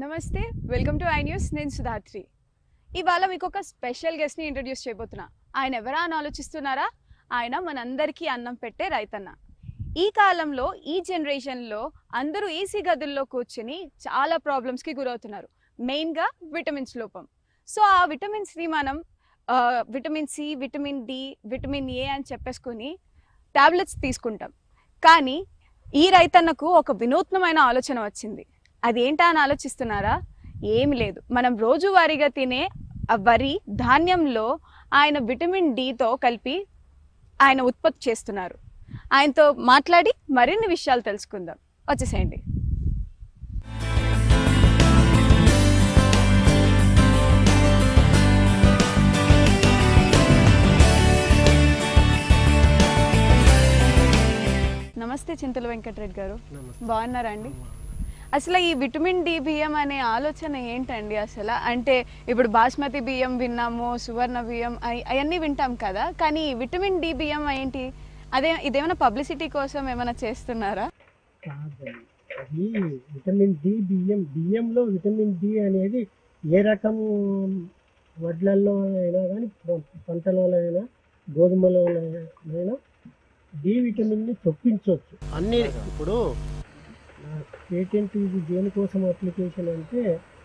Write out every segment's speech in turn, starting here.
నమస్తే welcome to I news నేను సుధాత్రి ఇవాళ మీకు ఒక స్పెషల్ గెస్ట్ని ఇంట్రడ్యూస్ చేయబోతున్నా ఆయన ఎవరా అని ఆలోచిస్తున్నారా ఆయన మనందరికీ అన్నం పెట్టే రైతన్న ఈ కాలంలో ఈ జనరేషన్లో అందరూ ఏసీ గదుల్లో కూర్చుని చాలా ప్రాబ్లమ్స్కి గురవుతున్నారు మెయిన్గా విటమిన్స్ లోపం సో ఆ విటమిన్స్ని మనం ఆ, vitamin C vitamin D vitamin A అని చెప్పేసుకుని టాబ్లెట్స్ తీసుకుంటాం కానీ ఈ రైతన్నకు ఒక వినూత్నమైన ఆలోచన వచ్చింది అదేంటా అని ఆలోచిస్తున్నారా ఏమి లేదు మనం రోజువారీగా తినే ఆ వరి ధాన్యంలో ఆయన విటమిన్ డితో కలిపి ఆయన ఉత్పత్తి చేస్తున్నారు ఆయనతో మాట్లాడి మరిన్ని విషయాలు తెలుసుకుందాం వచ్చేసేయండి నమస్తే చింతల వెంకటరెడ్డి గారు నమస్తే. బాగున్నారా అండి అసలు ఈ విటమిన్ డి బియ్యం అనే ఆలోచన ఏంటండి అసలు అంటే ఇప్పుడు బాస్మతి బియ్యం విన్నాము సువర్ణ బియ్యం అయి- అవన్నీ వింటాం కదా కానీ ఈ విటమిన్ డి బియ్యం ఏంటి అదే ఇదేమైనా పబ్లిసిటీ కోసం ఏమైనా చేస్తున్నారా కాదండి అది విటమిన్ డి బియ్యం బియ్యంలో విటమిన్ డి అనేది ఏ రకం వడ్లల్లో అయినా కానీ పంటలలో అయినా గోధుమలో అయినా డి విటమిన్ని చొప్పించవచ్చు అన్ని ఇప్పుడు పేటెంట్ ఇది దేనికోసం అప్లికేషన్ అంటే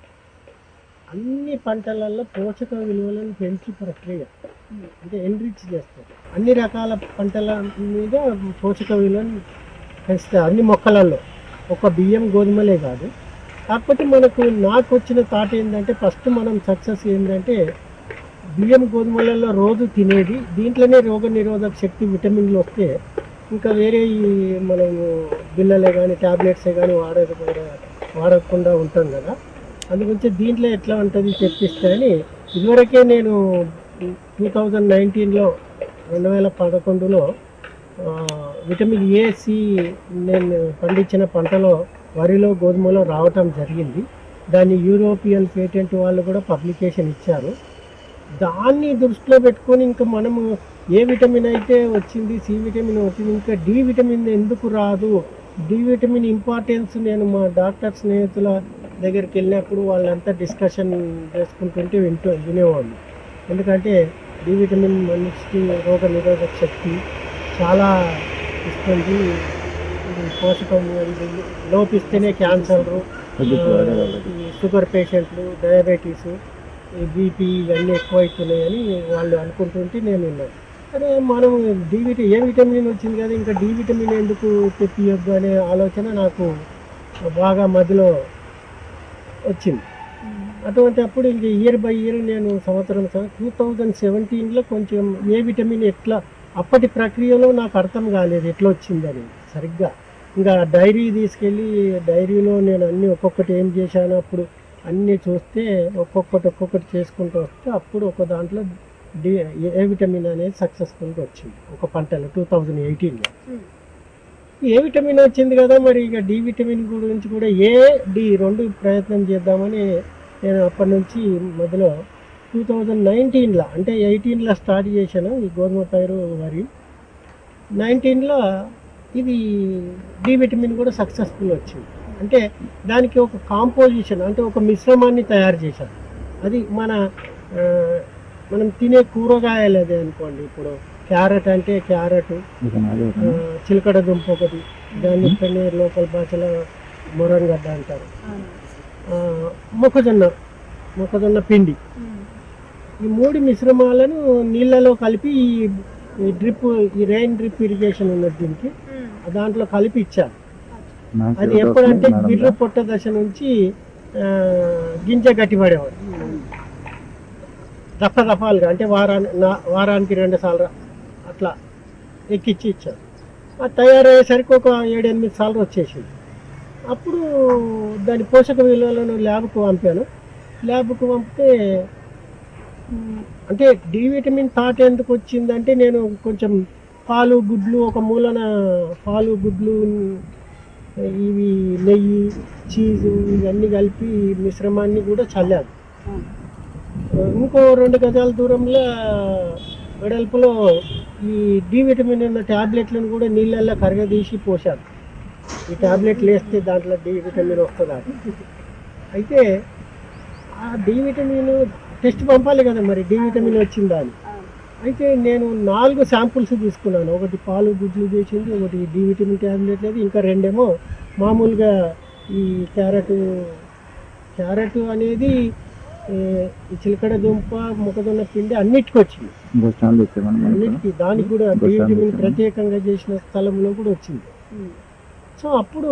అన్ని పంటలలో పోషక విలువలను పెంచి ప్రక్రియ అంటే ఎన్రిచ్ చేస్తారు అన్ని రకాల పంటల మీద పోషక విలువను పెంచుతారు అన్ని మొక్కలలో ఒక బియ్యం గోధుమలే కాదు కాకపోతే మనకు నాకు వచ్చిన థాట్ ఏంటంటే ఫస్ట్ మనం సక్సెస్ ఏంటంటే బియ్యం గోధుమలలో రోజు తినేది దీంట్లోనే రోగ నిరోధక శక్తి విటమిన్లు వస్తే ఇంకా వేరే ఈ మనం బిల్లలే కానీ ట్యాబ్లెట్సే కానీ వాడకపోతే వాడకుండా ఉంటాం కదా అందుగురించి దీంట్లో ఎట్లా ఉంటుంది తెప్పిస్తాయని ఇదివరకే నేను టూ థౌజండ్ నైన్టీన్లో రెండు వేల పదకొండులో ఆ, విటమిన్ ఏ సి నేను పండించిన పంటలో వరిలో గోధుమలో రావటం జరిగింది దాన్ని యూరోపియన్ పేటెంట్ వాళ్ళు కూడా పబ్లికేషన్ ఇచ్చారు దాన్ని దృష్టిలో పెట్టుకొని ఇంకా మనము ఏ విటమిన్ అయితే వచ్చింది సి విటమిన్ వచ్చింది ఇంకా డి విటమిన్ ఎందుకు రాదు డి విటమిన్ ఇంపార్టెన్స్ నేను మా డాక్టర్ స్నేహితుల దగ్గరికి వెళ్ళినప్పుడు వాళ్ళంతా డిస్కషన్ చేసుకుంటుంటే వింటూ వినేవాళ్ళు ఎందుకంటే డి విటమిన్ మనిషికి రోగ నిరోధక శక్తి చాలా ఇస్తుంది ఇది పోషకం ఇది లోపిస్తేనే క్యాన్సర్ షుగర్ పేషెంట్లు డయాబెటీస్ బీపీ ఇవన్నీ ఎక్కువైతున్నాయని వాళ్ళు అనుకుంటుంటే నేను విన్నాను అరే మనం డి విట ఏ విటమిన్ వచ్చింది కదా ఇంకా డి విటమిన్ ఎందుకు తెప్పియొద్దు అనే ఆలోచన నాకు బాగా మధ్యలో వచ్చింది అటువంటి అప్పుడు ఇంక ఇయర్ బై ఇయర్ నేను సంవత్సరం టూ థౌజండ్ సెవెంటీన్లో కొంచెం ఏ విటమిన్ ఎట్లా అప్పటి ప్రక్రియలో నాకు అర్థం కాలేదు ఎట్లా వచ్చిందని సరిగ్గా ఇంకా డైరీ తీసుకెళ్ళి డైరీలో నేను అన్ని ఒక్కొక్కటి ఏం చేశాను అప్పుడు అన్నీ చూస్తే ఒక్కొక్కటి ఒక్కొక్కటి చేసుకుంటూ వస్తే అప్పుడు ఒక దాంట్లో డి ఏ విటమిన్ అనేది సక్సెస్ఫుల్గా వచ్చింది ఒక పంటలో టూ థౌజండ్ ఎయిటీన్లో ఏ విటమిన్ వచ్చింది కదా మరి ఇక డి విటమిన్ గురించి కూడా ఏ డి రెండు ప్రయత్నం చేద్దామని నేను అప్పటి నుంచి మొదలు టూ థౌజండ్ నైన్టీన్లో అంటే ఎయిటీన్లో స్టార్ట్ చేశాను ఈ గోధుమ పైరు వరి నైన్టీన్లో ఇది డి విటమిన్ కూడా సక్సెస్ఫుల్ వచ్చింది అంటే దానికి ఒక కాంపోజిషన్ అంటే ఒక మిశ్రమాన్ని తయారు చేశాను అది మన ఆ, మనం తినే కూరగాయలు అదే అనుకోండి ఇప్పుడు క్యారెట్ అంటే క్యారెట్ ఆ, చిలకడ దుంప ఒకటి దాన్ని ఇక్కడనే లోకల్ భాషలో మొరంగడ్డ అంటారు ఆ, మొక్కజొన్న మొక్కజొన్న పిండి ఈ మూడు మిశ్రమాలను నీళ్ళలో కలిపి ఈ- ఈ డ్రిప్ ఈ రెయిన్ డ్రిప్ ఇరిగేషన్ ఉన్నది దీనికి దాంట్లో కలిపి ఇచ్చారు అది ఎప్పుడంటే గిర్ర పొట్ట దశ నుంచి ఆ, గింజ గట్టిపడేవాడు దఫ దఫాలుగా అంటే వారాన్ని నా- వారానికి రెండు సార్లు అట్లా ఎక్కిచ్చి ఇచ్చారు అది తయారయ్యేసరికి ఒక ఏడెనిమిది సార్లు వచ్చేసింది అప్పుడు దాని పోషక విలువలను ల్యాబ్కు పంపాను ల్యాబ్కు పంపితే మ్, అంటే డి విటమిన్ థాట్ ఎందుకు వచ్చిందంటే నేను కొంచెం పాలు గుడ్లు ఒక మూలన పాలు గుడ్లు ఇవి నెయ్యి చీజు ఇవన్నీ కలిపి మిశ్రమాన్ని కూడా చల్లాను ఇంకో రెండు గజాల దూరంలో వెడల్పులో ఈ డి విటమిన్ ఉన్న ట్యాబ్లెట్లను కూడా నీళ్ళల్లో కరగదీసి పోశాను ఈ ట్యాబ్లెట్లు వేస్తే దాంట్లో డి విటమిన్ వస్తుందా అయితే ఆ డి విటమిన్ టెస్ట్ పంపాలి కదా మరి డి విటమిన్ వచ్చిందా అని అయితే నేను నాలుగు శాంపుల్స్ తీసుకున్నాను ఒకటి పాలు గుడ్లు చేసింది ఒకటి డి విటమిన్ ట్యాబ్లెట్ లేదు ఇంకా రెండేమో మామూలుగా ఈ క్యారెట్ క్యారెట్ అనేది ఏ, ఈ చిలకడ దుంప మొక్కజొన్న పిండి అన్నిటికి వచ్చింది ఇంకో ఛానల్ ఇచ్చామని అన్నిటికీ దానికి కూడా డి గోశాల విటమిన్ ఇచ్చాము. ప్రత్యేకంగా చేసిన స్థలంలో కూడా వచ్చింది సో అప్పుడు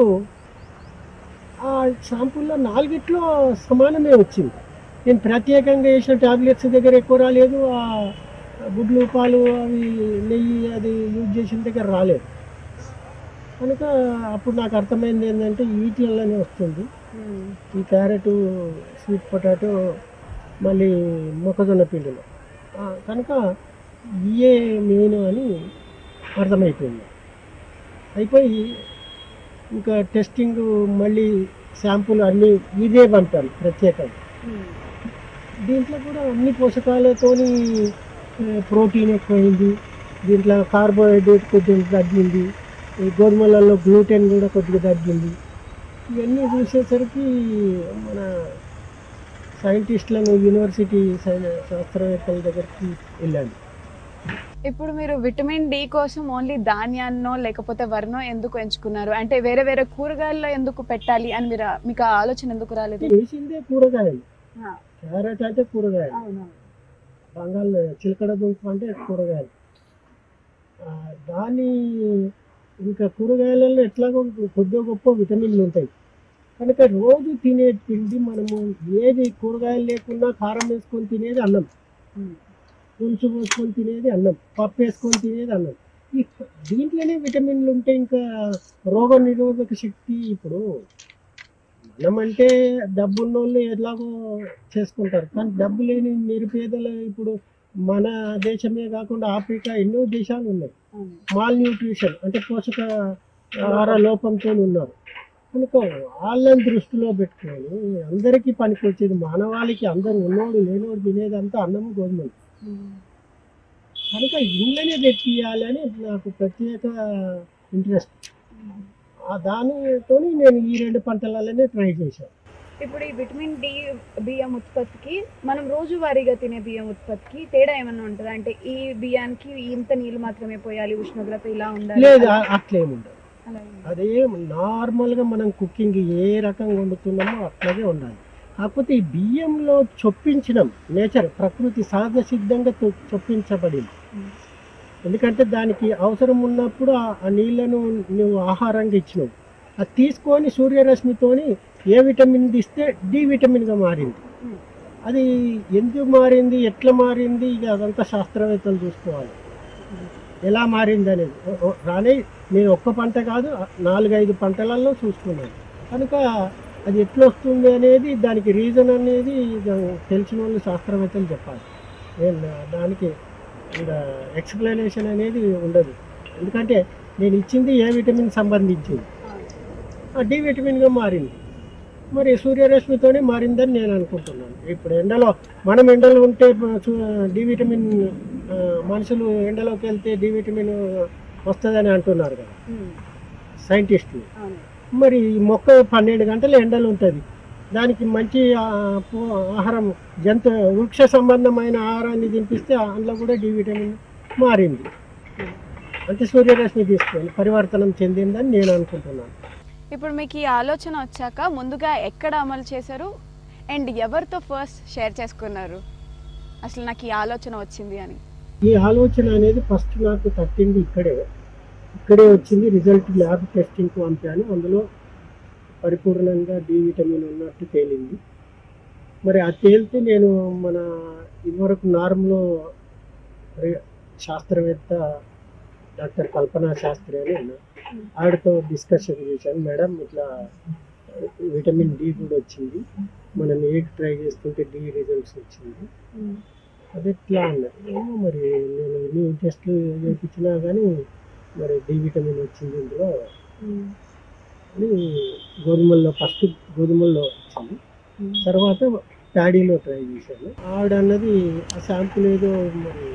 ఆ షాంపూల్లో నాలుగిట్లో సమానమే వచ్చింది నేను ప్రత్యేకంగా వేసిన టాబ్లెట్స్ దగ్గర ఎక్కువ రాలేదు ఆ గుడ్లు పాలు అవి నెయ్యి అది యూజ్ చేసిన దగ్గర రాలేదు కనుక అప్పుడు నాకు అర్థమైంది ఏంటంటే వీటిలలోనే వస్తుంది ఈ క్యారెట్ స్వీట్ పొటాటో మళ్ళీ మొక్కజొన్న పిండిలో ఆ, కనుక ఇయే మెయిన్ అని అర్థమైపోయింది అయిపోయి ఇంకా టెస్టింగ్ మళ్ళీ శాంపుల్ అన్నీ ఇదే పంపాను ప్రత్యేకంగా దీంట్లో కూడా అన్ని పోషకాలతోని ఆ, ప్రోటీన్ ఎక్కువైంది దీంట్లో కార్బోహైడ్రేట్ కొద్దిగా తగ్గింది ఈ గోధుమలలో గ్లూటెన్ కూడా కొద్దిగా తగ్గింది ఇవన్నీ చూసేసరికి మన సైంటిస్టులను యూనివర్సిటీ సై- శాస్త్రవేత్తల దగ్గరికి వెళ్ళాను ఇప్పుడు మీరు విటమిన్ డి కోసం ఓన్లీ ధాన్యాన్నో లేకపోతే వరినో ఎందుకు ఎంచుకున్నారు అంటే వేరే వేరే కూరగాయల్లో ఎందుకు పెట్టాలి అని మీరు మీకు ఆ ఆలోచన ఎందుకు రాలేదు వేసిందే కూరగాయలు క్యారెట్ అంటే కూరగాయలు బంగాళ చిలకడ దుంప అంటే కూరగాయలు ఆ, దాని ఇంకా కూరగాయలలో ఎట్లాగో కొద్దిగా గొప్ప విటమిన్లు ఉంటాయి కనుక రోజు తినే తిండి మనము ఏది కూరగాయలు లేకున్నా కారం వేసుకొని తినేది అన్నం పులుసు పోసుకొని తినేది అన్నం పప్పు వేసుకొని తినేది అన్నం ఈ దీంట్లోనే విటమిన్లు ఉంటే ఇంకా రోగ నిరోధక శక్తి ఇప్పుడు మనం అంటే డబ్బు ఉన్నోళ్ళు ఎలాగో చేసుకుంటారు కానీ డబ్బు లేని నిరుపేదలు ఇప్పుడు మన దేశమే కాకుండా ఆఫ్రికా ఎన్నో దేశాలు ఉన్నాయి మాల్ న్యూట్రిషన్ అంటే పోషక ఆహార లోపంతో ఉన్నారు కనుక వాళ్ళని దృష్టిలో పెట్టుకొని అందరికీ పనికి వచ్చేది మానవాళికి అందరు ఉన్నోడు లేనోడు తినేదంతా అన్నము గోధుమలు కనుక ఇళ్ళనే తెప్పియాలి అని నాకు ప్రత్యేక ఇంట్రెస్ట్ ఆ దానితో నేను ఈ రెండు పంటలలోనే ట్రై చేశాను ఇప్పుడు ఈ విటమిన్ డి బియ్యం ఉత్పత్తికి మనం రోజువారీగా తినే బియ్యం ఉత్పత్తికి తేడా ఏమైనా ఉంటుందా అంటే ఈ బియ్యానికి ఇంత నీళ్ళు మాత్రమే పోయాలి ఉష్ణోగ్రత ఇలా ఉండాలి లేదు ఆ- అట్లేముండదు అలా ఏం ఉండదు. అదే నార్మల్గా మనం కుకింగ్ ఏ రకంగా వండుతున్నామో అట్లాగే ఉండాలి కాకపోతే ఈ బియ్యంలో చొప్పించడం నేచర్ ప్రకృతి సహజ సిద్ధంగా చొ- చొప్పించబడింది Mm. ఎందుకంటే దానికి అవసరం ఉన్నప్పుడు ఆ- ఆ నీళ్లను నువ్వు ఆహారంగా ఇచ్చినావు అది తీసుకొని సూర్యరశ్మితోని ఏ విటమిన్ ఇస్తే డి విటమిన్గా మారింది Mm. అది ఎందుకు మారింది ఎట్లా మారింది ఇక అదంతా శాస్త్రవేత్తలు చూసుకోవాలి ఎలా మారింది అనేది ఓ- ఓ- రానే నేను ఒక్క పంట కాదు నాలుగైదు పంటలలో చూసుకున్నాను కనుక అది ఎట్లా వస్తుంది అనేది దానికి రీజన్ అనేది ఇక తెలిసిన వాళ్ళు శాస్త్రవేత్తలు చెప్పాలి నేను దానికి ఇంకా ఎక్స్ప్లెనేషన్ అనేది ఉండదు ఎందుకంటే నేను ఇచ్చింది ఏ విటమిన్ సంబంధించింది ఆ డి విటమిన్గా మారింది మరి సూర్యరశ్మితోనే మారిందని నేను అనుకుంటున్నాను ఇప్పుడు ఎండలో మనం ఎండలో ఉంటే చూ- డి విటమిన్ ఆ, మనుషులు ఎండలోకి వెళ్తే డి విటమిన్ వస్తుందని అంటున్నారు కదా ఉమ్, సైంటిస్టులు అవును. మరి ఈ మొక్క పన్నెండు గంటలు ఎండలు ఉంటుంది దానికి మంచి ఆ, పో- ఆహారం జంతు వృక్ష సంబంధమైన ఆహారాన్ని తినిపిస్తే అందులో కూడా డి విటమిన్ మారింది అంటే సూర్యరశ్మి తీసుకొని పరివర్తనం చెందిందని నేను అనుకుంటున్నాను ఇప్పుడు మీకు ఈ ఆలోచన వచ్చాక ముందుగా ఎక్కడ అమలు చేశారు అండ్ ఎవరితో ఫస్ట్ షేర్ చేసుకున్నారు అసలు నాకు ఈ ఆలోచన వచ్చింది అని ఈ ఆలోచన అనేది ఫస్ట్ నాకు తట్టింది ఇక్కడే ఇక్కడే వచ్చింది రిజల్ట్ ల్యాబ్ టెస్టింగ్కి పంపాను అందులో పరిపూర్ణంగా డి విటమిన్ ఉన్నట్టు తేలింది మరి ఆ తేలితే నేను మన ఇదివరకు నార్మలో రి- శాస్త్రవేత్త డాక్టర్ కల్పనా శాస్త్రి అని ఉన్నారు ఆవిడతో డిస్కషన్ చేశాను మేడం ఇట్లా విటమిన్ డి కూడా వచ్చింది మనం ఏది ట్రై చేస్తుంటే డి రిజల్ట్స్ వచ్చింది అది ఎట్లా అన్నది ఏమో మరి నేను ఎన్ని టెస్ట్లు చేయించినా కానీ మరి డి విటమిన్ వచ్చింది ఇందులో అని గోధుమల్లో ఫస్ట్ గోధుమల్లో వచ్చింది తర్వాత ప్యాడీలో ట్రై చేశాను ఆవిడ అన్నది ఆ శాంపుల్ ఏదో మరి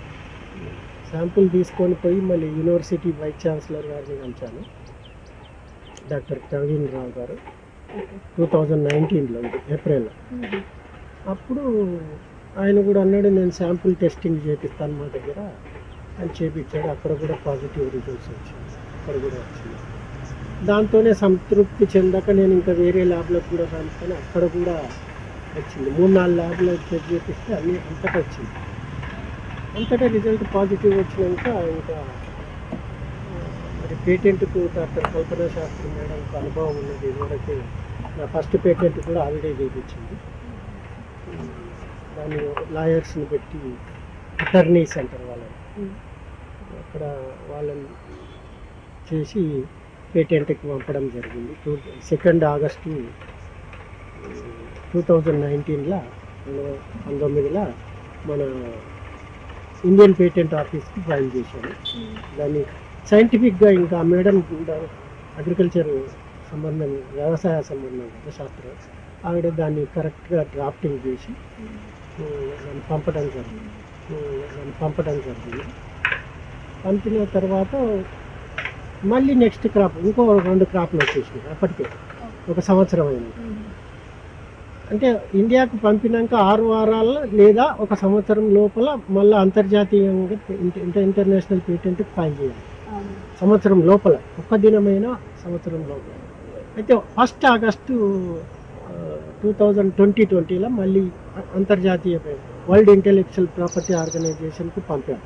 శాంపుల్ తీసుకొని పోయి మళ్ళీ యూనివర్సిటీ వైస్ ఛాన్సలర్ గారిని కలిశాను డాక్టర్ ప్రవీణ్ రావు గారు టూ థౌజండ్ నైన్టీన్లో ఏప్రిల్ అప్పుడు ఆయన కూడా అన్నాడు నేను శాంపుల్ టెస్టింగ్ చేపిస్తాను మా దగ్గర అని చేపించాడు అక్కడ కూడా పాజిటివ్ రిజల్ట్స్ వచ్చింది అక్కడ కూడా వచ్చింది దాంతోనే సంతృప్తి చెందక నేను ఇంకా వేరే ల్యాబ్లకు కూడా రానుకొని అక్కడ కూడా వచ్చింది మూడు నాలుగు ల్యాబ్లో చెక్ చేపిస్తే అన్ని అంతటా వచ్చింది అంతటా రిజల్ట్ పాజిటివ్ వచ్చినాక ఇంకా ఆ, మరి పేటెంట్కు డాక్టర్ కల్పనా శాస్త్రి మేడంకు అనుభవం ఉన్నది ఇదివరకే నా ఫస్ట్ పేటెంట్ కూడా ఆవిడే చేయించింది దాన్ని లాయర్స్ని పెట్టి అటర్నీస్ అంటారు వాళ్ళని అక్కడ వాళ్ళని చేసి పేటెంట్కి పంపడం జరిగింది two second August two thousand నైన్టీన్లో పంతొమ్మిదిలో మన ఇండియన్ పేటెంట్ ఆఫీస్కి ఫైల్ చేశాను దాన్ని సైంటిఫిక్గా ఇంకా మేడం కూడా అగ్రికల్చర్ సంబంధం వ్యవసాయ సంబంధం కదా శాస్త్రం ఆవిడ దాన్ని కరెక్ట్గా డ్రాఫ్టింగ్ చేసి ఆ, నన్ను పంపడం జరిగింది ఆ, నన్ను పంపడం జరిగింది పంపిన తర్వాత మళ్ళీ నెక్స్ట్ క్రాప్ ఇంకో రెండు క్రాప్లు వచ్చేసినాయి అప్పటికే ఒక సంవత్సరం అయింది అంటే ఇండియాకు పంపినాక ఆరు వారాల లేదా ఒక సంవత్సరం లోపల మళ్ళీ అంతర్జాతీయంగా ఇంటర్ ఇంటర్నేషనల్ పేటెంట్ ఫైల్ చేయాలి సంవత్సరం లోపల ఒక్క దినమైన సంవత్సరం లోపల అయితే first August two thousand twenty ట్వంటీలో మళ్ళీ అ- అంతర్జాతీయ పే- వరల్డ్ ఇంటెలెక్చువల్ ప్రాపర్టీ ఆర్గనైజేషన్కి పంపారు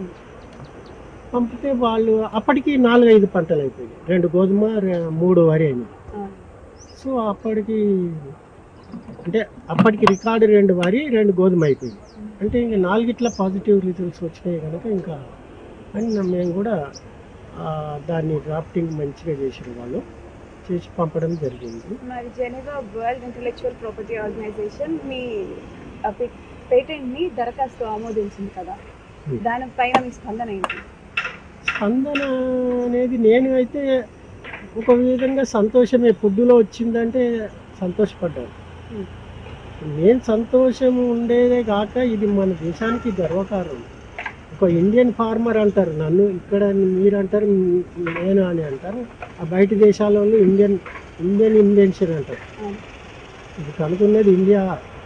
పంపితే వాళ్ళు అప్పటికి నాలుగైదు పంటలు అయిపోయాయి రెండు గోధుమ రె- మూడు వరి అయినాయి సో అప్పటికి అంటే అప్పటికి రికార్డు రెండు వరి రెండు గోధుమ అయిపోయింది అంటే ఇంకా నాలుగిట్ల పాజిటివ్ రిజల్ట్స్ వచ్చినాయి కనుక ఇంకా అని నా- మేము కూడా ఆ, దాన్ని డ్రాఫ్టింగ్ మంచిగా చేసిన వాళ్ళు చేసి పంపడం జరిగింది మరి Geneva world intellectual property organisation మీ పేటెంట్ ని దరఖాస్తు ఆమోదించింది కదా Hmm. దానిపైన మీ స్పందన ఏంటి స్పందన అనేది నేను అయితే ఒక విధంగా సంతోషమే ఫుడ్లో వచ్చిందంటే సంతోషపడ్డాను Hmm. నేను సంతోషం ఉండేదే కాక ఇది మన దేశానికి గర్వకారణం ఒక ఇండియన్ ఫార్మర్ అంటారు నన్ను ఇక్కడ మీరు అంటారు నేను అని అంటారు ఆ బయట దేశాల వాళ్ళు ఇండియన్ ఇండియన్ ఇన్వెన్షన్ అంటారు అవును. ఇది కనుక్కున్నది ఇండియా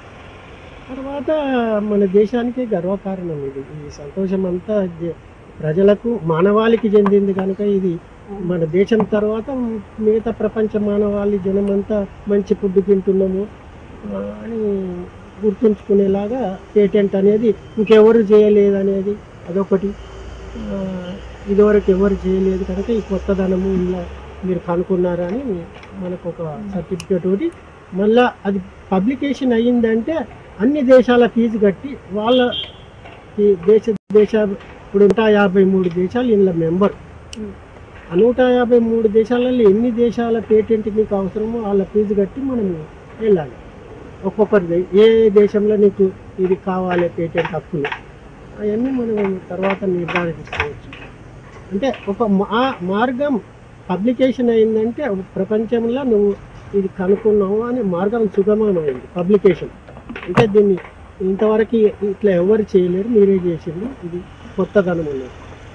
తర్వాత మన దేశానికి గర్వకారణం ఇది ఈ సంతోషం అంతా జ- ప్రజలకు మానవాళికి చెందింది కనుక ఇది మన దేశం తర్వాత మిగతా ప్రపంచ మానవాళి జనమంతా మంచి ఫుడ్ తింటున్నాము ఆ, అని గుర్తుంచుకునేలాగా పేటెంట్ అనేది ఇంకెవరు చేయలేదు అనేది అదొకటి ఆ, ఇదివరకు ఎవరు చేయలేదు కనుక ఈ కొత్తదనము ఇలా మీరు కనుక్కున్నారని మనకు ఒక సర్టిఫికేట్ ఒకటి మళ్ళా అది పబ్లికేషన్ అయ్యిందంటే అన్ని దేశాల ఫీజు కట్టి వాళ్ళ ఈ దేశ దేశ ఇప్పుడు నూట యాభై మూడు దేశాలు ఇందులో మెంబర్ Hmm. ఆ నూట యాభై మూడు దేశాలలో ఎన్ని దేశాల పేటెంట్ మీకు అవసరమో వాళ్ళ ఫీజు కట్టి మనం వెళ్ళాలి ఒక్కొక్కరి ఏ దేశంలో నీకు ఇది కావాలి పేటెంట్ హక్కులు అవన్నీ మనం తర్వాత నిర్ధారించుకోవచ్చు అంటే ఒక మా మార్గం పబ్లికేషన్ అయిందంటే ప్రపంచంలో నువ్వు ఇది కనుక్కున్నావు అని మార్గం సుగమమైంది పబ్లికేషన్ అంటే దీన్ని ఇంతవరకు ఇట్లా ఎవరు చేయలేరు మీరే చేసింది ఇది కొత్తదనం ఉన్నది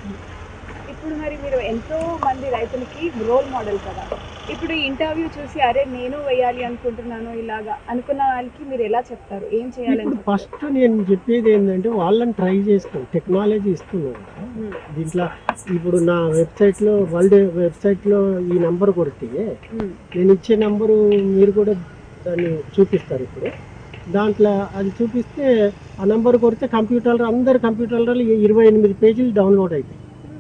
ఇప్పుడు మరి మీరు ఎంతో మంది రైతులకి రోల్ మోడల్ కదా ఇప్పుడు ఈ ఇంటర్వ్యూ చూసి అరే నేను వేయాలి అనుకుంటున్నాను ఇలాగా అనుకున్న వాళ్ళకి మీరు ఎలా చెప్తారు ఏం చేయాలని ఇప్పుడు ఫస్ట్ నేను చెప్పేది ఏంటంటే వాళ్ళని ట్రై చేస్తాం టెక్నాలజీ ఇస్తున్నాను కదా. చెప్తారు? దీంట్లో ఇప్పుడు నా వెబ్సైట్లో వరల్డ్ వెబ్సైట్లో ఈ నంబర్ కొడితే ఉమ్, నేను ఇచ్చే నంబరు మీరు కూడా దాన్ని చూపిస్తారు ఇప్పుడు దాంట్లో అది చూపిస్తే ఆ నంబర్ కొడితే కంప్యూటర్లో అందరు కంప్యూటర్లో ఇరవై ఎనిమిది పేజీలు డౌన్లోడ్ అవుతాయి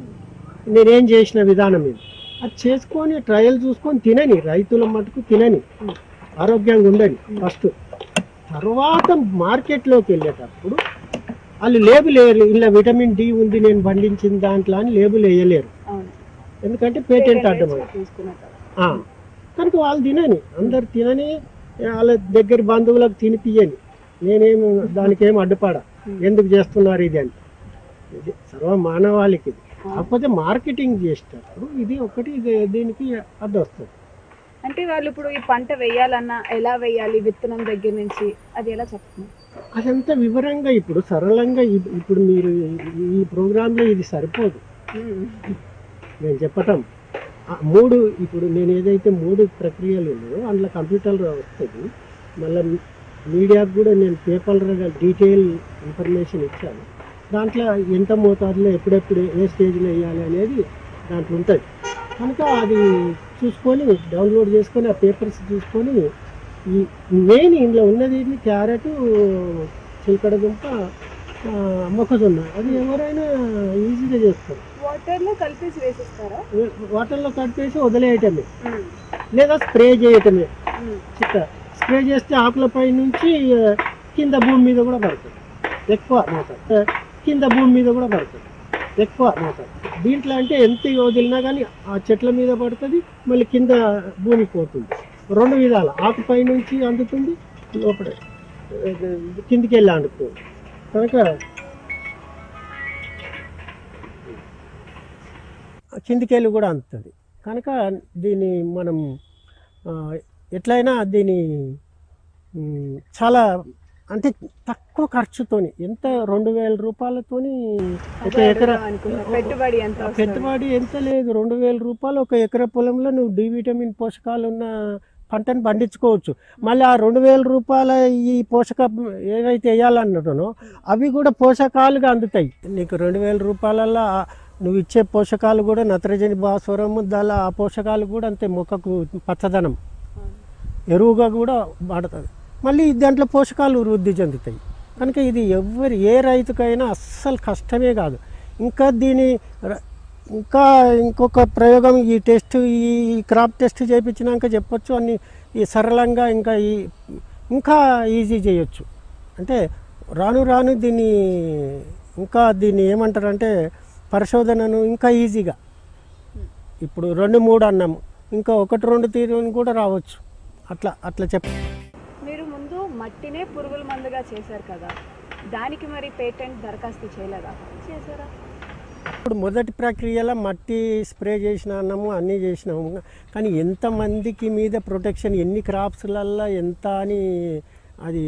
నేనేం చేసిన విధానం ఇది అది చేసుకొని ట్రయల్ చూసుకొని తినని రైతుల మటుకు తినని ఆరోగ్యంగా ఉండని ఫస్ట్ తర్వాత మార్కెట్లోకి వెళ్ళేటప్పుడు వాళ్ళు లేబుల్ వేయలేరు ఇలా విటమిన్ డి ఉంది నేను పండించిన దాంట్లో అని లేబుల్ వేయలేరు అవును ఎందుకంటే పేటెంట్ అడ్డం అది. తీసుకున్నారు ఆ, కనుక వాళ్ళు తినని అందరు తినని వాళ్ళ దగ్గర బంధువులకు తినిపియని నేనేం దానికి ఏం అడ్డుపడ ఎందుకు చేస్తున్నారు ఇది అని ఇది సర్వ మానవాళికి ఇది. కాకపోతే మార్కెటింగ్ చేసేటప్పుడు ఇది ఒకటి ఇది దీనికి అడ్డు వస్తుంది అంటే వాళ్ళు ఇప్పుడు ఈ పంట వేయాలన్నా ఎలా వేయాలి విత్తనం దగ్గర నుంచి అది ఎలా చెప్తున్నారు అదంతా వివరంగా ఇప్పుడు సరళంగా ఇప్- ఇప్పుడు మీరు ఈ ప్రోగ్రాంలో ఇది సరిపోదు నేను చెప్పటం ఆ మూడు ఇప్పుడు నేను ఏదైతే మూడు ప్రక్రియలు ఉన్నాయో అందులో కంప్యూటర్ వస్తుంది మళ్ళీ మీడియాకు కూడా నేను పేపర్గా డీటెయిల్ ఇన్ఫర్మేషన్ ఇచ్చాను దాంట్లో ఎంత మోతాదులో ఎప్పుడెప్పుడు ఏ స్టేజ్లో వేయాలి అనేది దాంట్లో ఉంటుంది కనుక అది చూసుకొని డౌన్లోడ్ చేసుకొని ఆ పేపర్స్ చూసుకొని ఈ మెయిన్ ఇందులో ఉన్నది ఏంటి? క్యారెట్ చిలకడ దుంప ఆ, మొక్కజొన్న అది ఎవరైనా ఈజీగా చేస్తారు వాటర్ లో కలిపేసి వేసేస్తారా వాటర్లో కలిపేసి వదిలేయటమే లేదా స్ప్రే చేయటమే చిక్క స్ప్రే చేస్తే ఆకులపై నుంచి ఆ, కింద భూమి మీద కూడా పడుతుంది ఎక్కువ మోతాదు ఆ, కింద భూమి మీద కూడా పడుతుంది ఎక్కువ మోతాదు దీంట్లో అంటే ఎంత వదిలినా కానీ ఆ చెట్ల మీద పడుతుంది మళ్ళీ కింద భూమికి పోతుంది రెండు విధాలు ఆకుపై నుంచి అందుతుంది లోపల ఆ, కిందికి వెళ్ళి అందుతుంది కనుక కిందికి వెళ్ళి కూడా అందుతుంది కనుక దీన్ని మనం ఆ, ఎట్లయినా దీని మ్, చాలా అంటే తక్కువ ఖర్చుతోని ఎంత రెండు వేల రూపాయలతోని ఒక ఎకరా పెట్టుబడి ఎంత ఆ పెట్టుబడి ఎంత లేదు రెండు వేల రూపాయలు ఒక ఎకరా పొలంలో నువ్వు డి విటమిన్ పోషకాలు ఉన్న పంటను పండించుకోవచ్చు మళ్ళీ ఆ రెండు వేల రూపాయల ఈ పోషక ఏవైతే వేయాలన్నట్టునో అవి కూడా పోషకాలుగా అందుతాయి నీకు రెండు వేల రూపాయలల్లో ఆ నువ్వు ఇచ్చే పోషకాలు కూడా నత్రజని భాస్వరము దాని ఆ పోషకాలు కూడా అంతే మొక్కకు పచ్చదనం ఎరువుగా కూడా వాడుతుంది మళ్ళీ దాంట్లో పోషకాలు వృద్ధి చెందుతాయి కనుక ఇది ఎవరి ఏ రైతుకైనా అస్సలు కష్టమే కాదు ఇంకా దీని ర- ఇంకా ఇంకొక ప్రయోగం ఈ టెస్ట్ ఈ క్రాప్ టెస్ట్ చేయించినాక చెప్పొచ్చు అన్ని ఈ సరళంగా ఇంకా ఈ ఇంకా ఈజీ చేయొచ్చు అంటే రాను రాను దీన్ని ఇంకా దీన్ని ఏమంటారంటే పరిశోధనను ఇంకా ఈజీగా ఇప్పుడు రెండు మూడు అన్నాము ఇంకా ఒకటి రెండు తీరు కూడా రావచ్చు అట్లా అట్లా చెప్ మీరు ముందు మట్టినే పురుగుల మందుగా చేశారు కదా దానికి మరి పేటెంట్ దరఖాస్తు చేయలేదా చేశారా ఇప్పుడు మొదటి ప్రక్రియలో మట్టి స్ప్రే చేసిన అన్నము అన్నీ చేసినాము కానీ ఎంతమందికి మీద ప్రొటెక్షన్ ఎన్ని క్రాప్స్లల్లో ఎంత అని అది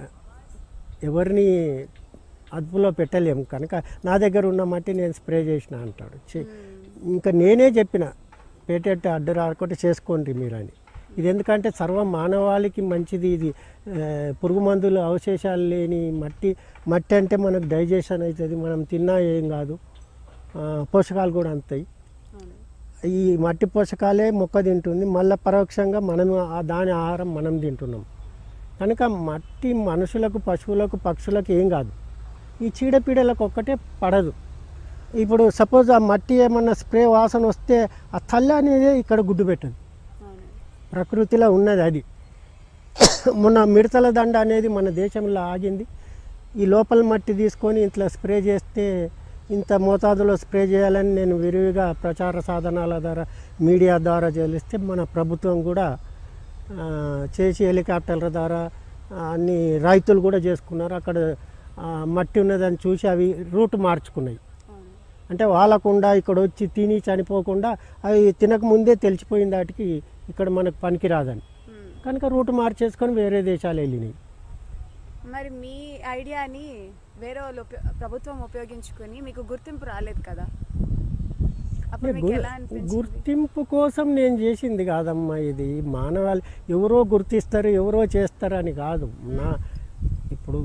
ఎవరిని అదుపులో పెట్టలేము కనుక నా దగ్గర ఉన్న మట్టి నేను స్ప్రే చేసిన అంటాడు చే- ఇంకా నేనే చెప్పిన పేటెంట్ అడ్డు రాకుండా చేసుకోండి మీరు అని ఇది ఎందుకంటే సర్వ మానవాళికి మంచిది ఇది ఆ, పురుగు మందులు అవశేషాలు లేని మట్టి మట్టి అంటే మనకు డైజెషన్ అవుతుంది మనం తిన్నా ఏం కాదు ఆ, పోషకాలు కూడా అందుతాయి ఈ మట్టి పోషకాలే మొక్క తింటుంది మళ్ళీ పరోక్షంగా మనం ఆ దాని ఆహారం మనం తింటున్నాం కనుక మట్టి మనుషులకు పశువులకు పక్షులకు ఏం కాదు ఈ చీడపీడలకు ఒక్కటే పడదు ఇప్పుడు సపోజ్ ఆ మట్టి ఏమన్నా స్ప్రే వాసన వస్తే ఆ తల్లి అనేది ఇక్కడ గుడ్డు పెట్టదు ప్రకృతిలో ఉన్నది అది మొన్న మిడతల దండ అనేది మన దేశంలో ఆగింది ఈ లోపల మట్టి తీసుకొని ఇట్లా స్ప్రే చేస్తే ఇంత మోతాదులో స్ప్రే చేయాలని నేను విరివిగా ప్రచార సాధనాల ద్వారా మీడియా ద్వారా చేలిస్తే మన ప్రభుత్వం కూడా ఆ, చేసి హెలికాప్టర్ల ద్వారా ఆ, అన్ని రైతులు కూడా చేసుకున్నారు అక్కడ ఆ, మట్టి ఉన్నదని చూసి అవి రూట్ మార్చుకున్నాయి అంటే వాళ్ళకుండా ఇక్కడ వచ్చి తిని చనిపోకుండా అవి తినక ముందే తెలిసిపోయిన దాటికి ఇక్కడ మనకు పనికి రాదని కనుక రూట్ మార్చేసుకొని వేరే దేశాలు వెళ్ళినాయి మరి మీ ఐడియాని వేరే వాళ్ళు ఉపయో- ప్రభుత్వం ఉపయోగించుకొని మీకు గుర్తింపు రాలేదు కదా అప్పుడు మీకు గు- ఎలా అనిపించింది గుర్తింపు కోసం నేను చేసింది కాదమ్మా ఇది మానవాళి ఎవరో గుర్తిస్తారు ఎవరో చేస్తారు అని కాదు నా ఇప్పుడు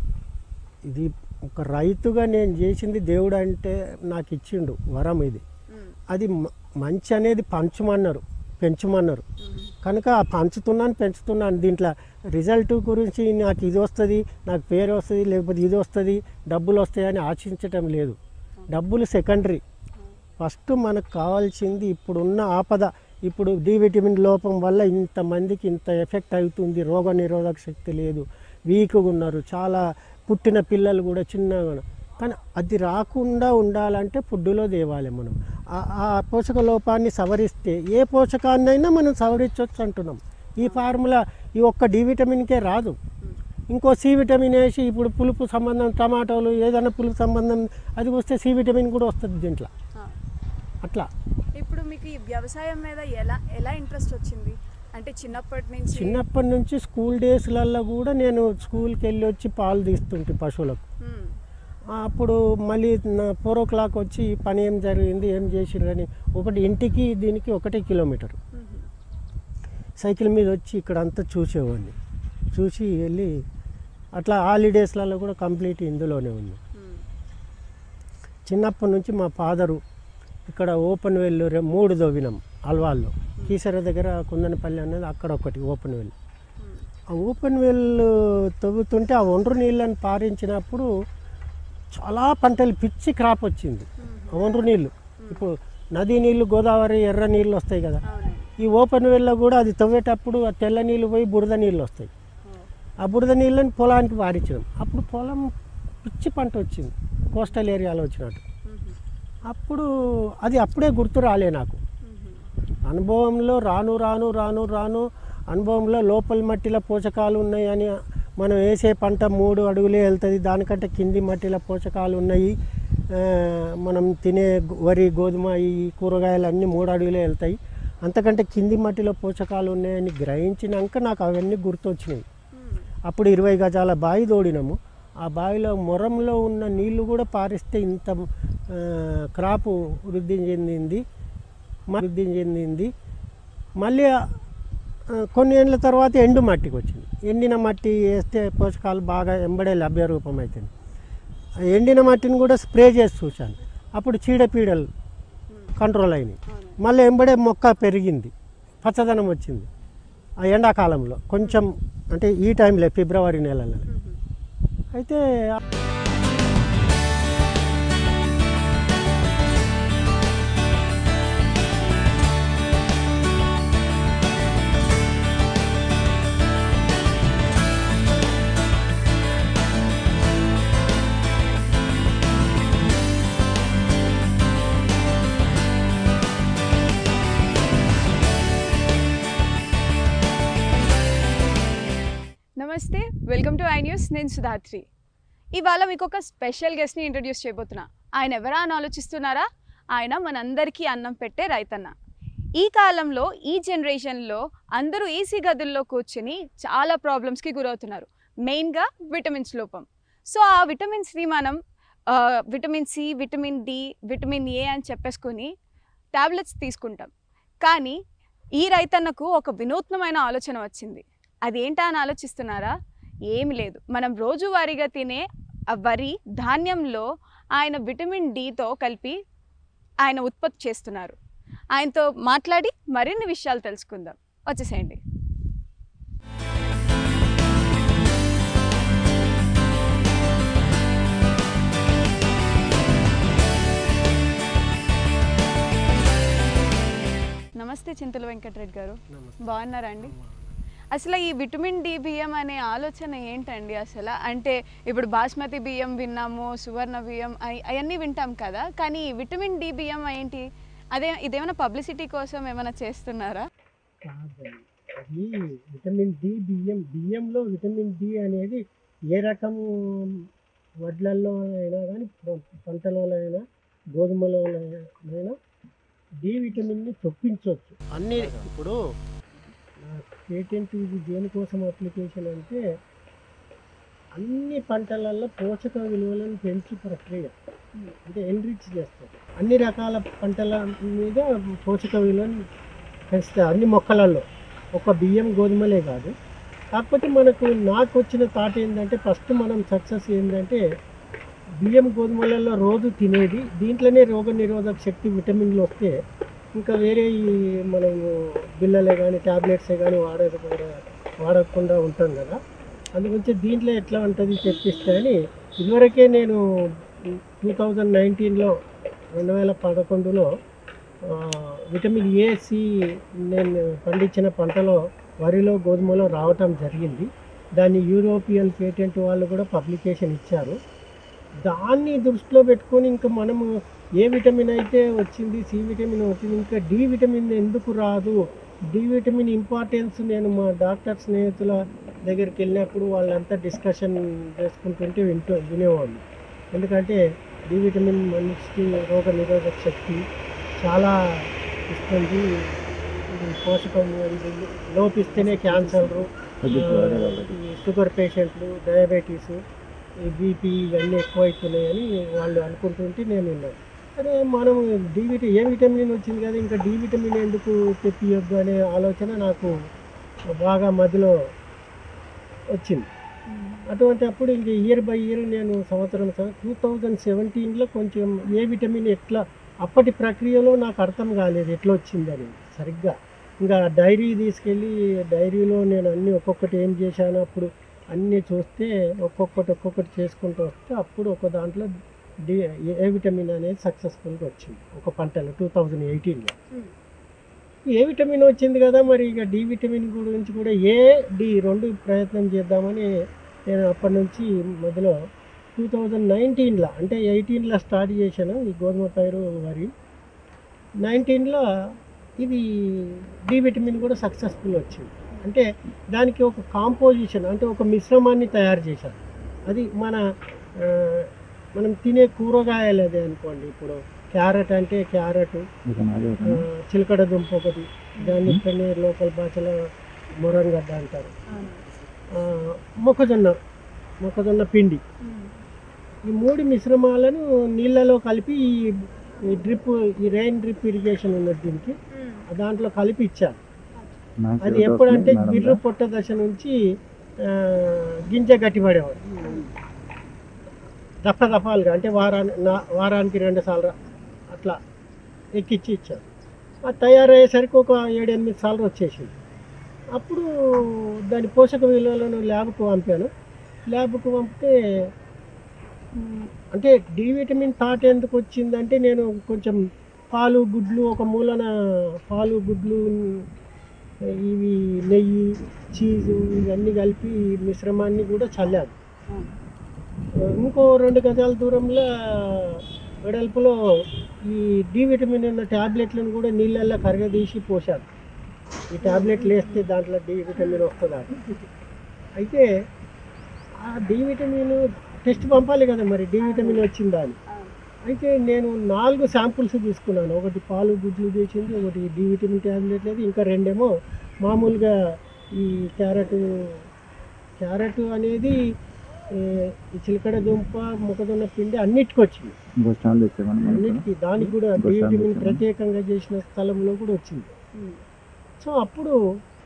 ఇది ఒక రైతుగా నేను చేసింది దేవుడు అంటే నాకు ఇచ్చిండు వరం ఇది మ్మ్. అది మ- మంచి అనేది పంచమన్నారు పెంచమన్నారు కనుక ఆ పంచుతున్నాను పెంచుతున్నాను దీంట్లో రిజల్ట్ గురించి నాకు ఇది వస్తుంది నాకు పేరు వస్తుంది లేకపోతే ఇది వస్తుంది డబ్బులు వస్తాయని ఆశించటం లేదు డబ్బులు సెకండరీ ఫస్ట్ మనకు కావాల్సింది ఇప్పుడున్న ఆపద ఇప్పుడు డి విటమిన్ లోపం వల్ల ఇంతమందికి ఇంత ఎఫెక్ట్ అవుతుంది రోగ నిరోధక శక్తి లేదు వీక్గా ఉన్నారు చాలా పుట్టిన పిల్లలు కూడా చిన్నగా ఉన్నారు. కానీ అది రాకుండా ఉండాలంటే ఫుడ్డులో తేవాలి మనం ఆ- ఆ పోషక లోపాన్ని సవరిస్తే ఏ పోషకాన్నైనా మనం సవరించవచ్చు అంటున్నాం ఈ ఫార్ములా ఈ ఒక్క డి విటమిన్కే రాదు ఇంకో సి విటమిన్ వేసి ఇప్పుడు పులుపు సంబంధం టమాటోలు ఏదైనా పులుపు సంబంధం అది వస్తే సి విటమిన్ కూడా వస్తుంది దీంట్లో ఆ. అట్లా ఇప్పుడు మీకు ఈ వ్యవసాయం మీద ఎలా ఎలా ఇంట్రెస్ట్ వచ్చింది అంటే చిన్నప్పటి నుంచి చిన్నప్పటి నుంచి స్కూల్ డేస్లలో కూడా నేను స్కూల్కి వెళ్ళి వచ్చి పాలు తీస్తుంటే పశువులకు మ్మ్. అప్పుడు మళ్ళీ ఫోర్ ఓ క్లాక్ వచ్చి పని ఏం జరిగింది ఏం చేసిండ్రని ఒకటి ఇంటికి దీనికి ఒకటే కిలోమీటర్ సైకిల్ మీద వచ్చి ఇక్కడ అంతా చూసేవాడిని చూసి వెళ్ళి అట్లా హాలిడేస్లలో కూడా కంప్లీట్ ఇందులోనే ఉంది చిన్నప్పటి నుంచి మా ఫాదరు ఇక్కడ ఓపెన్ వెల్ రె- మూడు దవ్వినాం అల్వాల్లో కీసర దగ్గర కుందనపల్లి అనేది అక్కడ ఒకటి ఓపెన్ వెల్ ఆ ఓపెన్ వెల్ తవ్వుతుంటే ఆ ఒండ్రు నీళ్ళని పారించినప్పుడు చాలా పంటలు పిచ్చి క్రాప్ వచ్చింది ఆ ఒండ్రు నీళ్ళు ఇప్పుడు నదీ నీళ్ళు గోదావరి ఎర్ర నీళ్ళు వస్తాయి కదా ఈ ఓపెన్ వెల్లో కూడా అది తవ్వేటప్పుడు ఆ తెల్ల నీళ్ళు పోయి బురద నీళ్ళు వస్తాయి ఆ బురద నీళ్ళని పొలానికి వారించడం అప్పుడు పొలం పిచ్చి పంట వచ్చింది కోస్టల్ ఏరియాలో వచ్చినట్టు అప్పుడు అది అప్పుడే గుర్తు రాలే నాకు అనుభవంలో రాను రాను రాను రాను అనుభవంలో లోపల మట్టిలో పోషకాలు ఉన్నాయని మనం వేసే పంట మూడు అడుగులే వెళ్తుంది దానికంటే కింది మట్టిలో పోషకాలు ఉన్నాయి ఆ, మనం తినే గు- వరి గోధుమ ఈ కూరగాయలు అన్నీ మూడు అడుగులే వెళ్తాయి అంతకంటే కింది మట్టిలో పోషకాలు ఉన్నాయని గ్రహించినాక నాకు అవన్నీ గుర్తొచ్చినాయి అప్పుడు ఇరవై గజాల బావి తోడినాము ఆ బావిలో మొరంలో ఉన్న నీళ్లు కూడా పారిస్తే ఇంత ఆ, క్రాపు వృద్ధి చెందింది మ- వృద్ధి చెందింది మళ్ళీ ఆ, కొన్ని ఏళ్ళ తర్వాత ఎండు మట్టికి వచ్చింది ఎండిన మట్టి వేస్తే పోషకాలు బాగా ఎంబడే లభ్య రూపం అవుతుంది ఆ ఎండిన మట్టిని కూడా స్ప్రే చేసి చూశాను అప్పుడు చీడపీడలు కంట్రోల్ అయినాయి మళ్ళీ ఎంబడే మొక్క పెరిగింది పచ్చదనం వచ్చింది ఆ ఎండాకాలంలో కొంచెం అంటే ఈ టైంలో ఫిబ్రవరి నెలలో అయితే నమస్తే వెల్కమ్ టు ఐ న్యూస్ నేను సుధాత్రి ఇవాళ మీకు ఒక స్పెషల్ గెస్ట్ని ఇంట్రడ్యూస్ చేయబోతున్నా ఆయన ఎవరా అని ఆలోచిస్తున్నారా ఆయన మనందరికీ అన్నం పెట్టే రైతన్న ఈ కాలంలో ఈ జనరేషన్లో అందరూ ఏసీ గదుల్లో కూర్చుని చాలా ప్రాబ్లమ్స్కి గురవుతున్నారు మెయిన్గా విటమిన్స్ లోపం సో ఆ విటమిన్స్ని మనం ఆ, vitamin C vitamin D vitamin A అని చెప్పేసుకొని టాబ్లెట్స్ తీసుకుంటాం కానీ ఈ రైతన్నకు ఒక వినూత్నమైన ఆలోచన వచ్చింది అదేంటా అని ఆలోచిస్తున్నారా ఏమి లేదు మనం రోజువారీగా తినే ఆ వరి ధాన్యంలో ఆయన విటమిన్ డితో కలిపి ఆయన ఉత్పత్తి చేస్తున్నారు ఆయనతో మాట్లాడి మరిన్ని విషయాలు తెలుసుకుందాం వచ్చేసేయండి నమస్తే చింతల వెంకటరెడ్డి గారు బాగున్నారా అండి అసలు ఈ విటమిన్ డి బియ్యం అనే ఆలోచన ఏంటండి అసలు అంటే ఇప్పుడు బాస్మతి బియ్యం విన్నాము సువర్ణ బియ్యం అయి- అవన్నీ వింటాం కదా కానీ ఈ విటమిన్ డి బియ్యం ఏంటి అదే ఇదేమైనా పబ్లిసిటీ కోసం ఏమైనా చేస్తున్నారా కాదండి అది విటమిన్ డి బియ్యం బియ్యంలో విటమిన్ డి అనేది ఏ రకం వడ్లల్లో అయినా కానీ పంటలో అయినా గోధుమలో అయినా డి విటమిన్ని చొప్పించవచ్చు అన్ని ఇప్పుడు పేటెంట్ ఇది దేనికోసం అప్లికేషన్ అంటే అన్ని పంటలలో పోషక విలువలను పెంచు ప్రక్రియ అంటే ఎన్రిచ్ చేస్తారు అన్ని రకాల పంటల మీద పోషక విలువను పెంచుతారు అన్ని మొక్కలలో ఒక బియ్యం గోధుమలే కాదు కాకపోతే మనకు నాకు వచ్చిన థాట్ ఏంటంటే ఫస్ట్ మనం సక్సెస్ ఏంటంటే బియ్యం గోధుమలలో రోజు తినేది దీంట్లోనే రోగ నిరోధక శక్తి విటమిన్లు వస్తే ఇంకా వేరే ఈ మనము బిల్లలే కానీ ట్యాబ్లెట్సే కానీ వాడకుండా వాడకుండా ఉంటాం కదా అందుగురించి దీంట్లో ఎట్లా ఉంటుంది తెప్పిస్తే అని ఇదివరకే నేను టూ థౌజండ్ నైన్టీన్లో రెండు వేల పదకొండులో ఆ, విటమిన్ ఏ సి నేను పండించిన పంటలో వరిలో గోధుమలో రావటం జరిగింది దాన్ని యూరోపియన్ పేటెంట్ వాళ్ళు కూడా పబ్లికేషన్ ఇచ్చారు దాన్ని దృష్టిలో పెట్టుకొని ఇంకా మనము ఏ విటమిన్ అయితే వచ్చింది సి విటమిన్ వచ్చింది ఇంకా డి విటమిన్ ఎందుకు రాదు డి విటమిన్ ఇంపార్టెన్స్ నేను మా డాక్టర్ స్నేహితుల దగ్గరికి వెళ్ళినప్పుడు వాళ్ళంతా డిస్కషన్ చేసుకుంటుంటే వింటూ వినేవాళ్ళు ఎందుకంటే డి విటమిన్ మనిషికి రోగ నిరోధక శక్తి చాలా ఇస్తుంది ఇది పోషకం ఇది లోపిస్తేనే క్యాన్సర్ షుగర్ పేషెంట్లు డయాబెటీస్ ఈ బీపీ ఇవన్నీ ఎక్కువ అవుతున్నాయని వాళ్ళు అనుకుంటుంటే నేను విన్నాను అదే మనం డి విట ఏ విటమిన్ వచ్చింది కదా ఇంకా డి విటమిన్ ఎందుకు తెప్పియొద్దు అనే ఆలోచన నాకు బాగా మధ్యలో వచ్చింది అటువంటి అప్పుడు ఇంక ఇయర్ బై ఇయర్ నేను సంవత్సరం టూ థౌజండ్ సెవెంటీన్లో కొంచెం ఏ విటమిన్ ఎట్లా అప్పటి ప్రక్రియలో నాకు అర్థం కాలేదు ఎట్లా వచ్చిందని సరిగ్గా ఇంకా డైరీ తీసుకెళ్ళి డైరీలో నేను అన్ని ఒక్కొక్కటి ఏం చేశాను అప్పుడు అన్నీ చూస్తే ఒక్కొక్కటి ఒక్కొక్కటి చేసుకుంటూ వస్తే అప్పుడు ఒక దాంట్లో డి ఏ విటమిన్ అనేది సక్సెస్ఫుల్గా వచ్చింది ఒక పంటలో టూ థౌజండ్ ఎయిటీన్లో ఏ విటమిన్ వచ్చింది కదా మరి ఇక డి విటమిన్ గురించి కూడా ఏ డి రెండు ప్రయత్నం చేద్దామని నేను అప్పటి నుంచి మొదలు టూ థౌజండ్ నైన్టీన్లో అంటే ఎయిటీన్లో స్టార్ట్ చేశాను ఈ గోధుమ పైరు వరి నైన్టీన్లో ఇది డి విటమిన్ కూడా సక్సెస్ఫుల్ వచ్చింది అంటే దానికి ఒక కాంపోజిషన్ అంటే ఒక మిశ్రమాన్ని తయారు చేశాను అది మన ఆ, మనం తినే కూరగాయలు అదే అనుకోండి ఇప్పుడు క్యారెట్ అంటే క్యారెట్ ఆ, చిలకడ దుంప ఒకటి దాన్ని ఇక్కడనే లోకల్ భాషలో మొరంగడ్డ అంటారు ఆ, మొక్కజొన్న మొక్కజొన్న పిండి ఈ మూడు మిశ్రమాలను నీళ్ళలో కలిపి ఈ- ఈ డ్రిప్ ఈ రెయిన్ డ్రిప్ ఇరిగేషన్ ఉన్నది దీనికి దాంట్లో కలిపి ఇచ్చాను అది ఎప్పుడంటే గిర్రు పొట్ట దశ నుంచి ఆ, గింజ గట్టిపడేవాడు దఫ దఫాలుగా అంటే వారాన్ని నా- వారానికి రెండు సార్లు అట్లా ఎక్కిచ్చి ఇచ్చాను అది తయారయ్యేసరికి ఒక ఏడు ఎనిమిది సార్లు వచ్చేసింది అప్పుడు దాని పోషక విలువలను ల్యాబ్కు పంపాను ల్యాబ్కు పంపితే మ్, అంటే డి విటమిన్ థాట్ ఎందుకు వచ్చిందంటే నేను కొంచెం పాలు గుడ్లు ఒక మూలన పాలు గుడ్లు ఇవి నెయ్యి చీజు ఇవన్నీ కలిపి ఈ మిశ్రమాన్ని కూడా చల్లాను ఇంకో రెండు గజాల దూరంలో వెడల్పులో ఈ డి విటమిన్ ఉన్న ట్యాబ్లెట్లను కూడా నీళ్ళల్లో కరగదీసి పోశాను ఈ ట్యాబ్లెట్లు వేస్తే దాంట్లో డి విటమిన్ వస్తుందా అయితే ఆ డి విటమిన్ టెస్ట్ పంపాలి కదా మరి డి విటమిన్ వచ్చిందా అని అయితే నేను నాలుగు శాంపుల్స్ తీసుకున్నాను ఒకటి పాలు గుడ్లు చేసింది ఒకటి డి విటమిన్ ట్యాబ్లెట్ లేదు ఇంకా రెండేమో మామూలుగా ఈ క్యారెట్ క్యారెట్ అనేది ఏ, ఈ చిలకడ దుంప మొక్కజొన్న పిండి అన్నిటికి వచ్చింది అన్నిటికీ దానికి కూడా డి విటమిన్ ప్రత్యేకంగా చేసిన స్థలంలో కూడా వచ్చింది సో అప్పుడు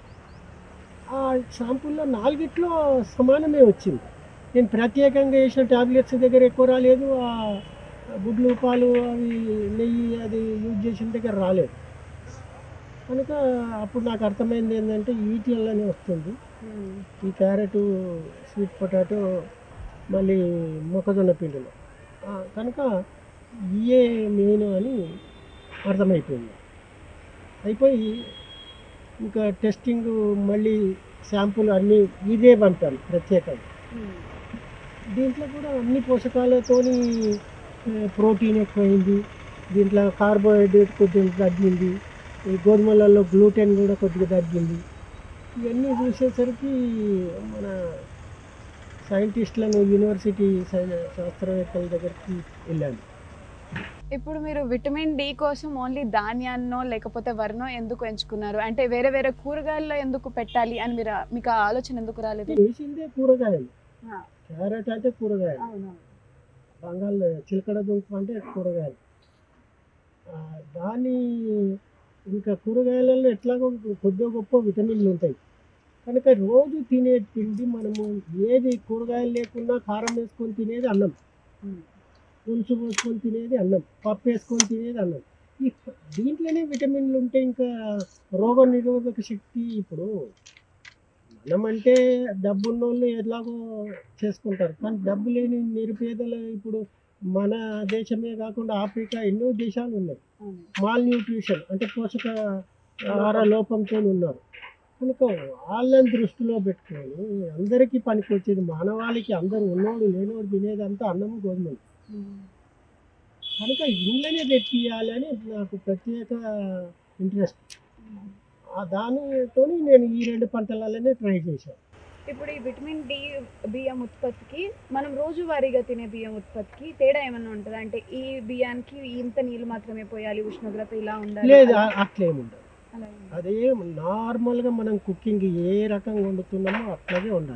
ఆ షాంపూల్లో నాలుగిట్లో సమానమే వచ్చింది నేను ప్రత్యేకంగా వేసిన టాబ్లెట్స్ దగ్గర ఎక్కువ రాలేదు ఆ గుడ్లు పాలు అవి నెయ్యి అది యూజ్ చేసిన దగ్గర రాలేదు కనుక అప్పుడు నాకు అర్థమైంది ఏంటంటే వీటిల్లోనే వస్తుంది ఈ క్యారెట్ స్వీట్ పొటాటో మళ్ళీ మొక్కజొన్న పిండిలో ఆ, కనుక ఇయే మెయిన్ అని అర్థమైపోయింది అయిపోయి ఇంకా టెస్టింగ్ మళ్ళీ శాంపుల్ అన్నీ ఇదే పంపాను ప్రత్యేకంగా దీంట్లో కూడా అన్ని పోషకాలతోని ఆ, ప్రోటీన్ ఎక్కువైంది దీంట్లో కార్బోహైడ్రేట్ కొద్దిగా తగ్గింది ఈ గోధుమలలో గ్లూటెన్ కూడా కొద్దిగా తగ్గింది ఇవన్నీ చూసేసరికి మన సైంటిస్టులను యూనివర్సిటీ సై- శాస్త్రవేత్తల దగ్గరికి వెళ్ళాను ఇప్పుడు మీరు విటమిన్ డి కోసం ఓన్లీ ధాన్యాన్నో లేకపోతే వరినో ఎందుకు ఎంచుకున్నారు అంటే వేరే వేరే కూరగాయల్లో ఎందుకు పెట్టాలి అని మీరు మీకు ఆ ఆలోచన ఎందుకు రాలేదు వేసిందే కూరగాయలు ఆ. క్యారెట్ అంటే కూరగాయలు అవును బంగాళ చిలకడ దుంప అంటే కూరగాయలు ఆ, దాని ఇంకా కూరగాయలలో ఎట్లాగో కొద్దిగా గొప్ప విటమిన్లు ఉంటాయి కనుక రోజు తినే తిండి మనము ఏది కూరగాయలు లేకున్నా కారం వేసుకొని తినేది అన్నం పులుసు పోసుకొని తినేది అన్నం పప్పు వేసుకొని తినేది అన్నం ఈ దీంట్లోనే విటమిన్లు ఉంటే ఇంకా రోగ నిరోధక శక్తి ఇప్పుడు మనం అంటే డబ్బున్న వాళ్ళు ఎలాగో చేసుకుంటారు కానీ డబ్బు లేని నిరుపేదలు ఇప్పుడు మన దేశమే కాకుండా ఆఫ్రికా ఎన్నో దేశాలు ఉన్నాయి మాల్ న్యూట్రిషన్ అంటే పోషక ఆహార లోపంతో ఉన్నారు కనుక వాళ్ళని దృష్టిలో పెట్టుకొని అందరికీ పనికి వచ్చేది మానవాళికి అందరూ ఉన్నోడు లేనోడు తినేది అంతా అన్నము గోధుమలు కనుక ఇళ్ళనే తెప్పియాలి అని నాకు ప్రత్యేక ఇంట్రెస్ట్ ఆ దానితో నేను ఈ రెండు పంటలలోనే ట్రై చేశాను ఇప్పుడు ఈ విటమిన్ డి బియ్యం ఉత్పత్తికి మనం రోజువారీగా తినే బియ్యం ఉత్పత్తికి తేడా ఏమన్నా ఉంటుందా అంటే ఈ బియ్యానికి ఇంత నీళ్ళు మాత్రమే పోయాలి ఉష్ణోగ్రత ఇలా ఉండాలి లేదు అలా- ఆ- అట్లేముండదు అలా ఏం- అదే నార్మల్గా మనం కుకింగ్ ఏ రకంగా వండుతున్నామో అట్లాగే ఉండాలి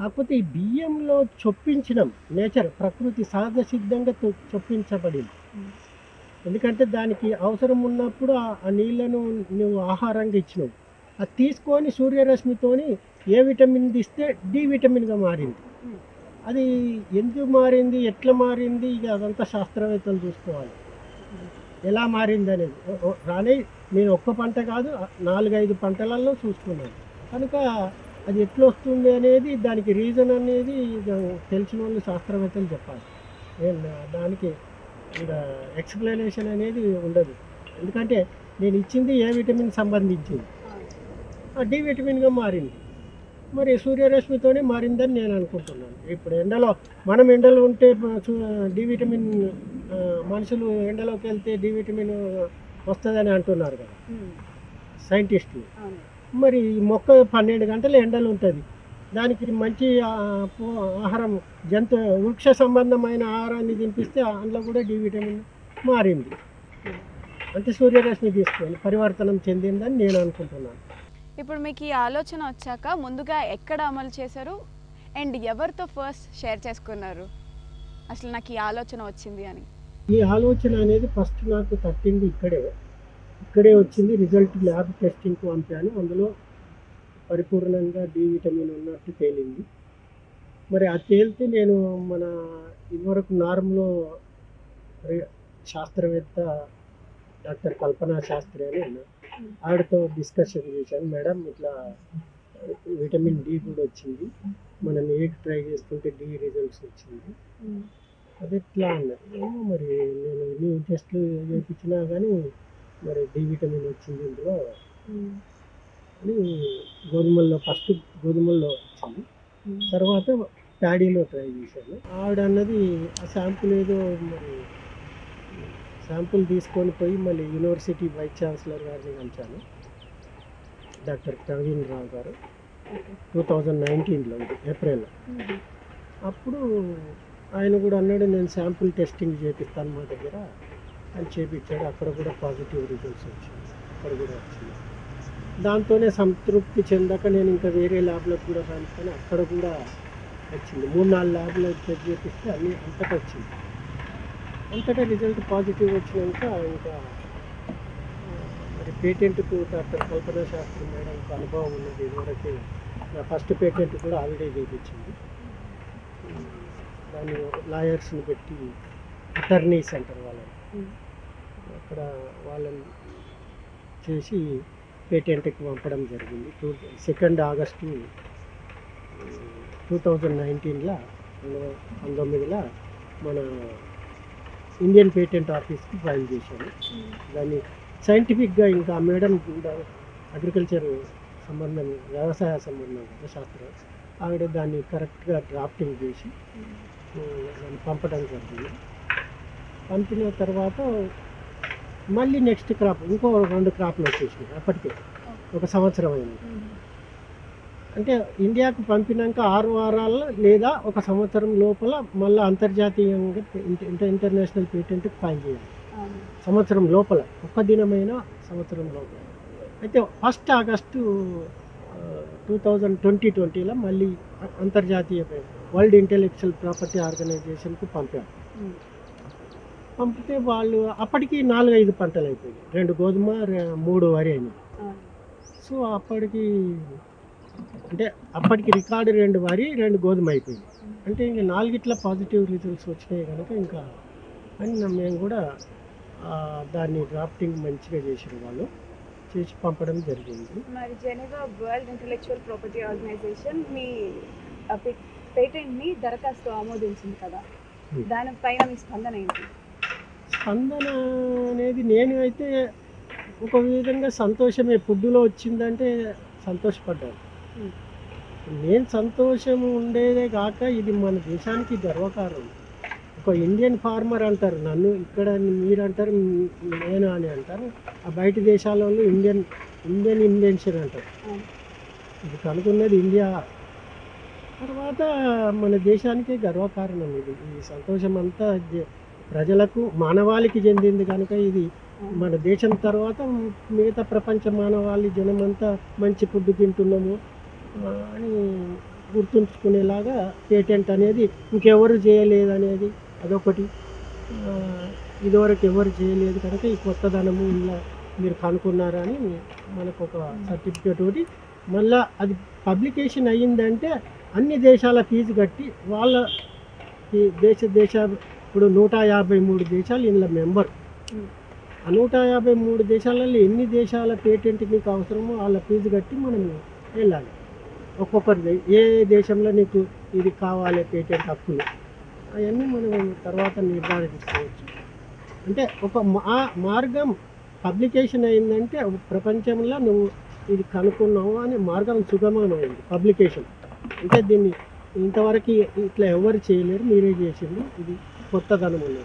కాకపోతే ఈ బియ్యంలో చొప్పించడం నేచర్ ప్రకృతి సహజ సిద్ధంగా తొ- చొప్పించబడింది మ్మ్. ఎందుకంటే దానికి అవసరం ఉన్నప్పుడు ఆ ఆ నీళ్లను నువ్వు ఆహారంగా ఇచ్చినావు అది తీసుకొని సూర్యరశ్మితోని ఏ విటమిన్ ఇస్తే డి విటమిన్గా మారింది మ్మ్. అది ఎందుకు మారింది ఎట్లా మారింది ఇక అదంతా శాస్త్రవేత్తలు చూసుకోవాలి ఎలా మారింది అనేది ఓ- ఓ- రానే నేను ఒక్క పంట కాదు నాలుగైదు పంటలలో చూసుకున్నాను కనుక అది ఎట్లా వస్తుంది అనేది దానికి రీజన్ అనేది ఇక తెలిసిన వాళ్ళు శాస్త్రవేత్తలు చెప్పాలి నేను దానికి ఇంకా ఎక్స్ప్లెనేషన్ అనేది ఉండదు ఎందుకంటే నేను ఇచ్చింది ఏ విటమిన్ సంబంధించింది ఆ డి విటమిన్గా మారింది మరి సూర్యరశ్మితోనే మారిందని నేను అనుకుంటున్నాను ఇప్పుడు ఎండలో మనం ఎండలో ఉంటే ప- సు- డి విటమిన్ ఆ, మనుషులు ఎండలోకి వెళ్తే డి విటమిన్ వస్తుందని అంటున్నారు కదా మ్మ్. సైంటిస్టులు అవును మరి ఈ మొక్క పన్నెండు గంటలు ఎండలు ఉంటుంది దానికి మంచి ఆ, పో- ఆహారం జంతు వృక్ష సంబంధమైన ఆహారాన్ని తినిపిస్తే అందులో కూడా డి విటమిన్ మారింది అంటే సూర్యరశ్మి తీసుకొని పరివర్తనం చెందిందని నేను అనుకుంటున్నాను ఇప్పుడు మీకు ఈ ఆలోచన వచ్చాక ముందుగా ఎక్కడ అమలు చేశారు అండ్ ఎవరితో ఫస్ట్ షేర్ చేసుకున్నారు అసలు నాకు ఈ ఆలోచన వచ్చింది అని ఈ ఆలోచన అనేది ఫస్ట్ నాకు తట్టింది ఇక్కడే ఇక్కడే వచ్చింది రిజల్ట్ ల్యాబ్ టెస్టింగ్కి పంపాను అందులో పరిపూర్ణంగా డి విటమిన్ ఉన్నట్టు తేలింది మరి ఆ తేలితే నేను మన ఇదివరకు నార్మలో రి- శాస్త్రవేత్త డాక్టర్ కల్పనా శాస్త్రి అని ఉన్నారు ఆవిడతో డిస్కషన్ చేశాను మేడం ఇట్లా విటమిన్ డి కూడా వచ్చింది మనం ఏ ట్రై చేస్తుంటే డి రిజల్ట్స్ వచ్చింది అది ఎట్లా అన్నది ఏమో మరి నేను ఎన్ని టెస్ట్లు చేయించినా కానీ మరి డి విటమిన్ వచ్చింది ఇందులో అని గోధుమల్లో ఫస్ట్ గోధుమల్లో వచ్చింది తర్వాత ప్యాడీలో ట్రై చేశాను ఆవిడ అన్నది ఆ శాంపుల్ ఏదో మరి శాంపుల్ తీసుకొని పోయి మళ్ళీ యూనివర్సిటీ వైస్ ఛాన్సలర్ గారిని కలిశాను డాక్టర్ ప్రవీణ్ రావు గారు టూ థౌజండ్ నైన్టీన్లో ఇది ఏప్రిల్లో అప్పుడు ఆయన కూడా అన్నాడు నేను శాంపుల్ టెస్టింగ్ చేపిస్తాను మా దగ్గర అని చేపించాడు అక్కడ కూడా పాజిటివ్ రిజల్ట్స్ వచ్చింది అక్కడ కూడా వచ్చింది దాంతోనే సంతృప్తి చెందక నేను ఇంకా వేరే ల్యాబ్లకు కూడా పంపుకొని అక్కడ కూడా వచ్చింది మూడు నాలుగు ల్యాబ్లో చెక్ చేపిస్తే అన్ని అంతటా వచ్చింది అంతటా రిజల్ట్ పాజిటివ్ వచ్చినాక ఇంకా ఆ, మరి పేటెంట్కు డాక్టర్ కల్పనా శాస్త్రి మేడంకి అనుభవం ఉన్నది ఇదివరకే నా ఫస్ట్ పేటెంట్ కూడా ఆవిడే చేయించింది దాన్ని లాయర్స్ని పెట్టి అటర్నీస్ అంటారు వాళ్ళని అక్కడ వాళ్ళని చేసి పేటెంట్కి పంపడం జరిగింది two second August two thousand నైన్టీన్లో పంతొమ్మిదిలో మన ఇండియన్ పేటెంట్ ఆఫీస్కి ఫైల్ చేశాను దాన్ని సైంటిఫిక్గా ఇంకా మేడం కూడా అగ్రికల్చర్ సంబంధం వ్యవసాయ సంబంధం కదా శాస్త్రం ఆవిడ దాన్ని కరెక్ట్గా డ్రాఫ్టింగ్ చేసి ఆ, దాన్ని పంపడం జరిగింది పంపిన తర్వాత మళ్ళీ నెక్స్ట్ క్రాప్ ఇంకో రెండు క్రాప్లు వచ్చేసినాయి అప్పటికే ఒక సంవత్సరం అయింది అంటే ఇండియాకు పంపినాక ఆరు వారాల్లో లేదా ఒక సంవత్సరం లోపల మళ్ళీ అంతర్జాతీయంగా ఇంట- ఇంట ఇంటర్నేషనల్ పేటెంట్కి ఫైల్ చేయాలి సంవత్సరం లోపల ఒక్క దినమైన సంవత్సరం లోపల అయితే first August two thousand twenty ట్వంటీలో మళ్ళీ అ- అంతర్జాతీయ పే- వరల్డ్ ఇంటెలెక్చువల్ ప్రాపర్టీ ఆర్గనైజేషన్కి పంపారు పంపితే వాళ్ళు అప్పటికి నాలుగైదు పంటలు అయిపోయాయి రెండు గోధుమ రె- మూడు వరి అయినాయి సో అప్పటికి అంటే అప్పటికి రికార్డు రెండు వరి రెండు గోధుమ అయిపోయింది అంటే ఇంకా నాలుగిట్ల పాజిటివ్ రిజల్ట్స్ వచ్చినాయి కనుక ఇంకా అని నా- మేము కూడా ఆ, దాన్ని డ్రాఫ్టింగ్ మంచిగా చేసిన వాళ్ళు చేసి పంపడం జరిగింది మరి Geneva world intellectual property organisation మీ పేటెంట్ ని దరఖాస్తు ఆమోదించింది కదా Hmm. దానిపైన మీ స్పందన ఏంటి స్పందన అనేది నేను అయితే ఒక విధంగా సంతోషమే ఫుడ్లో వచ్చిందంటే సంతోషపడ్డాను Hmm. నేను సంతోషం ఉండేదే కాక ఇది మన దేశానికి గర్వకారణం ఒక ఇండియన్ ఫార్మర్ అంటారు నన్ను ఇక్కడ మీరు అంటారు నేను అని అంటారు ఆ బయట దేశాల వాళ్ళు ఇండియన్ ఇండియన్ ఇన్వెన్షన్ అంటారు Hmm. ఇది కనుక్కున్నది ఇండియా తర్వాత మన దేశానికి గర్వకారణం ఇది ఈ సంతోషం అంతా జ- ప్రజలకు మానవాళికి చెందింది కనుక ఇది మన దేశం తర్వాత మిగతా ప్రపంచ మానవాళి జనమంతా మంచి ఫుడ్ తింటున్నాము ఆ, అని గుర్తుంచుకునేలాగా పేటెంట్ అనేది ఇంకెవరు చేయలేదు అనేది అదొకటి ఆ, ఇదివరకు ఎవరు చేయలేదు కనుక ఈ కొత్తదనము ఇలా మీరు కనుక్కున్నారని మనకు ఒక సర్టిఫికేట్ ఒకటి మళ్ళా అది పబ్లికేషన్ అయ్యిందంటే అన్ని దేశాల ఫీజు కట్టి వాళ్ళ ఈ దేశ దేశ ఇప్పుడు నూట యాభై మూడు దేశాలు ఇందులో మెంబర్ Hmm. ఆ నూట యాభై మూడు దేశాలలో ఎన్ని దేశాల పేటెంట్ నీకు అవసరమో వాళ్ళ ఫీజు కట్టి మనం వెళ్ళాలి ఒక్కొక్కరి ఏ దేశంలో నీకు ఇది కావాలి పేటెంట్ హక్కులు అవన్నీ మనం తర్వాత నిర్ధారించుకోవచ్చు అంటే ఒక మా మార్గం పబ్లికేషన్ అయిందంటే ఒక ప్రపంచంలో నువ్వు ఇది కనుక్కున్నావు అనే మార్గం సుగమమైంది పబ్లికేషన్ అంటే దీన్ని ఇంతవరకు ఇట్లా ఎవరు చేయలేరు మీరే చేసింది ఇది కొత్తదనం ఉన్నది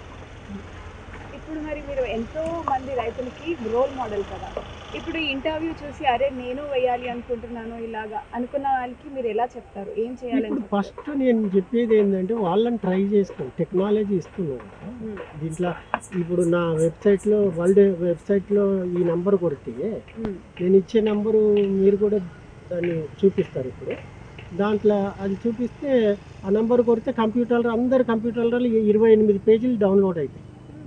ఇప్పుడు మరి మీరు ఎంతో మంది రైతులకి రోల్ మోడల్ కదా ఇప్పుడు ఈ ఇంటర్వ్యూ చూసి అరే నేను వేయాలి అనుకుంటున్నాను ఇలాగా అనుకున్న వాళ్ళకి మీరు ఎలా చెప్తారు ఏం చేయాలని ఇప్పుడు చెప్తారు? ఫస్ట్ నేను చెప్పేది ఏంటంటే వాళ్ళని ట్రై చేసుకోండి టెక్నాలజీ ఇస్తున్నాను కదా. ఉమ్, దీంట్లో ఇప్పుడు నా వెబ్సైట్లో వరల్డ్ వెబ్సైట్లో ఈ నంబర్ కొడితే ఉమ్, నేను ఇచ్చే నంబరు మీరు కూడా దాన్ని చూపిస్తారు ఇప్పుడు దాంట్లో అది చూపిస్తే ఆ నంబర్ కొడితే కంప్యూటర్లో అందరు కంప్యూటర్లో ఇరవై ఎనిమిది పేజీలు డౌన్లోడ్ అవుతాయి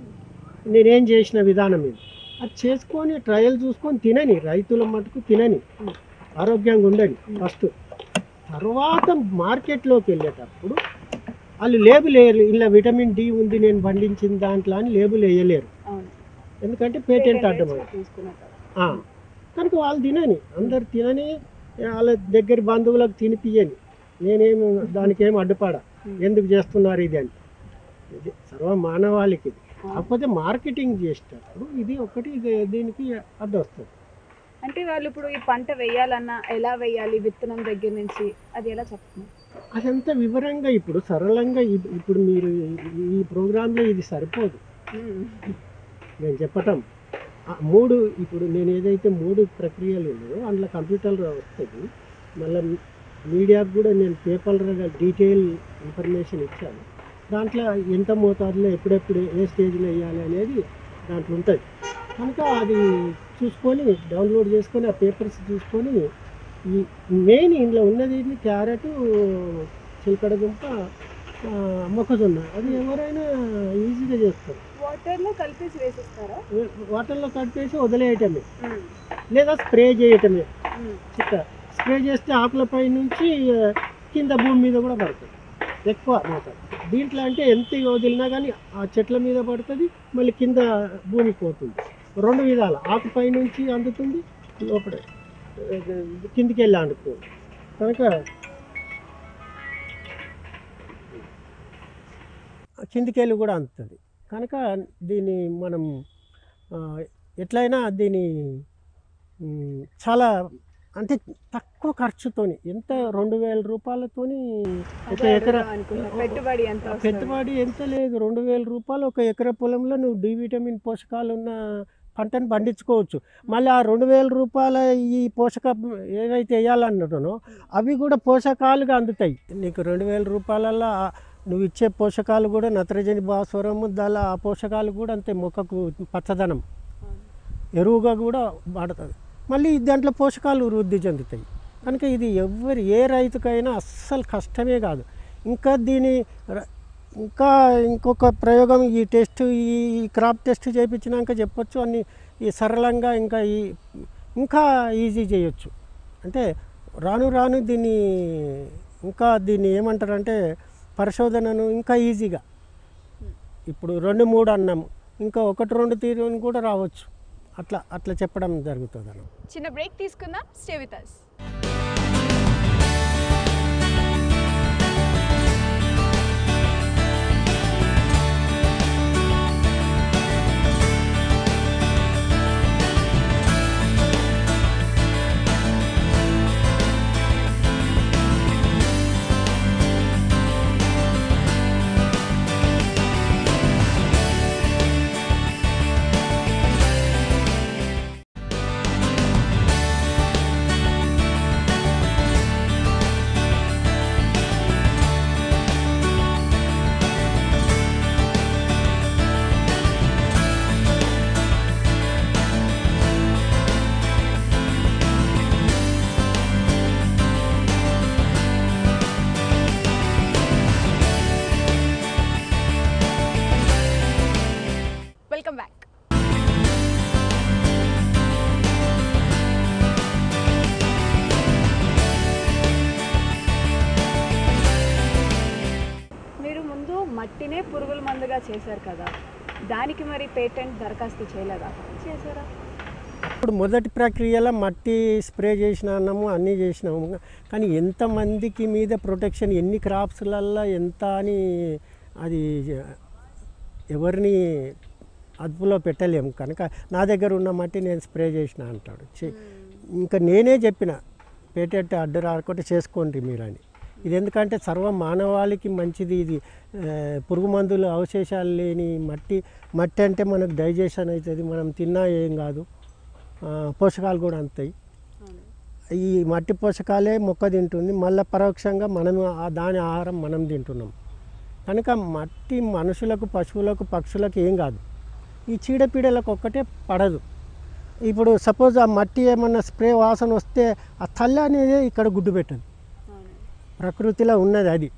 నేనేం చేసిన విధానం ఇది అది చేసుకొని ట్రయల్ చూసుకొని తినని రైతుల మటుకు తినని ఆరోగ్యంగా ఉండని ఫస్ట్ తర్వాత మార్కెట్లోకి వెళ్ళేటప్పుడు వాళ్ళు లేబుల్ వేయరు ఇలా విటమిన్ డి ఉంది నేను పండించిన దాంట్లో అని లేబుల్ వేయలేరు అవును ఎందుకంటే పేటెంట్ అడ్డం Patent తీసుకున్న తర్వాత. ఆ, కనుక వాళ్ళు తినని అందరు తినని వాళ్ళ దగ్గర బంధువులకు తినిపియని నేనేమి దానికి ఏం అడ్డుపడ ఎందుకు చేస్తున్నారు ఇది అని ఇది సర్వ మానవాళికి ఇది కాకపోతే మార్కెటింగ్ చేసేటప్పుడు ఇది ఒకటి ఇది దీనికి అడ్డు వస్తుంది అంటే వాళ్ళు ఇప్పుడు ఈ పంట వేయాలన్నా ఎలా వేయాలి విత్తనం దగ్గర నుంచి అది ఎలా చెప్తున్నారు అదంతా వివరంగా ఇప్పుడు సరళంగా ఇప్- ఇప్పుడు మీరు ఈ- ఈ ప్రోగ్రాంలో ఇది సరిపోదు ఉమ్, నేను చెప్పటం ఆ మూడు ఇప్పుడు నేను ఏదైతే మూడు ప్రక్రియలు ఉన్నాయో అందులో కంప్యూటర్లో వస్తుంది మళ్ళీ మీడియాకు కూడా నేను పేపర్గా డీటెయిల్ ఇన్ఫర్మేషన్ ఇచ్చాను దాంట్లో ఎంత మోతాదులో ఎప్పుడెప్పుడు ఏ స్టేజ్లో వేయాలి అనేది దాంట్లో ఉంటుంది కనుక అది చూసుకొని డౌన్లోడ్ చేసుకొని ఆ పేపర్స్ చూసుకొని ఈ మెయిన్ ఇందులో ఉన్నది ఏంటి? క్యారెట్ చిలకడ దుంప ఆ, మొక్కజొన్న అది ఎవరైనా ఈజీగా చేస్తారు వాటర్ లో కలిపేసి వేసిస్తారా వాటర్లో కట్టేసి వదిలేయటమే ఉమ్, లేదా స్ప్రే చేయటమే ఉమ్, చిట్ట స్ప్రే చేస్తే ఆకులపై నుంచి ఆ, కింద భూమి మీద కూడా పడుతుంది ఎక్కువ మోతాదు దీంట్లో అంటే ఎంత వదిలినా కానీ ఆ చెట్ల మీద పడుతుంది మళ్ళీ కింద భూమికి పోతుంది రెండు విధాల ఆకుపై నుంచి అందుతుంది లోపల ఆ, కిందికి వెళ్ళి అందుతుంది కనుక కిందికి వెళ్ళి కూడా అందుతుంది కనుక దీన్ని మనం ఆ, ఎట్లయినా దీన్ని మ్, చాలా అంటే తక్కువ ఖర్చుతోని ఎంత రెండు వేల రూపాయలతోని ఒక అదే ఎకరా అడుగుదాం అనుకున్నా. పెట్టుబడి ఎంత వస్తుంది? పెట్టుబడి ఎంత లేదు రెండు వేల రూపాయలు ఒక ఎకరా పొలంలో నువ్వు డి విటమిన్ పోషకాలు ఉన్న పంటను పండించుకోవచ్చు మళ్ళీ ఆ రెండు వేల రూపాయల ఈ పోషక ఏవైతే వేయాలన్నానో అవి కూడా పోషకాలుగా అందుతాయి నీకు రెండు వేల రూపాయలలో ఆ నువ్వు ఇచ్చే పోషకాలు కూడా నత్రజని భాస్వరము దాని ఆ పోషకాలు కూడా అంతే మొక్కకు పచ్చదనం ఎరువుగా కూడా వాడుతుంది మళ్ళీ దాంట్లో పోషకాలు వృద్ధి చెందుతాయి కనుక ఇది ఎవరి ఏ రైతుకైనా అస్సలు కష్టమే కాదు ఇంకా దీని ర- ఇంకా ఇంకొక ప్రయోగం ఈ టెస్ట్ ఈ ఈ క్రాప్ టెస్ట్ చేయించినాక చెప్పొచ్చు అన్ని ఈ సరళంగా ఇంకా ఈ ఇంకా ఈజీ చేయొచ్చు అంటే రాను రాను దీన్ని ఇంకా దీన్ని ఏమంటారంటే పరిశోధనను ఇంకా ఈజీగా ఇప్పుడు రెండు మూడు అన్నాము ఇంకా ఒకటి రెండు తీరు కూడా రావచ్చు అట్లా అట్లా చెప్పడం జరుగుతుంది అన్నమాట చిన్న బ్రేక్ తీసుకుందాం స్టే విత్ అస్ చేశారు కదా దానికి మరి పేటెంట్ దరఖాస్తు చేయలేదా చేశారా ఇప్పుడు మొదటి ప్రక్రియలో మట్టి స్ప్రే చేసినాము అన్నీ చేసినాము కానీ ఎంతమందికి మీద ప్రొటెక్షన్ ఎన్ని క్రాప్స్లల్లో ఎంత అని అది ఎవరిని అదుపులో పెట్టలేము కనుక నా దగ్గర ఉన్న మట్టి నేను స్ప్రే చేసిన అంటాడు చే- ఇంకా నేనే చెప్పిన పేటెంట్ అడ్డు రాకుండా చేసుకోండి మీరు అని ఇది ఎందుకంటే సర్వ మానవాళికి మంచిది ఇది ఆ, పురుగు మందులు అవశేషాలు లేని మట్టి మట్టి అంటే మనకు డైజెషన్ అవుతుంది మనం తిన్నా ఏం కాదు ఆ, పోషకాలు కూడా అందుతాయి అవును ఈ మట్టి పోషకాలే మొక్క తింటుంది మళ్ళీ పరోక్షంగా మనం ఆ దాని ఆహారం మనం తింటున్నాం కనుక మట్టి మనుషులకు పశువులకు పక్షులకు ఏం కాదు ఈ చీడపీడలకు ఒక్కటే పడదు ఇప్పుడు సపోజ్ ఆ మట్టి ఏమన్నా స్ప్రే వాసన వస్తే ఆ తల్లి అనేది ఇక్కడ గుడ్డు పెట్టదు అవును ప్రకృతిలో ఉన్నది అది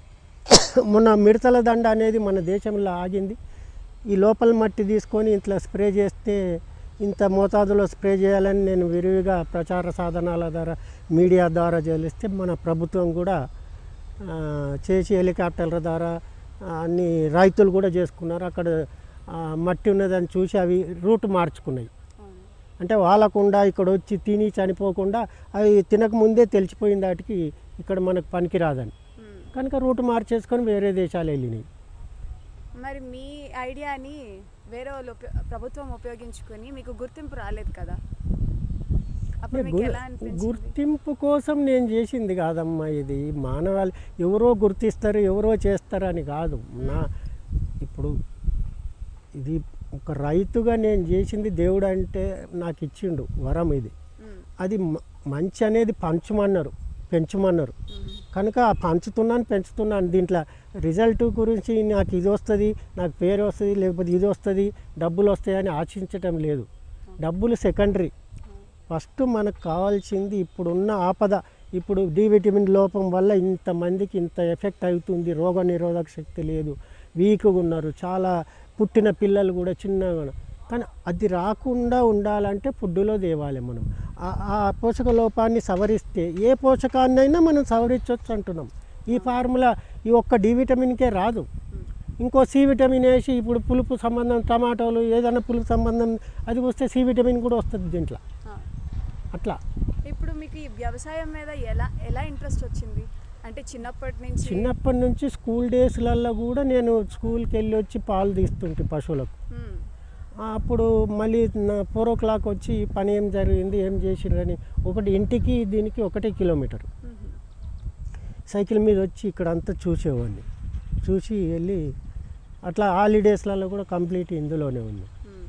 మొన్న మిడతల దండ అనేది మన దేశంలో ఆగింది ఈ లోపల మట్టి తీసుకొని ఇట్లా స్ప్రే చేస్తే ఇంత మోతాదులో స్ప్రే చేయాలని నేను విరివిగా ప్రచార సాధనాల ద్వారా మీడియా ద్వారా చేలిస్తే మన ప్రభుత్వం కూడా ఆ, చేసి హెలికాప్టర్ల ద్వారా ఆ, అన్ని రైతులు కూడా చేసుకున్నారు అక్కడ ఆ, మట్టి ఉన్నదని చూసి అవి రూట్ మార్చుకున్నాయి అవును అంటే వాళ్ళకుండా ఇక్కడ వచ్చి తిని చనిపోకుండా అవి తినక ముందే తెలిసిపోయింది వాటికి ఇక్కడ మనకు పనికి రాదని మ్మ్. కనుక రూట్ మార్చేసుకొని వేరే దేశాలు వెళ్ళినాయి మరి మీ ఐడియాని వేరే వాళ్ళు ఉపయో- ప్రభుత్వం ఉపయోగించుకొని మీకు గుర్తింపు రాలేదు కదా అప్పుడు మీకు గు- ఎలా అనిపించింది గుర్తింపు కోసం నేను చేసింది కాదమ్మా ఇది మానవాళి ఎవరో గుర్తిస్తారు ఎవరో చేస్తారు అని కాదు నా ఇప్పుడు ఇది ఒక రైతుగా నేను చేసింది దేవుడు అంటే నాకు ఇచ్చిండు వరం ఇది మ్మ్. అది మ- మంచి అనేది పంచమన్నారు పెంచమన్నారు మ్మ్. కనుక ఆ పంచుతున్నాను పెంచుతున్నాను దీంట్లో రిజల్ట్ గురించి నాకు ఇది వస్తుంది నాకు పేరు వస్తుంది లేకపోతే ఇది వస్తుంది డబ్బులు వస్తాయని ఆశించటం లేదు డబ్బులు సెకండరీ ఫస్ట్ మనకు కావాల్సింది ఇప్పుడున్న ఆపద ఇప్పుడు డి విటమిన్ లోపం వల్ల ఇంతమందికి ఇంత ఎఫెక్ట్ అవుతుంది రోగ నిరోధక శక్తి లేదు వీక్గా ఉన్నారు చాలా పుట్టిన పిల్లలు కూడా చిన్నగా ఉన్నారు. కానీ అది రాకుండా ఉండాలంటే ఫుడ్డులో తేవాలి మనం ఆ- ఆ పోషక లోపాన్ని సవరిస్తే ఏ పోషకాన్నైనా మనం సవరించవచ్చు అంటున్నాం ఈ ఫార్ములా ఈ ఒక్క డి విటమిన్కే రాదు మ్మ్. ఇంకో సి విటమిన్ వేసి ఇప్పుడు పులుపు సంబంధం టమాటోలు ఏదైనా పులుపు సంబంధం అది వస్తే సి విటమిన్ కూడా వస్తుంది దీంట్లో ఆ. అట్లా ఇప్పుడు మీకు ఈ వ్యవసాయం మీద ఎలా ఎలా ఇంట్రెస్ట్ వచ్చింది అంటే చిన్నప్పటి నుంచి చిన్నప్పటి నుంచి స్కూల్ డేస్లలో కూడా నేను స్కూల్కి వెళ్ళి వచ్చి పాలు తీస్తుంటే పశువులకు మ్మ్. అప్పుడు మళ్ళీ నా ఫోర్ ఓ క్లాక్ వచ్చి పని ఏం జరిగింది ఏం చేసిండ్రని ఒకటి ఇంటికి దీనికి ఒకటే కిలోమీటర్ మ్మ్. సైకిల్ మీద వచ్చి ఇక్కడ అంతా చూసేవాడిని చూసి వెళ్ళి అట్లా హాలిడేస్లలో కూడా కంప్లీట్ ఇందులోనే ఉంది మ్మ్.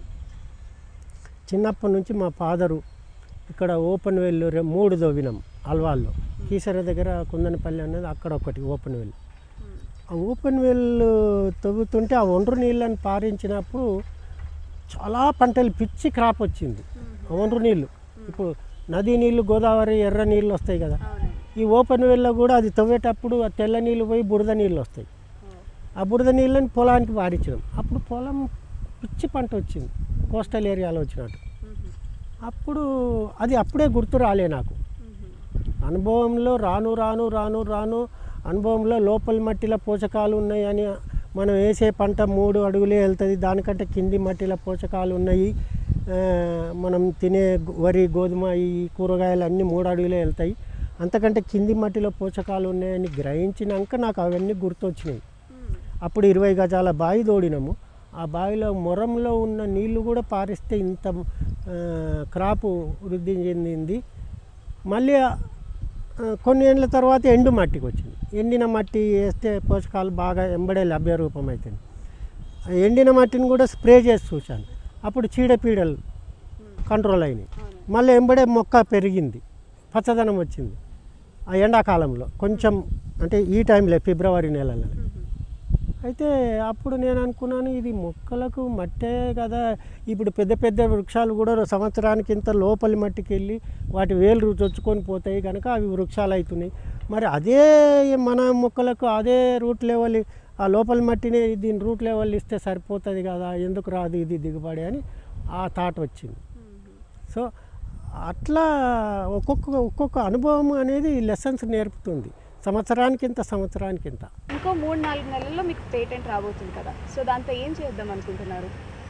చిన్నప్పటి నుంచి మా ఫాదరు ఇక్కడ ఓపెన్ వెల్ రె- మూడు దవ్వినాం అల్వాల్లో కీసర దగ్గర కుందనపల్లి అనేది అక్కడ ఒకటి ఓపెన్ వెల్ మ్మ్. ఆ ఓపెన్ వెల్ తవ్వుతుంటే ఆ ఒండ్రు నీళ్ళని పారించినప్పుడు చాలా పంటలు పిచ్చి క్రాప్ వచ్చింది ఆ ఒండ్రు నీళ్ళు ఇప్పుడు నదీ నీళ్ళు గోదావరి ఎర్ర నీళ్ళు వస్తాయి కదా అవునండి ఈ ఓపెన్ వెల్లో కూడా అది తవ్వేటప్పుడు ఆ తెల్ల నీళ్ళు పోయి బురద నీళ్ళు వస్తాయి ఓ. ఆ బురద నీళ్ళని పొలానికి పారించడం అప్పుడు పొలం పిచ్చి పంట వచ్చింది కోస్టల్ ఏరియాలో వచ్చినట్టు మ్మ్. అప్పుడు అది అప్పుడే గుర్తు రాలే నాకు మ్మ్. అనుభవంలో రాను రాను రాను రాను అనుభవంలో లోపల మట్టిలో పోషకాలు ఉన్నాయని మనం వేసే పంట మూడు అడుగులే వెళ్తుంది దానికంటే కింది మట్టిలో పోషకాలు ఉన్నాయి ఆ, మనం తినే గు- వరి గోధుమ ఈ కూరగాయలు అన్నీ మూడు అడుగులే వెళ్తాయి అంతకంటే కింది మట్టిలో పోషకాలు ఉన్నాయని గ్రహించినాక నాకు అవన్నీ గుర్తొచ్చినాయి మ్మ్. అప్పుడు ఇరవై గజాల బావి తోడినాము ఆ బావిలో మొరంలో ఉన్న నీళ్లు కూడా పారిస్తే ఇంత ఆ, క్రాపు వృద్ధి చెందింది మళ్ళీ ఆ, కొన్ని ఏళ్ళ తర్వాత ఎండు మట్టికి వచ్చింది ఎండిన మట్టి వేస్తే పోషకాలు బాగా ఎంబడే లభ్య రూపం అవుతుంది ఆ ఎండిన మట్టిని కూడా స్ప్రే చేసి చూశాను అప్పుడు చీడపీడలు మ్మ్. కంట్రోల్ అయినాయి అవునండి మళ్ళీ ఎంబడే మొక్క పెరిగింది పచ్చదనం వచ్చింది ఆ ఎండాకాలంలో కొంచెం అంటే ఈ టైంలో ఫిబ్రవరి నెలలో మ్మ్. అయితే అప్పుడు నేను అనుకున్నాను ఇది మొక్కలకు మట్టే కదా ఇప్పుడు పెద్ద పెద్ద వృక్షాలు కూడా సంవత్సరానికి ఇంత లోపలి మట్టికి వెళ్ళి వాటి వేలు చొచ్చుకొని పోతాయి కనుక అవి వృక్షాలు అవుతున్నాయి మరి అదే మన మొక్కలకు అదే రూట్ లెవెల్ ఆ లోపలి మట్టిని దీని రూట్ లెవెల్ ఇస్తే సరిపోతుంది కదా ఎందుకు రాదు ఇది దిగుబడి అని ఆ థాట్ వచ్చింది మ్మ్. సో అట్లా ఒక్కొక్క ఒక్కొక్క అనుభవం అనేది లెసన్స్ నేర్పుతుంది సంవత్సరానికి ఇంత సంవత్సరానికి ఇంత ఇంకో మూడు నాలుగు నెలల్లో మీకు పేటెంట్ రాబోతుంది కదా సో దాంతో ఏం చేద్దాం అనుకుంటున్నారు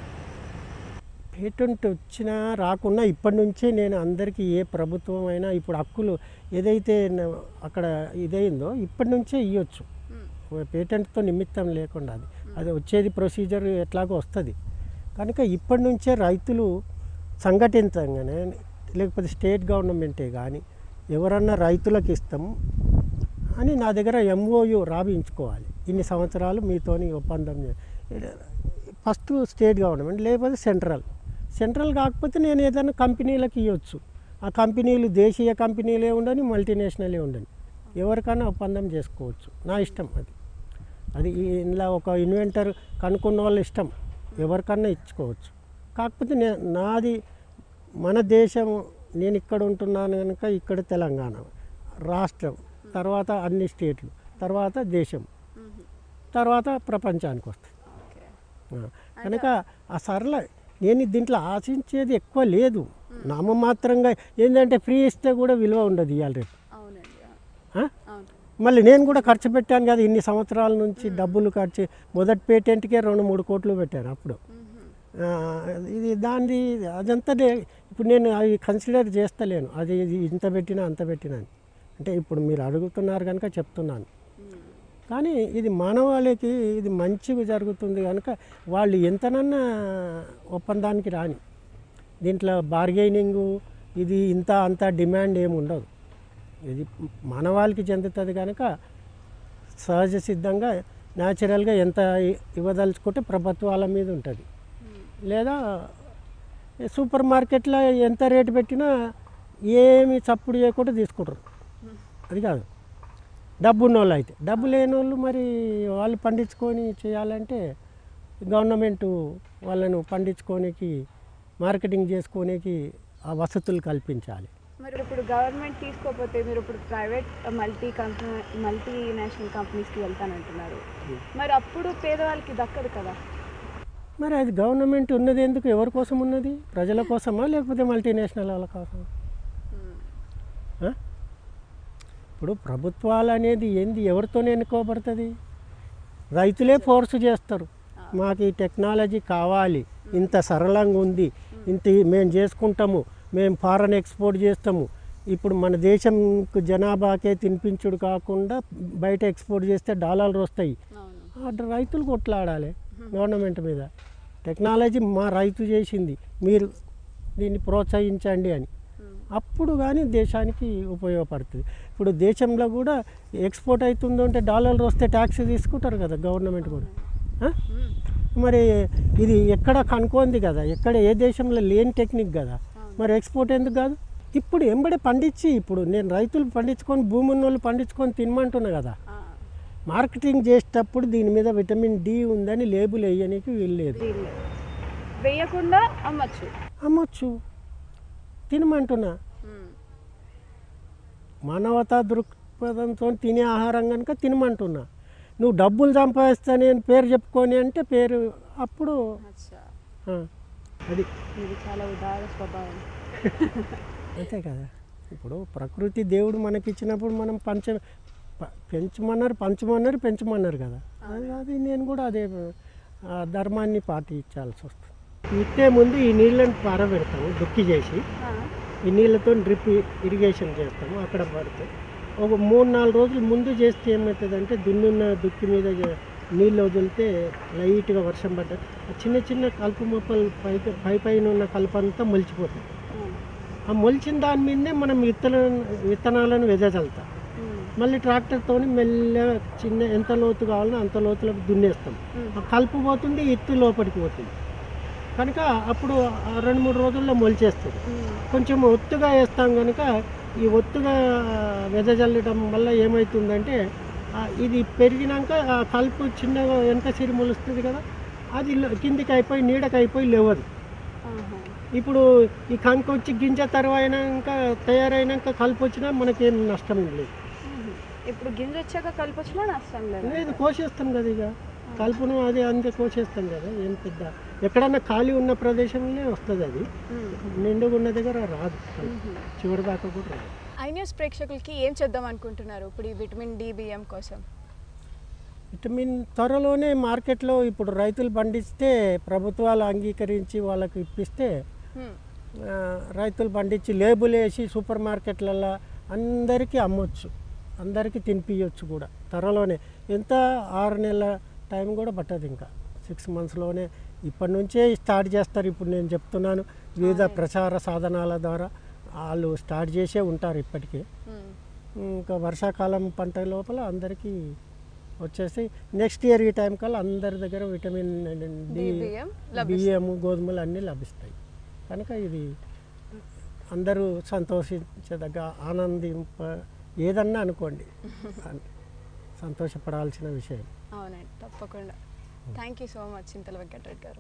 పేటెంట్ వచ్చినా రాకున్నా ఇప్పటి నుంచే నేను అందరికీ ఏ ప్రభుత్వం అయినా ఇప్పుడు హక్కులు ఏదైతే న- అక్కడ ఇదైందో ఇప్పటి నుంచే ఇవ్వచ్చు పేటెంట్తో నిమిత్తం లేకుండా అది అది వచ్చేది ప్రొసీజర్ ఎట్లాగో వస్తుంది కనుక ఇప్పటి నుంచే రైతులు సంఘటితంగానే లేకపోతే స్టేట్ గవర్నమెంటే కానీ ఎవరన్నా రైతులకు ఇస్తాం అని నా దగ్గర ఎంఓయు రాబించుకోవాలి ఇన్ని సంవత్సరాలు మీతోని ఒప్పందం చే- ఫస్ట్ స్టేట్ గవర్నమెంట్ లేకపోతే సెంట్రల్ సెంట్రల్ కాకపోతే నేను ఏదైనా కంపెనీలకు ఇవ్వచ్చు ఆ కంపెనీలు దేశీయ కంపెనీలే ఉండని మల్టీనేషనలే ఉండని ఎవరికైనా ఒప్పందం చేసుకోవచ్చు నా ఇష్టం అది అది ఈ- ఇందులో ఒక ఇన్వెంటర్ కనుక్కున్న వాళ్ళ ఇష్టం ఎవరికన్నా ఇచ్చుకోవచ్చు కాకపోతే నే నాది మన దేశం నేను ఇక్కడ ఉంటున్నాను కనుక ఇక్కడ తెలంగాణ రాష్ట్రం తర్వాత అన్ని స్టేట్లు తర్వాత దేశం తర్వాత ప్రపంచానికి వస్తుంది ఆ, కనుక ఆ సరళ నేను దీంట్లో ఆశించేది ఎక్కువ లేదు నామమాత్రంగా ఏంటంటే ఫ్రీ ఇస్తే కూడా విలువ ఉండదు ఇవాళ రేపు అవునండి ఆ? అవును మళ్ళీ నేను కూడా ఖర్చు పెట్టాను కదా ఇన్ని సంవత్సరాల నుంచి డబ్బులు ఖర్చు మొదటి పేటెంట్కే రెండు మూడు కోట్లు పెట్టాను అప్పుడు ఆ, ఇది దాన్ని అదంతా నే- ఇప్పుడు నేను అవి కన్సిడర్ చేస్తలేను అది ఇది ఇంత పెట్టినా అంత పెట్టినా అని అంటే ఇప్పుడు మీరు అడుగుతున్నారు కనుక చెప్తున్నాను కానీ ఇది మానవాళికి ఇది మంచిగా జరుగుతుంది కనుక వాళ్ళు ఎంతనన్నా ఒప్పందానికి రాని దీంట్లో బార్గెనింగు ఇది ఇంత అంత డిమాండ్ ఏమి ఉండదు ఇది మానవాళికి చెందుతుంది కనుక సహజ సిద్ధంగా న్యాచురల్గా ఎంత ఇ- ఇవ్వదలుచుకుంటే ప్రభుత్వాల మీద ఉంటుంది లేదా సూపర్ మార్కెట్లో ఎంత రేటు పెట్టినా ఏమి చప్పుడు చేయకుండా తీసుకుంటారు అది కాదు డబ్బు ఉన్న వాళ్ళు అయితే డబ్బు లేని వాళ్ళు మరి వాళ్ళు పండించుకొని చేయాలంటే గవర్నమెంట్ వాళ్ళను పండించుకోనికి మార్కెటింగ్ చేసుకోనికి ఆ వసతులు కల్పించాలి మరి ఇప్పుడు గవర్నమెంట్ తీసుకోకపోతే మీరు ఇప్పుడు private multi company multi national కంపెనీస్కి వెళ్తానంటున్నారు మరి అప్పుడు పేదవాళ్ళకి దక్కదు కదా మరి అది గవర్నమెంట్ ఉన్నది ఎందుకు ఎవరి కోసం ఉన్నది ప్రజల కోసమా లేకపోతే మల్టీనేషనల్ వాళ్ళ కోసమా ఆ? ఇప్పుడు ప్రభుత్వాలు అనేది ఏంది ఎవరితో ఎన్నుకోబడుతుంది రైతులే ఫోర్స్ చేస్తారు మాకు ఈ టెక్నాలజీ కావాలి ఇంత సరళంగా ఉంది ఇంత ఈ- మేము చేసుకుంటాము మేము ఫారెన్ ఎక్స్పోర్ట్ చేస్తాము ఇప్పుడు మన దేశం జనాభాకే తినిపించుడు కాకుండా బయట ఎక్స్పోర్ట్ చేస్తే డాలర్లు వస్తాయి అవును ఆ రైతులు కొట్లాడాలి గవర్నమెంట్ మీద టెక్నాలజీ మా రైతు చేసింది మీరు దీన్ని ప్రోత్సహించండి అని అప్పుడు కానీ దేశానికి ఉపయోగపడుతుంది ఇప్పుడు దేశంలో కూడా ఎక్స్పోర్ట్ అవుతుందో అంటే డాలర్లు వస్తే ట్యాక్స్ తీసుకుంటారు కదా గవర్నమెంట్ కూడా ఆ? మరి ఇది ఎక్కడ కనుక్కోంది కదా ఎక్కడ ఏ దేశంలో లేని టెక్నిక్ కదా మరి ఎక్స్పోర్ట్ ఎందుకు కాదు ఇప్పుడు ఎంబడే పండించి ఇప్పుడు నేను రైతులు పండించుకొని భూమి ఉన్న వాళ్ళు పండించుకొని తినమంటున్నా కదా ఆ, మార్కెటింగ్ చేసేటప్పుడు దీని మీద విటమిన్ డి ఉందని లేబుల్ వేయడానికి వీల్లేదు వీళ్ళు వేయకుండా అమ్మచ్చు అమ్మొచ్చు తినమంటున్నా మానవతా దృక్పథంతో తినే ఆహారం కనుక తినమంటున్నా నువ్వు డబ్బులు సంపాదిస్తా నేను పేరు చెప్పుకొని అంటే పేరు అప్పుడు అచ్చా ఆ, అది ఇది చాలా ఉదార స్వభావం అంతే కదా ఇప్పుడు ప్రకృతి దేవుడు మనకి ఇచ్చినప్పుడు మనం పంచ ప- పెంచమన్నారు పంచమన్నారు పెంచమన్నారు కదా అది అది నేను కూడా అదే ఆ ధర్మాన్ని పాటించాల్సి వస్తుంది ఇట్టే ముందు ఈ నీళ్ళని పారబెడతాము దుక్కి చేసి ఆ, ఈ నీళ్ళతో డ్రిప్ ఇరిగేషన్ చేస్తాము అక్కడ పడితే ఒక మూడు నాలుగు రోజులు ముందు చేస్తే ఏమవుతుందంటే దున్నున్న దుక్కి మీద జ- నీళ్ళు వదిలితే లైట్గా వర్షం పడ్డ ఆ చిన్న చిన్న కలుపు మొక్కలు పై పై పైన ఉన్న కలుపు అంతా మొలిచిపోతుంది ఆ, ఆ మొలిచిన దాని మీదనే మనం విత్తన విత్తనాలను వెదజల్తాం ఉమ్, మళ్ళీ ట్రాక్టర్తో మెల్లగా చిన్న ఎంత లోతు కావాలో అంత లోతులకు దున్నేస్తాం ఉమ్, ఆ కలుపు పోతుంది ఇత్తు లోపలికి పోతుంది కనుక అప్పుడు ఆ రెండు మూడు రోజుల్లో మొలిచేస్తుంది ఉమ్, కొంచెం ఒత్తుగా వేస్తాం కనుక ఈ ఒత్తుగా వెదజల్లడం వల్ల ఏమవుతుందంటే ఆ ఇది పెరిగినాక ఆ కలుపు చిన్నగా వెనక సిరి మొలుస్తుంది కదా అది లో- కిందికి అయిపోయి నీడకి అయిపోయి లేవదు ఆహా. ఇప్పుడు ఈ కంకి వచ్చి గింజ తరువైనాక తయారైనాక కలుపు వచ్చినా మనకేం నష్టం లేదు ఉమ్. ఇప్పుడు గింజ వచ్చాక కలిపి వచ్చినా నష్టం లేదు లేదు కోసేస్తాం కదా ఇక కలుపును అది అంతే కోసేస్తాం కదా ఏం పెద్ద ఎక్కడన్నా ఖాళీ ఉన్న ప్రదేశంలోనే వస్తుంది అది నిండుగా ఉన్న దగ్గర రాదు చివరి దాకా కూడా రాదు ఐ న్యూస్ ప్రేక్షకులకి ఏం చేద్దాం అనుకుంటున్నారు ఇప్పుడు ఈ విటమిన్ డి బియ్యం కోసం విటమిన్ త్వరలోనే మార్కెట్లో ఇప్పుడు రైతులు పండిస్తే ప్రభుత్వాలు అంగీకరించి వాళ్ళకి ఇప్పిస్తే హ్మ్. ఆ, రైతులు పండించి లేబుల్ వేసి సూపర్ మార్కెట్లలో అందరికీ అమ్మొచ్చు అందరికీ తినిపించవచ్చు కూడా త్వరలోనే ఎంత ఆరు నెలల టైం కూడా పట్టదు ఇంకా సిక్స్ మంత్స్లోనే ఇప్పటి నుంచే స్టార్ట్ చేస్తారు ఇప్పుడు నేను చెప్తున్నాను వివిధ ప్రచార సాధనాల ద్వారా వాళ్ళు స్టార్ట్ చేసే ఉంటారు ఇప్పటికే హ్మ్. ఇంకా వర్షాకాలం పంట లోపల అందరికీ వచ్చేసి నెక్స్ట్ ఇయర్ ఈ టైం కల్లా అందరి దగ్గర విటమిన్ డి డి బియ్యం లభిస్తుంది. బియ్యము గోధుమలు అన్నీ లభిస్తాయి కనుక ఇది అందరూ సంతోషించదగ్గ ఆనందింప ఏదన్నా అనుకోండి అన్- సంతోషపడాల్సిన విషయం అవునండి తప్పకుండా thank you so much Chintala Venkatareddy గారు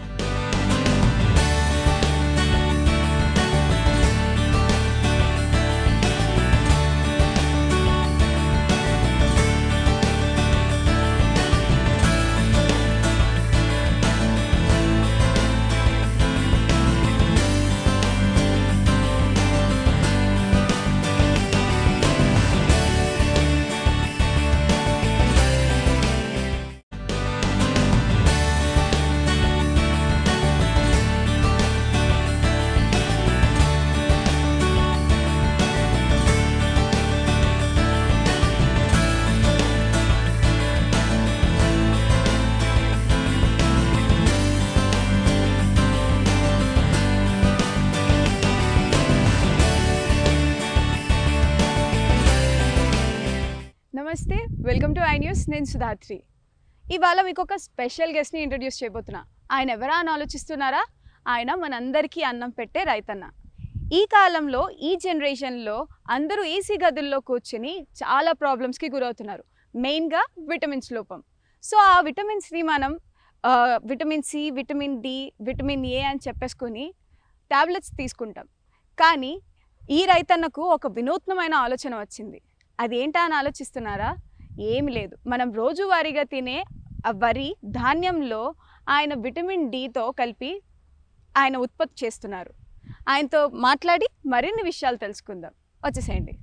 నమస్తే వెల్కమ్ టు ఐ న్యూస్ నేను సుధాత్రి ఇవాళ మీకు ఒక స్పెషల్ గెస్ట్ని ఇంట్రడ్యూస్ చేయబోతున్నా ఆయన ఎవరా అని ఆలోచిస్తున్నారా ఆయన మనందరికీ అన్నం పెట్టే రైతన్న ఈ కాలంలో ఈ జనరేషన్లో అందరూ ఏసీ గదుల్లో కూర్చుని చాలా ప్రాబ్లమ్స్కి గురవుతున్నారు మెయిన్గా విటమిన్స్ లోపం సో ఆ విటమిన్స్ని మనం ఆ, vitamin C vitamin D vitamin A అని చెప్పేసుకొని టాబ్లెట్స్ తీసుకుంటాం కానీ ఈ రైతన్నకు ఒక వినూత్నమైన ఆలోచన వచ్చింది అదేంటా అని ఆలోచిస్తున్నారా ఏమి లేదు మనం రోజువారీగా తినే ఆ వరి ధాన్యంలో ఆయన విటమిన్ డితో కలిపి ఆయన ఉత్పత్తి చేస్తున్నారు ఆయనతో మాట్లాడి మరిన్ని విషయాలు తెలుసుకుందాం వచ్చేసేయండి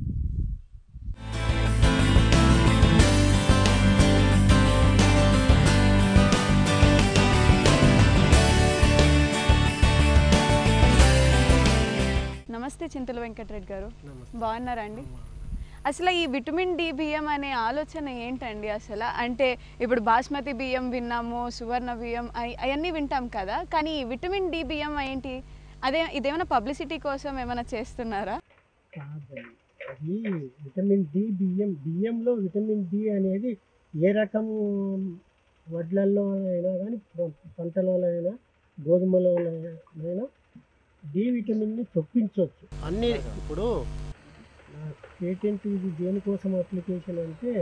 నమస్తే చింతల వెంకటరెడ్డి గారు బాగున్నారా అండి అసలు ఈ విటమిన్ డి బియ్యం అనే ఆలోచన ఏంటండి అసలు అంటే ఇప్పుడు బాస్మతి బియ్యం విన్నాము సువర్ణ బియ్యం అయి- అవన్నీ వింటాం కదా కానీ ఈ విటమిన్ డి బియ్యం ఏంటి అదే ఇదేమైనా పబ్లిసిటీ కోసం ఏమైనా చేస్తున్నారా కాదండి అది విటమిన్ డి బియ్యం బియ్యంలో విటమిన్ డి అనేది ఏ రకం వడ్లల్లో అయినా కానీ పంటలలో అయినా గోధుమలో అయినా డి విటమిన్ని చొప్పించవచ్చు అన్ని ఇప్పుడు పేటెంట్ ఇది దేనికోసం అప్లికేషన్ అంటే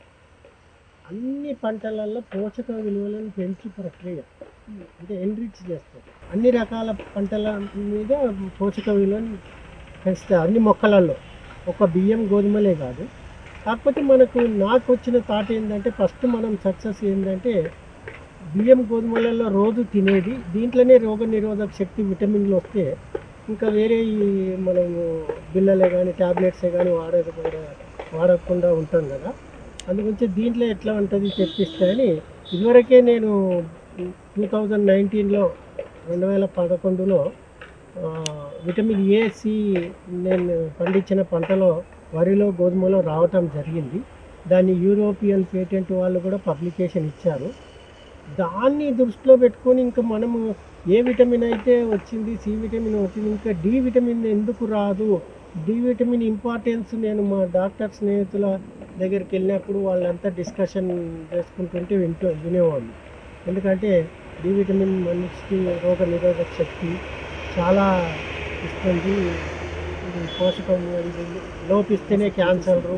అన్ని పంటలలో పోషక విలువలను పెంచి ప్రక్రియ అంటే ఎన్రిచ్ చేస్తారు అన్ని రకాల పంటల మీద పోషక విలువను పెంచుతాయి అన్ని మొక్కలలో ఒక బియ్యం గోధుమలే కాదు కాకపోతే మనకు నాకు వచ్చిన థాట్ ఏంటంటే ఫస్ట్ మనం సక్సెస్ ఏంటంటే బియ్యం గోధుమలలో రోజు తినేది దీంట్లోనే రోగ నిరోధక శక్తి విటమిన్లు వస్తే ఇంకా వేరే ఈ మనము బిళ్ళలే కానీ ట్యాబ్లెట్సే కానీ వాడకుండా వాడకుండా ఉంటాం కదా అందుగురించి దీంట్లో ఎట్లా ఉంటుంది తెప్పిస్తాయని ఇదివరకే నేను టూ థౌజండ్ నైన్టీన్లో రెండు వేల పదకొండులో ఆ, విటమిన్ ఏ సి నేను పండించిన పంటలో వరిలో గోధుమలో రావటం జరిగింది దాన్ని యూరోపియన్ పేటెంట్ వాళ్ళు కూడా పబ్లికేషన్ ఇచ్చారు దాన్ని దృష్టిలో పెట్టుకొని ఇంకా మనము ఏ విటమిన్ అయితే వచ్చింది సి విటమిన్ వచ్చింది ఇంకా డి విటమిన్ ఎందుకు రాదు డి విటమిన్ ఇంపార్టెన్స్ నేను మా డాక్టర్ స్నేహితుల దగ్గరికి వెళ్ళినప్పుడు వాళ్ళంతా డిస్కషన్ చేసుకుంటుంటే వింటూ వినేవాళ్ళు ఎందుకంటే డి విటమిన్ మనిషికి రోగ నిరోధక శక్తి చాలా ఇస్తుంది ఇది పోషకం ఇది లోపిస్తేనే క్యాన్సర్లు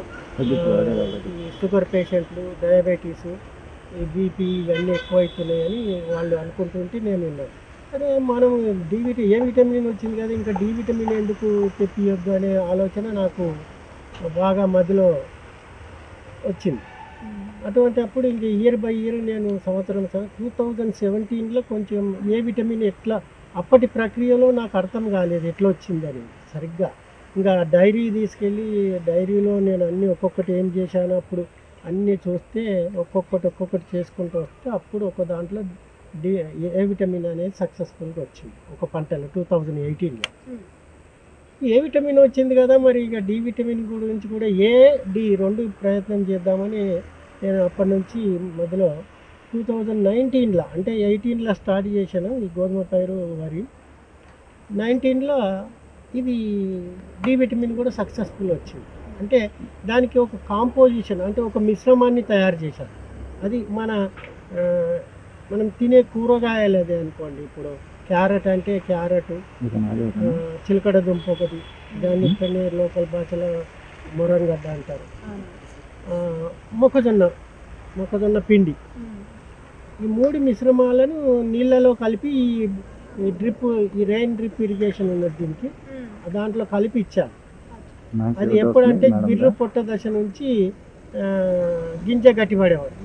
ఈ షుగర్ పేషెంట్లు డయాబెటీస్ ఈ బీపీ ఇవన్నీ ఎక్కువైతున్నాయని వాళ్ళు అనుకుంటుంటే నేను విన్నాను అదే మనం డి విటమిన్ ఏ విటమిన్ వచ్చింది కదా ఇంకా డి విటమిన్ ఎందుకు తెప్పియొద్దు అనే ఆలోచన నాకు బాగా మధ్యలో వచ్చింది అటువంటి అప్పుడు ఇంక ఇయర్ బై ఇయర్ నేను సంవత్సరం టూ థౌజండ్ సెవెంటీన్లో కొంచెం ఏ విటమిన్ ఎట్లా అప్పటి ప్రక్రియలో నాకు అర్థం కాలేదు ఎట్లా వచ్చిందని సరిగ్గా ఇంకా డైరీ తీసుకెళ్ళి డైరీలో నేను అన్నీ ఒక్కొక్కటి ఏం చేశాను అప్పుడు అన్నీ చూస్తే ఒక్కొక్కటి ఒక్కొక్కటి చేసుకుంటూ వస్తే అప్పుడు ఒక దాంట్లో డి ఏ విటమిన్ అనేది సక్సెస్ఫుల్గా వచ్చింది ఒక పంటలో టూ థౌజండ్ ఎయిటీన్లో ఏ విటమిన్ వచ్చింది కదా మరి ఇక డి విటమిన్ గురించి కూడా ఏ డి రెండు ప్రయత్నం చేద్దామని నేను అప్పటి నుంచి మొదలు టూ థౌజండ్ నైన్టీన్లో అంటే ఎయిటీన్లో స్టార్ట్ చేశాను ఈ గోధుమ పైరు వరి నైన్టీన్లో ఇది డి విటమిన్ కూడా సక్సెస్ఫుల్ వచ్చింది అంటే దానికి ఒక కాంపోజిషన్ అంటే ఒక మిశ్రమాన్ని తయారు చేశాను అది మన ఆ, మనం తినే కూరగాయలు అదే అనుకోండి ఇప్పుడు క్యారెట్ అంటే క్యారెట్ ఆ, చిలకడ దుంప ఒకటి దాన్ని ఇక్కడనే లోకల్ భాషలో మొరంగడ్డ అంటారు ఆ, మొక్కజొన్న మొక్కజొన్న పిండి ఈ మూడు మిశ్రమాలను నీళ్ళలో కలిపి ఈ- ఈ డ్రిప్ ఈ రెయిన్ డ్రిప్ ఇరిగేషన్ ఉన్నది దీనికి దాంట్లో కలిపి ఇచ్చాను అది ఎప్పుడంటే గిర్రు పొట్ట దశ నుంచి ఆ, గింజ గట్టిపడేవాడు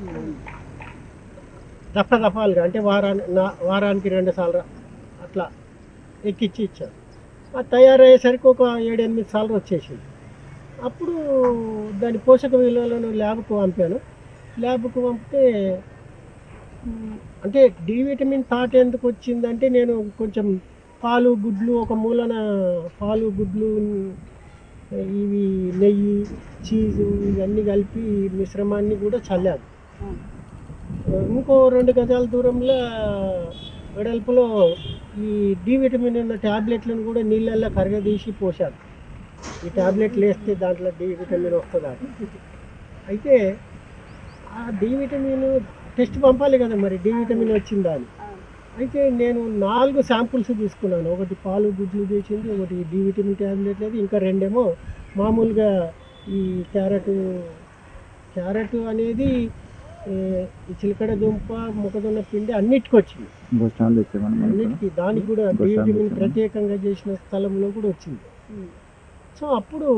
దఫ దఫాలుగా అంటే వారాన్ని నా- వారానికి రెండు సార్లు అట్లా ఎక్కిచ్చి ఇచ్చాను అది తయారయ్యేసరికి ఒక ఏడెనిమిది సార్లు వచ్చేసింది అప్పుడు దాని పోషక విలువలను ల్యాబ్కు పంపాను ల్యాబ్కు పంపితే మ్, అంటే డి విటమిన్ థాట్ ఎందుకు వచ్చిందంటే నేను కొంచెం పాలు గుడ్లు ఒక మూలన పాలు గుడ్లు ఇవి నెయ్యి చీజు ఇవన్నీ కలిపి మిశ్రమాన్ని కూడా చల్లాను ఇంకో రెండు గజాల దూరంలో వెడల్పులో ఈ డి విటమిన్ ఉన్న ట్యాబ్లెట్లను కూడా నీళ్ళల్లో కరగదీసి పోశాను ఈ ట్యాబ్లెట్లు వేస్తే దాంట్లో డి విటమిన్ వస్తుందా అయితే ఆ డి విటమిన్ టెస్ట్ పంపాలి కదా మరి డి విటమిన్ వచ్చిందా అని అయితే నేను నాలుగు శాంపుల్స్ తీసుకున్నాను ఒకటి పాలు గుడ్లు చేసింది ఒకటి డి విటమిన్ ట్యాబ్లెట్ లేదు ఇంకా రెండేమో మామూలుగా ఈ క్యారెట్ క్యారెట్ అనేది ఏ, ఈ చిలకడ దుంప మొక్కజొన్న పిండి అన్నిటికి వచ్చింది అన్నిటికీ దానికి కూడా డి విటమిన్ ప్రత్యేకంగా చేసిన స్థలంలో కూడా వచ్చింది సో అప్పుడు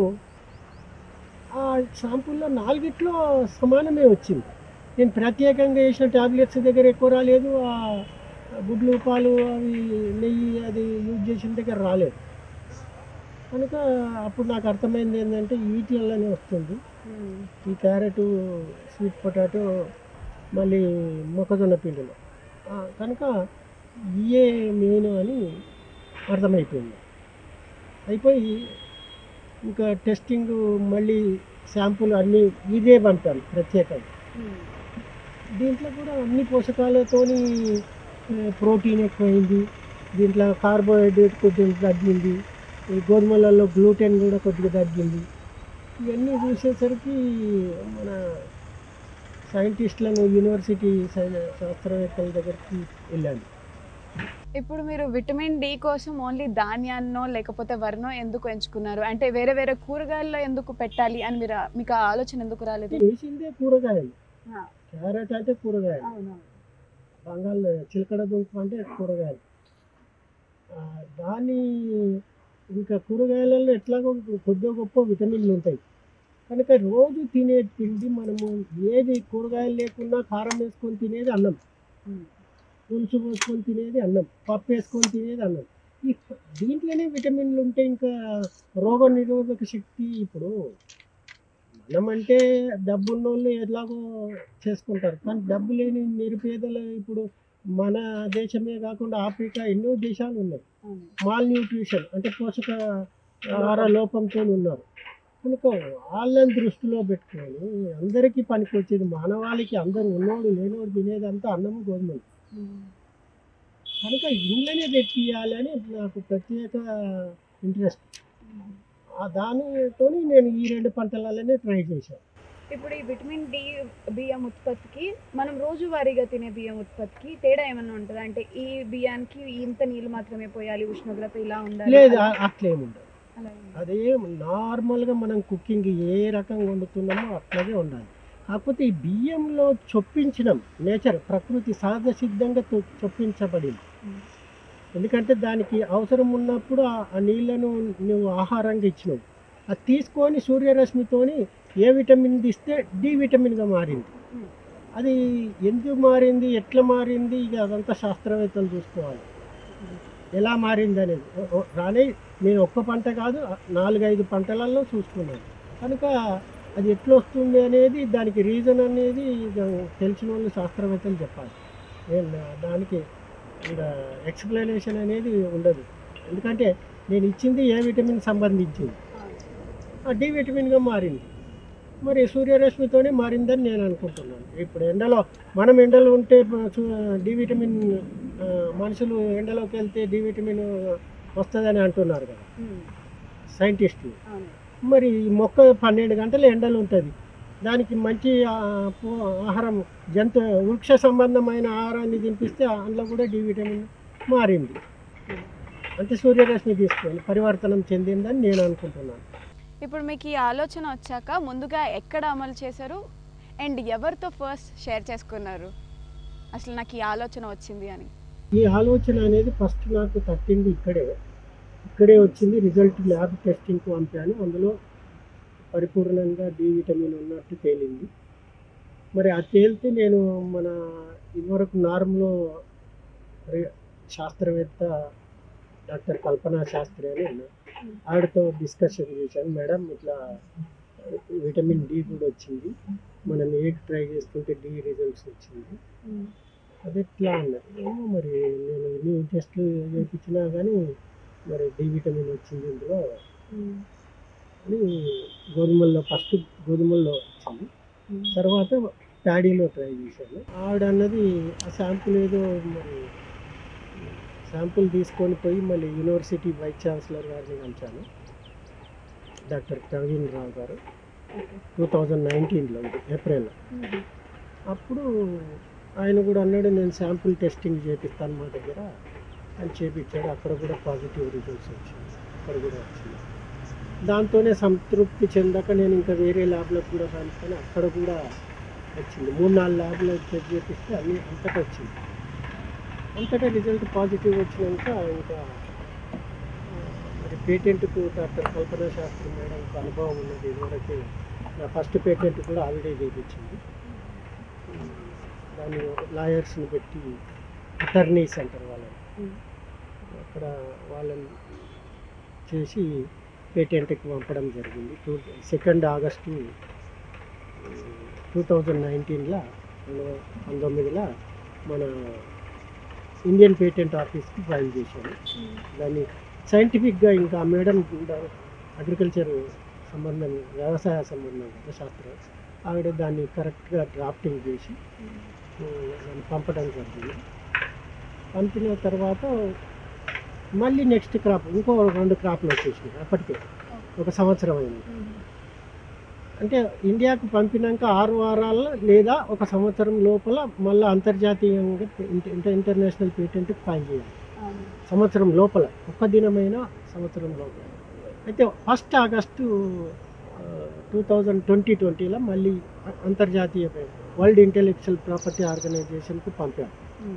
ఆ షాంపూల్లో నాలుగిట్లో సమానమే వచ్చింది నేను ప్రత్యేకంగా వేసిన ట్యాబ్లెట్స్ దగ్గర ఎక్కువ రాలేదు ఆ గుడ్లు పాలు అవి నెయ్యి అది యూజ్ చేసిన దగ్గర రాలేదు కనుక అప్పుడు నాకు అర్థమైంది ఏంటంటే వీటిల్లోనే వస్తుంది ఈ క్యారెట్ స్వీట్ పొటాటో మళ్ళీ మొక్కజొన్న పిండిలో ఆ, కనుక ఇయే మెయిన్ అని అర్థమైపోయింది అయిపోయి ఇంకా టెస్టింగ్ మళ్ళీ శాంపుల్ అన్నీ ఇదే పంపాను ప్రత్యేకంగా దీంట్లో కూడా అన్ని పోషకాలతోని ఆ, ప్రోటీన్ ఎక్కువైంది దీంట్లో కార్బోహైడ్రేట్ కొద్దిగా తగ్గింది ఈ గోధుమలలో గ్లూటెన్ కూడా కొద్దిగా తగ్గింది ఇవన్నీ చూసేసరికి మన సైంటిస్టులను యూనివర్సిటీ సై- శాస్త్రవేత్తల దగ్గరికి వెళ్ళాను ఇప్పుడు మీరు విటమిన్ డి కోసం ఓన్లీ ధాన్యాన్నో లేకపోతే వరినో ఎందుకు ఎంచుకున్నారు అంటే వేరే వేరే కూరగాయల్లో ఎందుకు పెట్టాలి అని మీరు మీకు ఆ ఆలోచన ఎందుకు రాలేదు వేసిందే కూరగాయలు ఆ. క్యారెట్ అంటే కూరగాయలు బంగాళ చిలకడ దుంప అంటే కూరగాయలు ఆ, దాని ఇంకా కూరగాయలలో ఎట్లాగో కొద్దిగా గొప్ప విటమిన్లు ఉంటాయి కనుక రోజు తినే తిండి మనము ఏది కూరగాయలు లేకున్నా కారం వేసుకొని తినేది అన్నం పులుసు పోసుకొని తినేది అన్నం పప్పు వేసుకొని తినేది అన్నం ఈ దీంట్లోనే విటమిన్లు ఉంటే ఇంకా రోగ నిరోధక శక్తి ఇప్పుడు మనం అంటే డబ్బున్న వాళ్ళు ఎలాగో చేసుకుంటారు కానీ డబ్బు లేని నిరుపేదలు ఇప్పుడు మన దేశమే కాకుండా ఆఫ్రికా ఎన్నో దేశాలు ఉన్నాయి మాల్ న్యూట్రిషన్ అంటే పోషక ఆహార లోపంతో ఉన్నారు కనుక వాళ్ళని దృష్టిలో పెట్టుకొని అందరికీ పనికి వచ్చేది మానవాళికి అందరూ ఉన్నోడు లేనోడు తినేదంతా అన్నము గోధుమలు కనుక ఇంట్లోనే తెప్పియాలి అని నాకు ప్రత్యేక ఇంట్రెస్ట్ ఆ దానితో నేను ఈ రెండు పంటలలోనే ట్రై చేశాను ఇప్పుడు ఈ విటమిన్ డి బియ్యం ఉత్పత్తికి మనం రోజువారీగా తినే బియ్యం ఉత్పత్తికి తేడా ఏమన్నా ఉంటుందా అంటే ఈ బియ్యానికి ఇంత నీళ్ళు మాత్రమే పోయాలి ఉష్ణోగ్రత ఇలా ఉండాలి లేదు అలా- ఆ- అట్లేముండదు అలా ఏమన్నా? అదే నార్మల్గా మనం కుకింగ్ ఏ రకంగా వండుతున్నామో అట్లాగే ఉండాలి కాకపోతే ఈ బియ్యంలో చొప్పించడం నేచర్ ప్రకృతి సహజ సిద్ధంగా తొ- చొప్పించబడింది ఉమ్. ఎందుకంటే దానికి అవసరం ఉన్నప్పుడు ఆ- ఆ నీళ్లను నువ్వు ఆహారంగా ఇచ్చినావు అది తీసుకొని సూర్యరశ్మితోని ఏ విటమిన్ తీస్తే డి విటమిన్గా మారింది Hmm. అది ఎందుకు మారింది ఎట్లా మారింది ఇక అదంతా శాస్త్రవేత్తలు చూసుకోవాలి ఎలా మారింది అనేది ఓ- ఓ- రానే నేను ఒక్క పంట కాదు నాలుగైదు పంటలలో చూసుకున్నాను కనుక అది ఎట్లా వస్తుంది అనేది దానికి రీజన్ అనేది ఇక తెలిసిన వాళ్ళు శాస్త్రవేత్తలు చెప్పాలి నేను నా- దానికి ఇంకా ఎక్స్ప్లెనేషన్ అనేది ఉండదు ఎందుకంటే నేను ఇచ్చింది ఏ విటమిన్ సంబంధించింది ఆ డి విటమిన్గా మారింది మరి సూర్యరశ్మితోనే మారిందని నేను అనుకుంటున్నాను ఇప్పుడు ఎండలో మనం ఎండలో ఉంటే ప- సు- డి విటమిన్ ఆ, మనుషులు ఎండలోకి వెళ్తే డి విటమిన్ వస్తుందని అంటున్నారు కదా సైంటిస్టులు అవును మరి ఈ మొక్క పన్నెండు గంటలు ఎండలు ఉంటుంది దానికి మంచి ఆ, పో- ఆహారం జంతు వృక్ష సంబంధమైన ఆహారాన్ని తినిపిస్తే అందులో కూడా డి విటమిన్ మారింది అంటే సూర్యరశ్మి తీసుకొని పరివర్తనం చెందిందని నేను అనుకుంటున్నాను ఇప్పుడు మీకు ఈ ఆలోచన వచ్చాక ముందుగా ఎక్కడ అమలు చేశారు అండ్ ఎవరితో ఫస్ట్ షేర్ చేసుకున్నారు అసలు నాకు ఈ ఆలోచన వచ్చింది అని ఈ ఆలోచన అనేది ఫస్ట్ నాకు తట్టింది ఇక్కడే ఇక్కడే వచ్చింది రిజల్ట్ ల్యాబ్ టెస్టింగ్కి పంపాను అందులో పరిపూర్ణంగా డి విటమిన్ ఉన్నట్టు తేలింది మరి అది తేలితే నేను మన ఇదివరకు నార్మ్లో రి- శాస్త్రవేత్త డాక్టర్ కల్పనా శాస్త్రి అని ఉన్నారు. ఆవిడతో డిస్కషన్ చేశాను మేడం ఇట్లా విటమిన్ డి కూడా వచ్చింది మనం ఏ ట్రై చేస్తుంటే డి రిజల్ట్స్ వచ్చింది అది ఎట్లా అన్నది ఏమో మరి నేను ఎన్ని టెస్టులు చేయించినా కానీ మరి డి విటమిన్ వచ్చింది ఇందులో అని గోధుమల్లో ఫస్ట్ గోధుమల్లో వచ్చింది తర్వాత ప్యాడీలో ట్రై చేశాను ఆవిడ అన్నది ఆ శాంపుల్ ఏదో మరి శాంపుల్ తీసుకొని పోయి మళ్ళీ యూనివర్సిటీ వైస్ ఛాన్సలర్ గారిని కలిశాను డాక్టర్ ప్రవీణ్ రావు గారు టూ థౌజండ్ నైన్టీన్లో ఏప్రిల్లో అప్పుడు ఆయన కూడా అన్నాడు నేను శాంపుల్ టెస్టింగ్ చేపిస్తాను మా దగ్గర అని చేపించాడు అక్కడ కూడా పాజిటివ్ రిజల్ట్స్ వచ్చింది అక్కడ కూడా వచ్చింది దాంతోనే సంతృప్తి చెందక నేను ఇంకా వేరే ల్యాబ్లకు కూడా కనుక్కొని అక్కడ కూడా వచ్చింది మూడు నాలుగు ల్యాబ్లో చెక్ చేపిస్తే అన్ని అంతటా వచ్చింది అంతటా రిజల్ట్ పాజిటివ్ వచ్చినాక ఇంకా ఆ, మరి పేటెంట్కు డాక్టర్ కల్పనా శాస్త్రి మేడంకి అనుభవం ఉన్నది ఇదివరకే నా ఫస్ట్ పేటెంట్ కూడా ఆవిడే చేయించింది దాన్ని లాయర్స్ని పెట్టి అటర్నీస్ అంటారు వాళ్ళని అక్కడ వాళ్ళని చేసి పేటెంట్కి పంపడం జరిగింది two second August two thousand నైన్టీన్లో పంతొమ్మిదిలో మన ఇండియన్ పేటెంట్ ఆఫీస్కి ఫైల్ చేశాను దాన్ని సైంటిఫిక్గా ఇంకా మేడం అగ్రికల్చర్ సంబంధం వ్యవసాయ సంబంధం కదా శాస్త్రం ఆవిడ దాన్ని కరెక్ట్గా డ్రాఫ్టింగ్ చేసి ఆ, దాన్ని పంపడం జరిగింది పంపిన తర్వాత మళ్ళీ నెక్స్ట్ క్రాప్ ఇంకో రెండు క్రాప్లు వచ్చేసినాయి అప్పటికే ఒక సంవత్సరం అయింది అంటే ఇండియాకు పంపినాక ఆరు వారాల్లో లేదా ఒక సంవత్సరం లోపల మళ్ళీ అంతర్జాతీయంగా ఇంట- ఇంట- ఇంటర్నేషనల్ పేటెంట్కి ఫైల్ చేయాలి సంవత్సరం లోపల ఒక్క దినమైన సంవత్సరం లోపల అయితే first August two thousand twenty ట్వంటీలో మళ్ళీ అ- అంతర్జాతీయ వరల్డ్ ఇంటెలెక్చువల్ ప్రాపర్టీ ఆర్గనైజేషన్కి పంపారు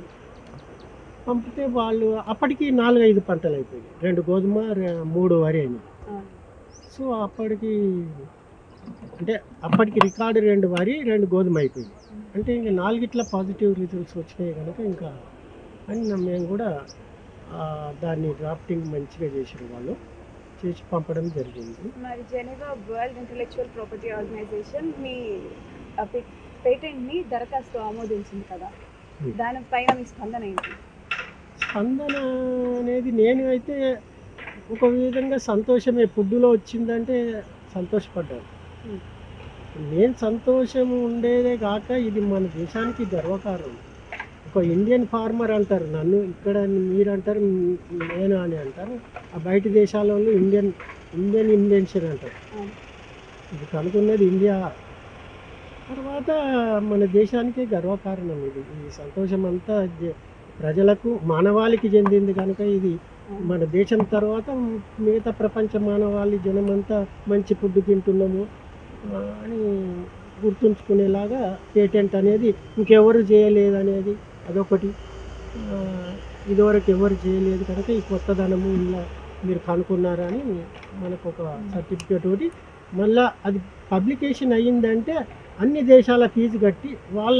పంపితే వాళ్ళు అప్పటికి నాలుగైదు పంటలు అయిపోయాయి రెండు గోధుమ రె- మూడు వరి అయినాయి సో అప్పటికి అంటే అప్పటికి రికార్డు రెండు వరి రెండు గోధుమ అయిపోయింది అంటే ఇంకా నాలుగిట్ల పాజిటివ్ రిజల్ట్స్ వచ్చినాయి కనుక ఇంకా అని నా- మేము కూడా ఆ, దాన్ని డ్రాఫ్టింగ్ మంచిగా చేసిన వాళ్ళు చేసి పంపడం జరిగింది మరి Geneva world intellectual property organisation మీ పేటెంట్ని దరఖాస్తు ఆమోదించింది కదా Hmm. దానిపైన మీ స్పందన ఏంటి స్పందన అనేది నేను అయితే ఒక విధంగా సంతోషమే ఫుడ్లో వచ్చిందంటే సంతోషపడ్డాను Hmm. నేను సంతోషం ఉండేదే కాక ఇది మన దేశానికి గర్వకారణం ఒక ఇండియన్ ఫార్మర్ అంటారు నన్ను ఇక్కడ మీరు అంటారు నేను అని అంటారు ఆ బయట దేశాల వాళ్ళు ఇండియన్ ఇండియన్ ఇన్వెన్షన్ అంటారు అవును. ఇది కనుక్కున్నది ఇండియా తర్వాత మన దేశానికే గర్వకారణం ఇది ఈ సంతోషం అంతా జ- ప్రజలకు మానవాళికి చెందింది కనుక ఇది మన దేశం తర్వాత మిగతా ప్రపంచ మానవాళి జనమంతా మంచి ఫుడ్ తింటున్నాము ఆ, అని గుర్తుంచుకునేలాగా పేటెంట్ అనేది ఇంకెవరు చేయలేదు అనేది అదొకటి ఆ, ఇదివరకు ఎవరు చేయలేదు కనుక ఈ కొత్తదనము ఇలా మీరు కనుక్కున్నారని మనకు ఒక సర్టిఫికేట్ ఒకటి మళ్ళా అది పబ్లికేషన్ అయ్యిందంటే అన్ని దేశాల ఫీజు కట్టి వాళ్ళ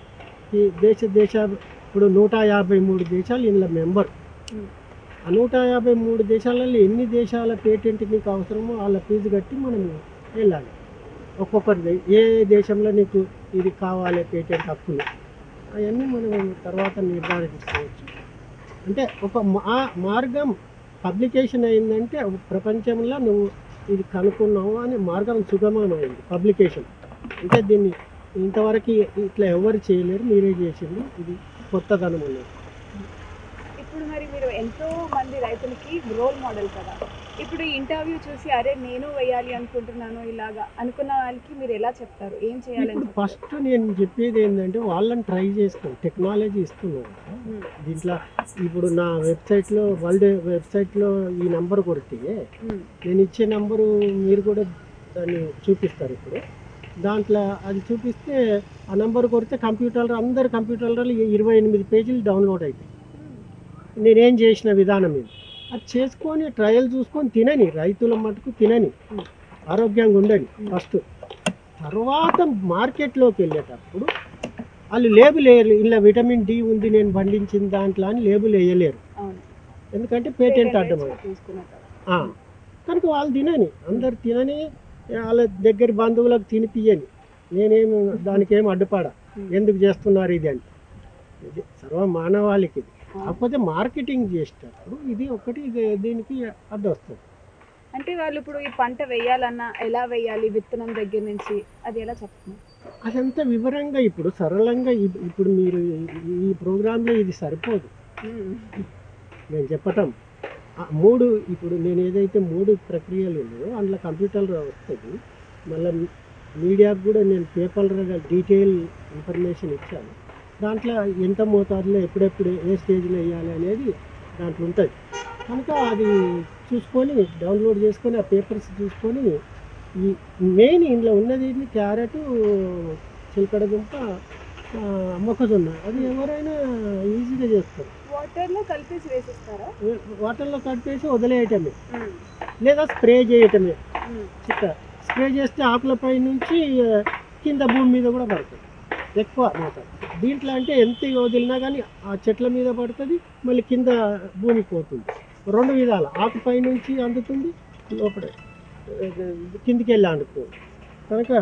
ఈ దేశ దేశ ఇప్పుడు నూట యాభై మూడు దేశాలు ఇందులో మెంబర్ Hmm. ఆ నూట యాభై మూడు దేశాలలో ఎన్ని దేశాల పేటెంట్ నీకు అవసరమో వాళ్ళ ఫీజు కట్టి మనం వెళ్ళాలి ఒక్కొక్కరి ఏ దేశంలో నీకు ఇది కావాలి పేటెంట్ హక్కులు అవన్నీ మనం తర్వాత నిర్ధారించుకోవచ్చు అంటే ఒక మా మార్గం పబ్లికేషన్ అయిందంటే ఒక ప్రపంచంలో నువ్వు ఇది కనుక్కున్నావు అనే మార్గం సుగమమైంది పబ్లికేషన్ అంటే దీన్ని ఇంతవరకు ఇట్లా ఎవరు చేయలేరు మీరే చేసింది ఇది కొత్తదనం అన్నది ఇప్పుడు మరి మీరు ఎంతో మంది రైతులకి రోల్ మోడల్ కదా ఇప్పుడు ఈ ఇంటర్వ్యూ చూసి అరే నేను వేయాలి అనుకుంటున్నాను ఇలాగా అనుకున్న వాళ్ళకి మీరు ఎలా చెప్తారు ఏం చేయాలని ఇప్పుడు చెప్తారు? ఫస్ట్ నేను చెప్పేది ఏంటంటే వాళ్ళని ట్రై చేస్తాం టెక్నాలజీ ఇస్తున్నాం కదా. ఉమ్, దీంట్లో ఇప్పుడు నా వెబ్సైట్లో వరల్డ్ వెబ్సైట్లో ఈ నంబర్ కొడితే ఉమ్, నేను ఇచ్చే నంబరు మీరు కూడా దాన్ని చూపిస్తారు ఇప్పుడు దాంట్లో అది చూపిస్తే ఆ నంబర్ కొడితే కంప్యూటర్లో అందరు కంప్యూటర్లో ఇరవై ఎనిమిది పేజీలు డౌన్లోడ్ అవుతాయి నేనేం చేసిన విధానం ఇది అది చేసుకొని ట్రయల్ చూసుకొని తినని రైతుల మటుకు తినని ఆరోగ్యంగా ఉండని ఫస్ట్ తర్వాత మార్కెట్లోకి వెళ్ళేటప్పుడు వాళ్ళు లేబుల్ వేయరు ఇలా విటమిన్ డి ఉంది నేను పండించిన దాంట్లో అని లేబుల్ వేయలేరు అవును ఎందుకంటే పేటెంట్ అడ్డం rights తీసుకున్న తర్వాత. ఆ, కనుక వాళ్ళు తినని అందరు తినని వాళ్ళ దగ్గర బంధువులకు తినిపియని నేనేం దానికి ఏం అడ్డుపడ ఎందుకు చేస్తున్నారు ఇది అని ఇది సర్వ మానవాళికి ఇది కాకపోతే మార్కెటింగ్ చేసేటప్పుడు ఇది ఒకటి ఇది దీనికి అడ్డు వస్తుంది అంటే వాళ్ళు ఇప్పుడు ఈ పంట వేయాలన్నా ఎలా వేయాలి విత్తనం దగ్గర నుంచి అది ఎలా చెప్తున్నారు అదంతా వివరంగా ఇప్పుడు సరళంగా ఇప్- ఇప్పుడు మీరు ఈ- ఈ ప్రోగ్రాంలో ఇది సరిపోదు ఉమ్, నేను చెప్పటం ఆ మూడు ఇప్పుడు నేను ఏదైతే మూడు ప్రక్రియలు ఉన్నాయో అందులో కంప్యూటర్లో వస్తుంది మళ్ళీ మీడియాకు కూడా నేను పేపర్గా డీటెయిల్ ఇన్ఫర్మేషన్ ఇచ్చాను దాంట్లో ఎంత మోతాదులో ఎప్పుడెప్పుడు ఏ స్టేజ్లో వేయాలి అనేది దాంట్లో ఉంటుంది కనుక అది చూసుకొని డౌన్లోడ్ చేసుకొని ఆ పేపర్స్ చూసుకొని ఈ మెయిన్ ఇందులో ఉన్నది ఏంటి క్యారెట్ చిలకడ దుంప ఆ, మొక్కజొన్న అది ఎవరైనా ఈజీగా చేస్తారు వాటర్ లో కలిపేసి వేసిస్తారా వాటర్లో కట్టేసి వదిలేయటమే ఉమ్, లేదా స్ప్రే చేయటమే ఉమ్, చిట్ట స్ప్రే చేస్తే ఆకులపై నుంచి ఆ, కింద భూమి మీద కూడా పడుతుంది ఎక్కువ మోతాదు దీంట్లో అంటే ఎంత వదిలినా కానీ ఆ చెట్ల మీద పడుతుంది మళ్ళీ కింద భూమికి పోతుంది రెండు విధాల ఆకుపై నుంచి అందుతుంది లోపల ఆ, కిందికి వెళ్ళి అందుతుంది కనుక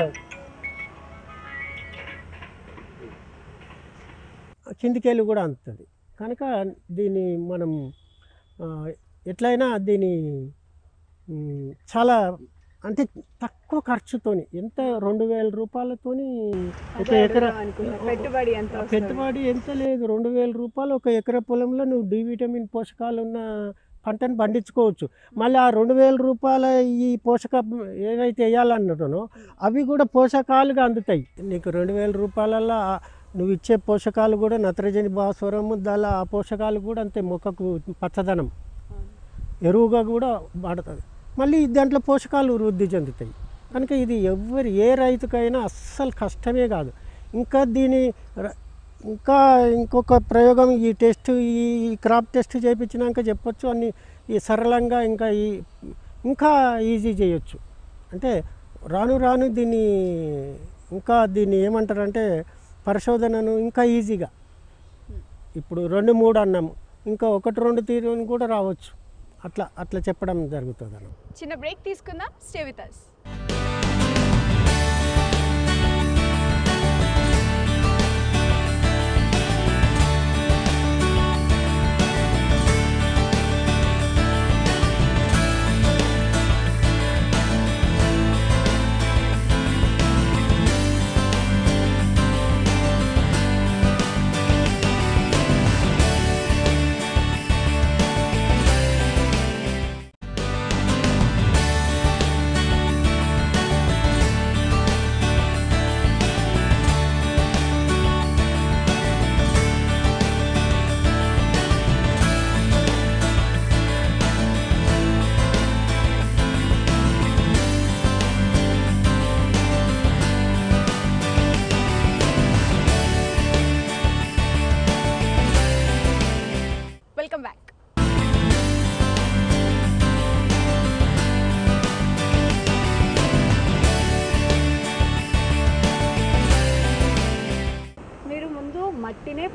కిందికి వెళ్ళి కూడా అందుతుంది కనుక దీన్ని మనం ఆ, ఎట్లయినా దీన్ని మ్, చాలా అంటే తక్కువ ఖర్చుతోని ఎంత రెండు వేల రూపాయలతోని ఒక అదే ఎకరా అడుగుదాం అనుకున్నా. పెట్టుబడి ఎంత వస్తుంది? పెట్టుబడి ఎంత లేదు రెండు వేల రూపాయలు ఒక ఎకరా పొలంలో నువ్వు డి విటమిన్ పోషకాలు ఉన్న పంటను పండించుకోవచ్చు మళ్ళీ ఆ రెండు వేల రూపాయల ఈ పోషక ఏవైతే వేయాలన్నానో అవి కూడా పోషకాలుగా అందుతాయి నీకు రెండు వేల రూపాయలలో ఆ నువ్వు ఇచ్చే పోషకాలు కూడా నత్రజని భాస్వరము దానిలో ఆ పోషకాలు కూడా అంతే మొక్కకు పచ్చదనం అవును. ఎరువుగా కూడా వాడుతుంది మళ్ళీ దాంట్లో పోషకాలు వృద్ధి చెందుతాయి కనుక ఇది ఎవరి ఏ రైతుకైనా అస్సలు కష్టమే కాదు ఇంకా దీని ర- ఇంకా ఇంకొక ప్రయోగం ఈ టెస్ట్ ఈ ఈ క్రాప్ టెస్ట్ చేయించినాక చెప్పొచ్చు అన్ని ఈ సరళంగా ఇంకా ఈ ఇంకా ఈజీ చేయొచ్చు అంటే రాను రాను దీన్ని ఇంకా దీన్ని ఏమంటారంటే పరిశోధనను ఇంకా ఈజీగా ఇప్పుడు రెండు మూడు అన్నాము ఇంకా ఒకటి రెండు తీరు కూడా రావచ్చు అట్లా అట్లా చెప్పడం జరుగుతుంది అన్నమాట చిన్న బ్రేక్ తీసుకుందాం స్టే విత్ అస్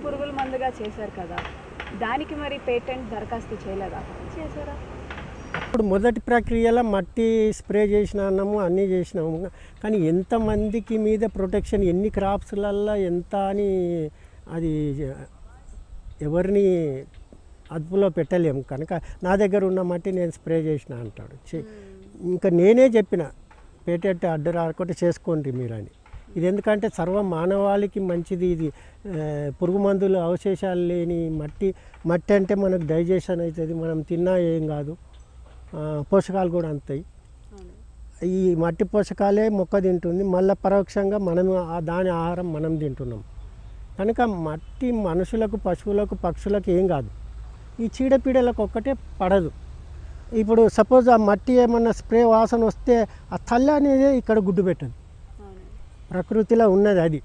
పురుగుల మందుగా చేశారు కదా దానికి మరి పేటెంట్ దరఖాస్తు చేయలేదా చేశారా ఇప్పుడు మొదటి ప్రక్రియలో మట్టి స్ప్రే చేసినాము అన్నీ చేసినాము కానీ ఎంతమందికి మీద ప్రొటెక్షన్ ఎన్ని క్రాప్స్లల్లో ఎంత అని అది ఎవరిని అదుపులో పెట్టలేము కనుక నా దగ్గర ఉన్న మట్టి నేను స్ప్రే చేసిన అంటాడు చే- ఇంకా నేనే చెప్పిన పేటెంట్ అడ్డు రాకుండా చేసుకోండి మీరు అని ఇది ఎందుకంటే సర్వ మానవాళికి మంచిది ఇది ఆ, పురుగు మందులు అవశేషాలు లేని మట్టి మట్టి అంటే మనకు డైజెషన్ అవుతుంది మనం తిన్నా ఏం కాదు ఆ, పోషకాలు కూడా అందుతాయి అవును ఈ మట్టి పోషకాలే మొక్క తింటుంది మళ్ళీ పరోక్షంగా మనం ఆ దాని ఆహారం మనం తింటున్నాం కనుక మట్టి మనుషులకు పశువులకు పక్షులకు ఏం కాదు ఈ చీడపీడలకు ఒక్కటే పడదు ఇప్పుడు సపోజ్ ఆ మట్టి ఏమన్నా స్ప్రే వాసన వస్తే ఆ తల్లి అనేది ఇక్కడ గుడ్డు పెట్టదు అవును ప్రకృతిలో ఉన్నది అది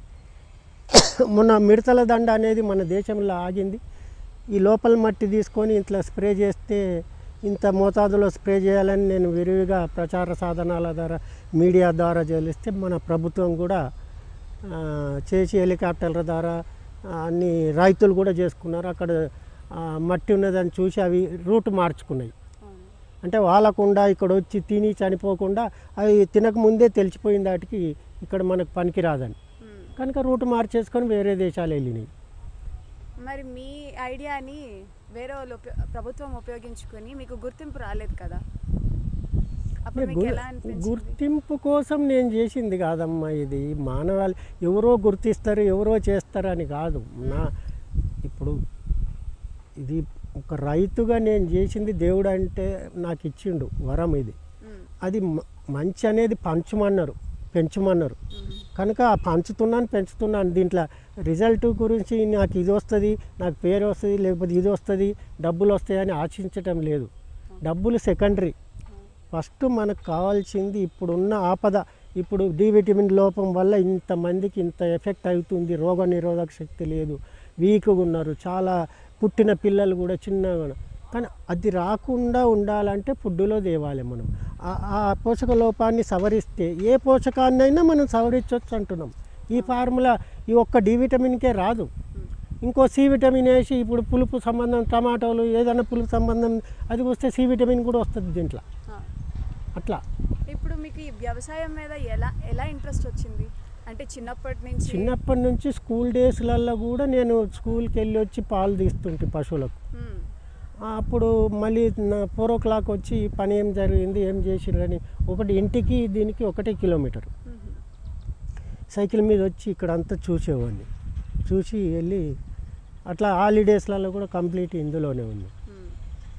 మొన్న మిడతల దండ అనేది మన దేశంలో ఆగింది ఈ లోపల మట్టి తీసుకొని ఇట్లా స్ప్రే చేస్తే ఇంత మోతాదులో స్ప్రే చేయాలని నేను విరివిగా ప్రచార సాధనాల ద్వారా మీడియా ద్వారా చేలిస్తే మన ప్రభుత్వం కూడా ఆ, చేసి హెలికాప్టర్ల ద్వారా ఆ, అన్ని రైతులు కూడా చేసుకున్నారు అక్కడ ఆ, మట్టి ఉన్నదని చూసి అవి రూట్ మార్చుకున్నాయి అవును అంటే వాళ్ళకుండా ఇక్కడ వచ్చి తిని చనిపోకుండా అవి తినకముందే తెలిసిపోయిన దాటికి ఇక్కడ మనకు పనికి రాదని మ్మ్. కనుక రూట్ మార్చేసుకొని వేరే దేశాలు వెళ్ళినాయి మరి మీ ఐడియాని వేరే వాళ్ళు ఉపయో- ప్రభుత్వం ఉపయోగించుకొని మీకు గుర్తింపు రాలేదు కదా అప్పుడు మీకు గుర్- ఎలా అనిపించింది గుర్తింపు కోసం నేను చేసింది కాదమ్మా ఇది మానవాళి ఎవరో గుర్తిస్తారు ఎవరో చేస్తారు అని కాదు నా ఇప్పుడు ఇది ఒక రైతుగా నేను చేసింది దేవుడు అంటే నాకు ఇచ్చిండు వరం ఇది మ్మ్. అది మ- మంచి అనేది పంచమన్నారు పెంచమన్నారు మ్మ్. కనుక ఆ పంచుతున్నాను పెంచుతున్నాను దీంట్లో రిజల్ట్ గురించి నాకు ఇది వస్తుంది నాకు పేరు వస్తుంది లేకపోతే ఇది వస్తుంది డబ్బులు వస్తాయని ఆశించటం లేదు డబ్బులు సెకండరీ ఫస్ట్ మనకు కావాల్సింది ఇప్పుడున్న ఆపద ఇప్పుడు డి విటమిన్ లోపం వల్ల ఇంతమందికి ఇంత ఎఫెక్ట్ అవుతుంది రోగ నిరోధక శక్తి లేదు వీక్గా ఉన్నారు చాలా పుట్టిన పిల్లలు కూడా చిన్నగా ఉన్నారు. కానీ అది రాకుండా ఉండాలంటే ఫుడ్డులో తేవాలి మనం ఆ- ఆ పోషక లోపాన్ని సవరిస్తే ఏ పోషకాన్నైనా మనం సవరించవచ్చు అంటున్నాం ఈ ఫార్ములా ఈ ఒక్క డి విటమిన్కే రాదు ఇంకో సి విటమిన్ వేసి ఇప్పుడు పులుపు సంబంధం టమాటోలు ఏదైనా పులుపు సంబంధం అది వస్తే సి విటమిన్ కూడా వస్తుంది దీంట్లో ఆ. అట్లా ఇప్పుడు మీకు ఈ వ్యవసాయం మీద ఎలా ఎలా ఇంట్రెస్ట్ వచ్చింది అంటే చిన్నప్పటి నుంచి చిన్నప్పటి నుంచి స్కూల్ డేస్లలో కూడా నేను స్కూల్కి వెళ్ళి వచ్చి పాలు తీస్తుంటే పశువులకు మ్మ్. అప్పుడు మళ్ళీ నా ఫోర్ ఓ క్లాక్ వచ్చి ఈ పని ఏం జరిగింది ఏం చేసిరని ఒకటి ఇంటికి దీనికి ఒకటే కిలోమీటర్ మ్మ్. సైకిల్ మీద వచ్చి ఇక్కడ అంతా చూసేవాడిని చూసి వెళ్ళి అట్లా హాలిడేస్లలో కూడా కంప్లీట్ ఇందులోనే ఉంది మ్మ్.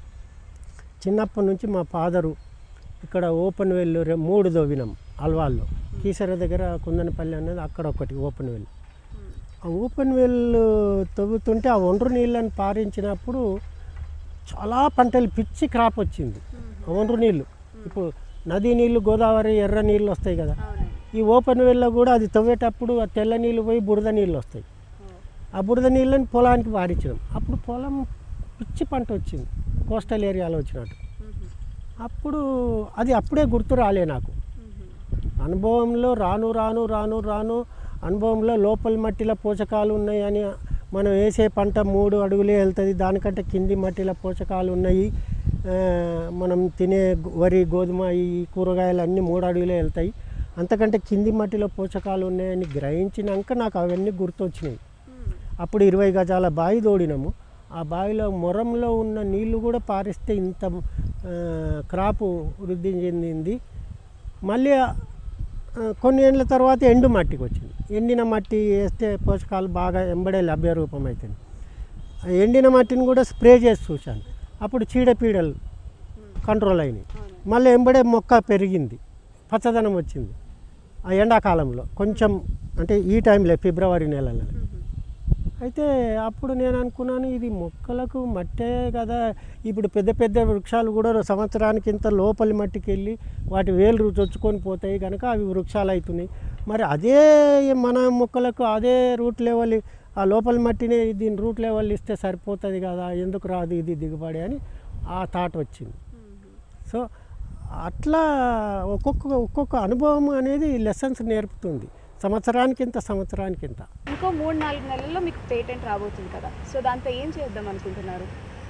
చిన్నప్పటి నుంచి మా ఫాదరు ఇక్కడ ఓపెన్ వెల్ రె- మూడు దవ్వినాం అల్వాల్లో కీసర దగ్గర కుందనపల్లి అనేది అక్కడ ఒకటి ఓపెన్ వెల్ మ్మ్. ఆ ఓపెన్ వెల్ తవ్వుతుంటే ఆ ఒండ్రు నీళ్ళని పారించినప్పుడు చాలా పంటలు పిచ్చి క్రాప్ వచ్చింది ఆ ఒండ్రు నీళ్ళు ఇప్పుడు నదీ నీళ్ళు గోదావరి ఎర్ర నీళ్ళు వస్తాయి కదా అవునండి ఈ ఓపెన్ వెల్లో కూడా అది తవ్వేటప్పుడు ఆ తెల్ల నీళ్ళు పోయి బురద నీళ్ళు వస్తాయి ఓ. ఆ బురద నీళ్ళని పొలానికి పారించడం అప్పుడు పొలం పిచ్చి పంట వచ్చింది కోస్టల్ ఏరియాలో వచ్చినట్టు మ్మ్. అప్పుడు అది అప్పుడే గుర్తు రాలే నాకు మ్మ్. అనుభవంలో రాను రాను రాను రాను అనుభవంలో లోపల మట్టిలో పోషకాలు ఉన్నాయని మనం వేసే పంట మూడు అడుగులే వెళ్తుంది దానికంటే కింది మట్టిలో పోషకాలు ఉన్నాయి ఆ, మనం తినే గు- వరి గోధుమ ఈ కూరగాయలు అన్నీ మూడు అడుగులే వెళ్తాయి అంతకంటే కింది మట్టిలో పోషకాలు ఉన్నాయని గ్రహించినాక నాకు అవన్నీ గుర్తొచ్చినాయి మ్మ్. అప్పుడు ఇరవై గజాల బావి తోడినాము ఆ బావిలో మొరంలో ఉన్న నీళ్లు కూడా పారిస్తే ఇంత ఆ, క్రాపు వృద్ధి చెందింది మళ్ళీ ఆ, కొన్ని ఏళ్ళ తర్వాత ఎండు మట్టికి వచ్చింది ఎండిన మట్టి వేస్తే పోషకాలు బాగా ఎంబడే లభ్య రూపం అవుతుంది ఆ ఎండిన మట్టిని కూడా స్ప్రే చేసి చూశాను అప్పుడు చీడపీడలు కంట్రోల్ అయినాయి అవునండి మళ్ళీ ఎంబడే మొక్క పెరిగింది పచ్చదనం వచ్చింది ఆ ఎండాకాలంలో కొంచెం అంటే ఈ టైంలో ఫిబ్రవరి నెలలో మ్మ్. అయితే అప్పుడు నేను అనుకున్నాను ఇది మొక్కలకు మట్టే కదా ఇప్పుడు పెద్ద పెద్ద వృక్షాలు కూడా సంవత్సరానికి ఇంత లోపలి మట్టికి వెళ్ళి వాటి వేలు చొచ్చుకొని పోతాయి కనుక అవి వృక్షాలు అవుతున్నాయి మరి అదే మన మొక్కలకు అదే రూట్ లెవెల్ ఆ లోపల మట్టిని దీని రూట్ లెవెల్ ఇస్తే సరిపోతుంది కదా ఎందుకు రాదు ఇది దిగుబడి అని ఆ థాట్ వచ్చింది మ్మ్. సో అట్లా ఒక్కొక్క ఒక్కొక్క అనుభవం అనేది లెసన్స్ నేర్పుతుంది సంవత్సరానికి ఇంత సంవత్సరానికి ఇంత ఇంకో మూడు నాలుగు నెలల్లో మీకు పేటెంట్ రాబోతుంది కదా సో దాంతో ఏం చేద్దాం అనుకుంటున్నారు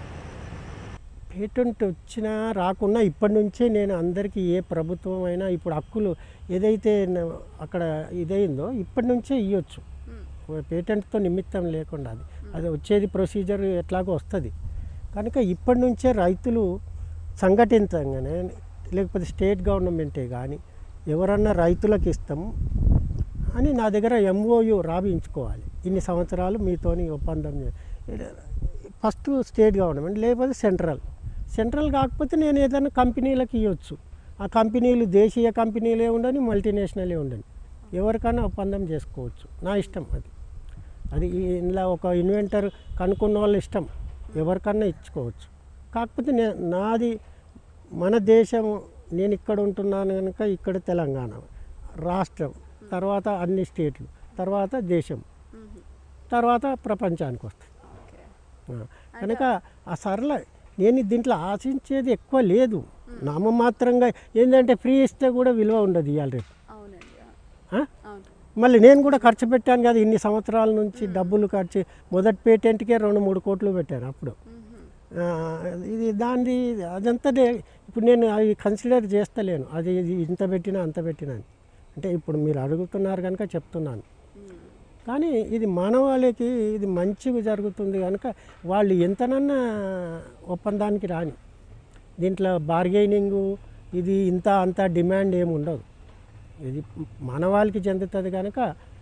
పేటెంట్ వచ్చినా రాకున్నా ఇప్పటి నుంచే నేను అందరికీ ఏ ప్రభుత్వం అయినా ఇప్పుడు హక్కులు ఏదైతే న- అక్కడ ఇదైందో ఇప్పటి నుంచే ఇవ్వచ్చు పేటెంట్తో నిమిత్తం లేకుండా అది అది వచ్చేది ప్రొసీజర్ ఎట్లాగో వస్తుంది కనుక ఇప్పటి నుంచే రైతులు సంఘటితంగానే లేకపోతే స్టేట్ గవర్నమెంటే కానీ ఎవరన్నా రైతులకు ఇస్తాం అని నా దగ్గర ఎంఓయు రాబించుకోవాలి ఇన్ని సంవత్సరాలు మీతోని ఒప్పందం చే- ఫస్ట్ స్టేట్ గవర్నమెంట్ లేకపోతే సెంట్రల్ సెంట్రల్ కాకపోతే నేను ఏదైనా కంపెనీలకు ఇవ్వచ్చు ఆ కంపెనీలు దేశీయ కంపెనీలే ఉండని మల్టీనేషనలే ఉండని ఎవరికైనా ఒప్పందం చేసుకోవచ్చు నా ఇష్టం అది అది ఈ- ఇందులో ఒక ఇన్వెంటర్ కనుక్కున్న వాళ్ళ ఇష్టం ఎవరికన్నా ఇచ్చుకోవచ్చు కాకపోతే నే నాది మన దేశం నేను ఇక్కడ ఉంటున్నాను కనుక ఇక్కడ తెలంగాణ రాష్ట్రం తర్వాత అన్ని స్టేట్లు తర్వాత దేశం తర్వాత ప్రపంచానికి వస్తుంది ఆ, కనుక ఆ సరళ నేను దీంట్లో ఆశించేది ఎక్కువ లేదు నామమాత్రంగా ఏంటంటే ఫ్రీ ఇస్తే కూడా విలువ ఉండదు ఇవాళ రేపు అవునండి ఆ? అవును మళ్ళీ నేను కూడా ఖర్చు పెట్టాను కదా ఇన్ని సంవత్సరాల నుంచి డబ్బులు ఖర్చు మొదటి పేటెంట్కే రెండు మూడు కోట్లు పెట్టాను అప్పుడు ఆ, ఇది దాన్ని అదంతా నే- ఇప్పుడు నేను అవి కన్సిడర్ చేస్తలేను అది ఇది ఇంత పెట్టినా అంత పెట్టినా అని అంటే ఇప్పుడు మీరు అడుగుతున్నారు కనుక చెప్తున్నాను కానీ ఇది మానవాళికి ఇది మంచిగా జరుగుతుంది కనుక వాళ్ళు ఎంతనన్నా ఒప్పందానికి రాని దీంట్లో బార్గెనింగు ఇది ఇంత అంత డిమాండ్ ఏమి ఉండదు ఇది మానవాళికి చెందుతుంది కనుక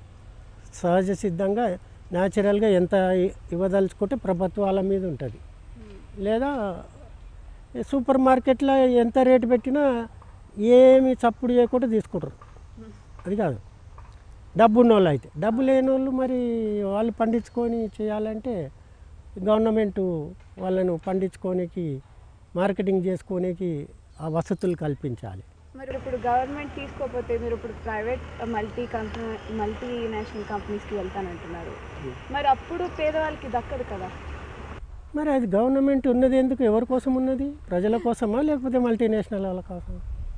సహజ సిద్ధంగా న్యాచురల్గా ఎంత ఇ- ఇవ్వదలుచుకుంటే ప్రభుత్వాల మీద ఉంటుంది లేదా ఈ సూపర్ మార్కెట్లో ఎంత రేటు పెట్టినా ఏమి చప్పుడు చేయకుండా తీసుకుంటారు అది కాదు డబ్బు ఉన్న వాళ్ళు అయితే డబ్బు లేని వాళ్ళు మరి వాళ్ళు పండించుకొని చేయాలంటే గవర్నమెంట్ వాళ్ళను పండించుకోనికి మార్కెటింగ్ చేసుకోనికి ఆ వసతులు కల్పించాలి మరి ఇప్పుడు గవర్నమెంట్ తీసుకోకపోతే మీరు ఇప్పుడు private multi company multi national కంపెనీస్కి వెళ్తానంటున్నారు మరి అప్పుడు పేదవాళ్ళకి దక్కదు కదా మరి అది గవర్నమెంట్ ఉన్నది ఎందుకు ఎవరి కోసం ఉన్నది ప్రజల కోసమా లేకపోతే మల్టీనేషనల్ వాళ్ళ కోసం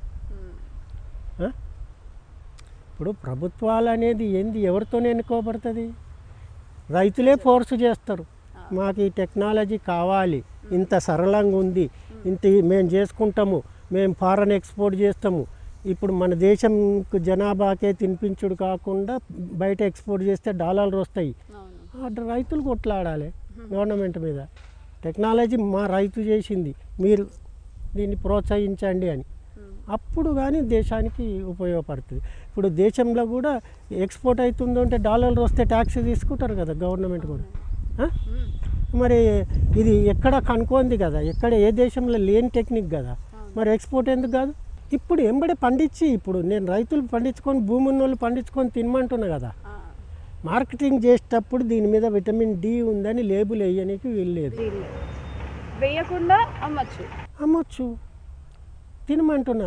ఆ? ఇప్పుడు ప్రభుత్వాలు అనేది ఏంది ఎవరితో ఎన్నుకోబడుతుంది రైతులే ఫోర్స్ చేస్తారు మాకు ఈ టెక్నాలజీ కావాలి ఇంత సరళంగా ఉంది ఇంత ఈ- మేము చేసుకుంటాము మేము ఫారెన్ ఎక్స్పోర్ట్ చేస్తాము ఇప్పుడు మన దేశం జనాభాకే తినిపించుడు కాకుండా బయట ఎక్స్పోర్ట్ చేస్తే డాలర్లు వస్తాయి అవును ఆ రైతులు కొట్లాడాలి గవర్నమెంట్ మీద టెక్నాలజీ మా రైతు చేసింది మీరు దీన్ని ప్రోత్సహించండి అని అప్పుడు కానీ దేశానికి ఉపయోగపడుతుంది ఇప్పుడు దేశంలో కూడా ఎక్స్పోర్ట్ అవుతుందో అంటే డాలర్లు వస్తే ట్యాక్స్ తీసుకుంటారు కదా గవర్నమెంట్ కూడా ఆ? మరి ఇది ఎక్కడ కనుక్కోంది కదా ఎక్కడ ఏ దేశంలో లేని టెక్నిక్ కదా మరి ఎక్స్పోర్ట్ ఎందుకు కాదు ఇప్పుడు ఎంబడే పండించి ఇప్పుడు నేను రైతులు పండించుకొని భూమి ఉన్న వాళ్ళు పండించుకొని తినమంటున్నా కదా ఆ, మార్కెటింగ్ చేసేటప్పుడు దీని మీద విటమిన్ డి ఉందని లేబుల్ వేయడానికి వీల్లేదు వీళ్ళు వేయకుండా అమ్మచ్చు అమ్మొచ్చు తినమంటున్నా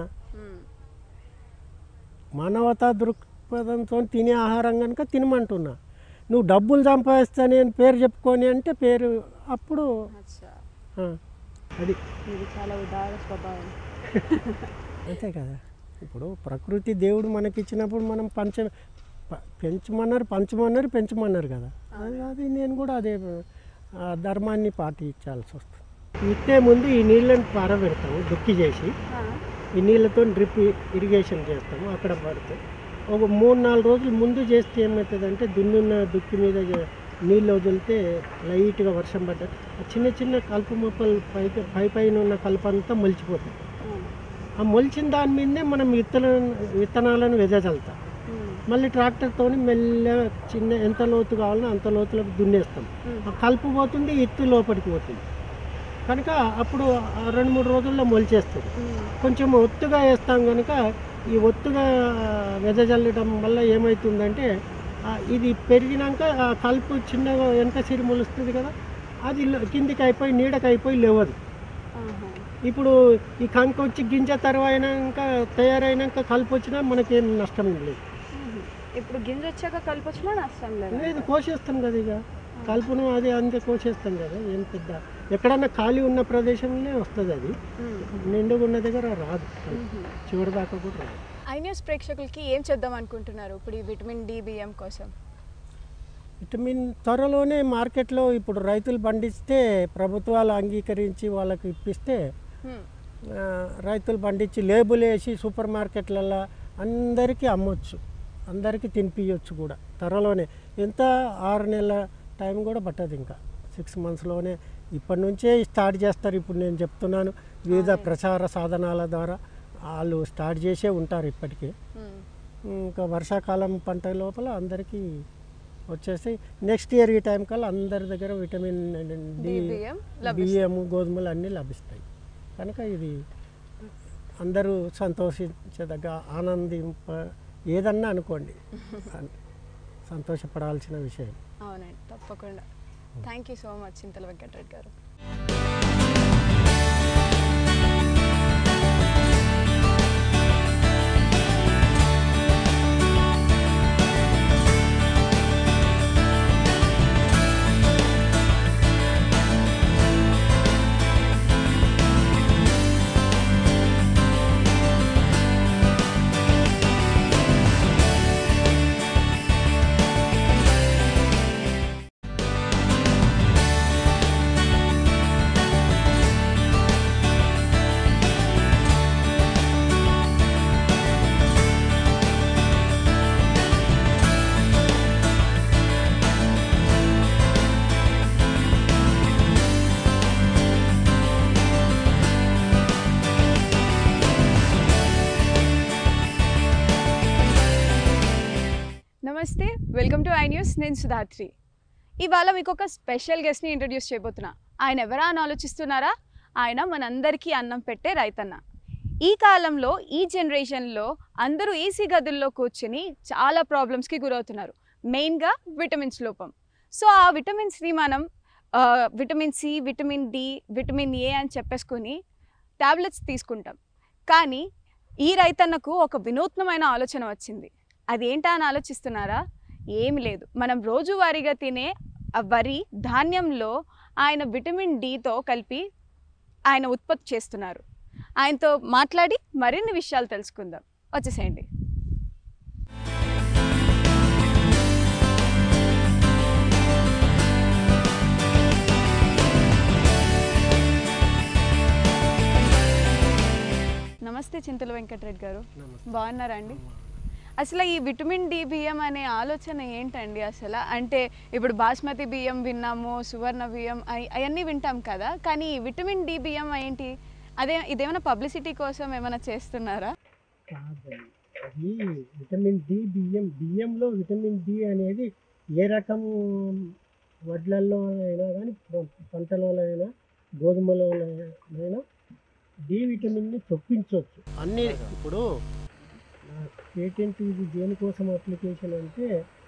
మానవతా దృక్పథంతో తినే ఆహారం కనుక తినమంటున్నా నువ్వు డబ్బులు సంపాదిస్తా నేను పేరు చెప్పుకొని అంటే పేరు అప్పుడు అచ్చా ఆ, అది ఇది చాలా ఉదార స్వభావం అంతే కదా ఇప్పుడు ప్రకృతి దేవుడు మనకి ఇచ్చినప్పుడు మనం పంచ ప- పెంచమన్నారు పంచమన్నారు పెంచమన్నారు కదా అది అది నేను కూడా అదే ఆ ధర్మాన్ని పాటించాల్సి వస్తుంది ఇట్టే ముందు ఈ నీళ్ళని పారబెడతాము దుక్కి చేసి ఆ, ఈ నీళ్ళతో డ్రిప్ ఇరిగేషన్ చేస్తాము అక్కడ పడితే ఒక మూడు నాలుగు రోజులు ముందు చేస్తే ఏమవుతుందంటే దున్నున్న దుక్కి మీద జ- నీళ్ళు వదిలితే లైట్గా వర్షం పడ్డ ఆ చిన్న చిన్న కలుపు మొక్కలు పైకి పై పైన ఉన్న కలుపు అంతా మొలిచిపోతాయి అవును. ఆ మొలిచిన దాని మీదనే మనం విత్తన విత్తనాలను వెదజల్తాం ఉమ్, మళ్ళీ ట్రాక్టర్తో మెల్లగా చిన్న ఎంత లోతు కావాలో అంత లోతులోకి దున్నేస్తాం ఉమ్. ఆ కలుపు పోతుంది ఇత్తు లోపలికి పోతుంది కనుక అప్పుడు ఆ రెండు మూడు రోజుల్లో మొలిచేస్తుంది ఉమ్, కొంచెం ఒత్తుగా వేస్తాం కనుక ఈ ఒత్తుగా వెదజల్లడం వల్ల ఏమవుతుందంటే ఆ ఇది పెరిగినాక ఆ కలుపు చిన్నగా వెనక సిరి మొలుస్తుంది కదా అది లో- కిందికి అయిపోయి నీడకి అయిపోయి లేవదు ఆహా. ఇప్పుడు ఈ కంక వచ్చి గింజ తరువైనాక తయారైనాక కలుపు వచ్చినా మనకేం నష్టం లేదు ఉమ్. ఇప్పుడు గింజ వచ్చాక కలిపి వచ్చినా నష్టం లేదు లేదు కోసేస్తాం కదా ఇక కలుపును అది అంతే కోసేస్తాం కదా ఏం పెద్ద ఎక్కడన్నా ఖాళీ ఉన్న ప్రదేశంలోనే వస్తుంది అది ఉమ్, నిండుగా ఉన్న దగ్గర రాదు ఉమ్. చివరి దాకా కూడా రాదు ఐ న్యూస్ ప్రేక్షకులకి ఏం చేద్దాం అనుకుంటున్నారు ఇప్పుడు ఈ విటమిన్ డి బియ్యం కోసం విటమిన్ త్వరలోనే మార్కెట్లో ఇప్పుడు రైతులు పండిస్తే ప్రభుత్వాలు అంగీకరించి వాళ్ళకి ఇప్పిస్తే హ్మ్. ఆ, రైతులు పండించి లేబుల్ వేసి సూపర్ మార్కెట్లలో అందరికీ అమ్మొచ్చు అందరికీ తినిపించవచ్చు కూడా త్వరలోనే ఎంత ఆరు నెలల టైం కూడా పట్టదు ఇంకా సిక్స్ మంత్స్లోనే ఇప్పటి నుంచే స్టార్ట్ చేస్తారు ఇప్పుడు నేను చెప్తున్నాను వివిధ ప్రచార సాధనాల ద్వారా వాళ్ళు స్టార్ట్ చేసే ఉంటారు ఇప్పటికే హ్మ్. ఇంకా వర్షాకాలం పంట లోపల అందరికీ వచ్చేసి నెక్స్ట్ ఇయర్ ఈ టైం కల్లా అందరి దగ్గర విటమిన్ డి డి బియ్యం లభిస్తుంది. బియ్యము గోధుమలు అన్నీ లభిస్తాయి కనుక ఇది అందరూ సంతోషించదగ్గ ఆనందింప ఏదన్నా అనుకోండి అన్- సంతోషపడాల్సిన విషయం అవునండి తప్పకుండా thank you so much Chintala Venkatareddy గారు నమస్తే వెల్కమ్ టు ఐ న్యూస్ నేను సుధాత్రి ఇవాళ మీకు ఒక స్పెషల్ గెస్ట్ని ఇంట్రడ్యూస్ చేయబోతున్నా ఆయన ఎవరా అని ఆలోచిస్తున్నారా ఆయన మనందరికీ అన్నం పెట్టే రైతన్న ఈ కాలంలో ఈ జనరేషన్లో అందరూ ఏసీ గదుల్లో కూర్చుని చాలా ప్రాబ్లమ్స్కి గురవుతున్నారు మెయిన్గా విటమిన్స్ లోపం సో ఆ విటమిన్స్ని మనం ఆ, vitamin C vitamin D vitamin A అని చెప్పేసుకొని టాబ్లెట్స్ తీసుకుంటాం కానీ ఈ రైతన్నకు ఒక వినూత్నమైన ఆలోచన వచ్చింది అదేంటా అని ఆలోచిస్తున్నారా ఏమి లేదు మనం రోజువారీగా తినే ఆ వరి ధాన్యంలో ఆయన విటమిన్ డితో కలిపి ఆయన ఉత్పత్తి చేస్తున్నారు ఆయనతో మాట్లాడి మరిన్ని విషయాలు తెలుసుకుందాం వచ్చేసేయండి నమస్తే చింతల వెంకటరెడ్డి గారు బాగున్నారా అండి అసలు ఈ విటమిన్ డి బియ్యం అనే ఆలోచన ఏంటండి అసలు అంటే ఇప్పుడు బాస్మతి బియ్యం విన్నాము సువర్ణ బియ్యం అయి- అవన్నీ వింటాం కదా కానీ ఈ విటమిన్ డి బియ్యం ఏంటి అదే ఇదేమైనా పబ్లిసిటీ కోసం ఏమైనా చేస్తున్నారా కాదండి అది విటమిన్ డి బియ్యం బియ్యంలో విటమిన్ డి అనేది ఏ రకం వడ్లల్లో అయినా కానీ పంటలలో అయినా గోధుమలో అయినా డి విటమిన్ని చొప్పించవచ్చు అన్ని ఇప్పుడు పేటెంట్ ఇది దేనికోసం అప్లికేషన్ అంటే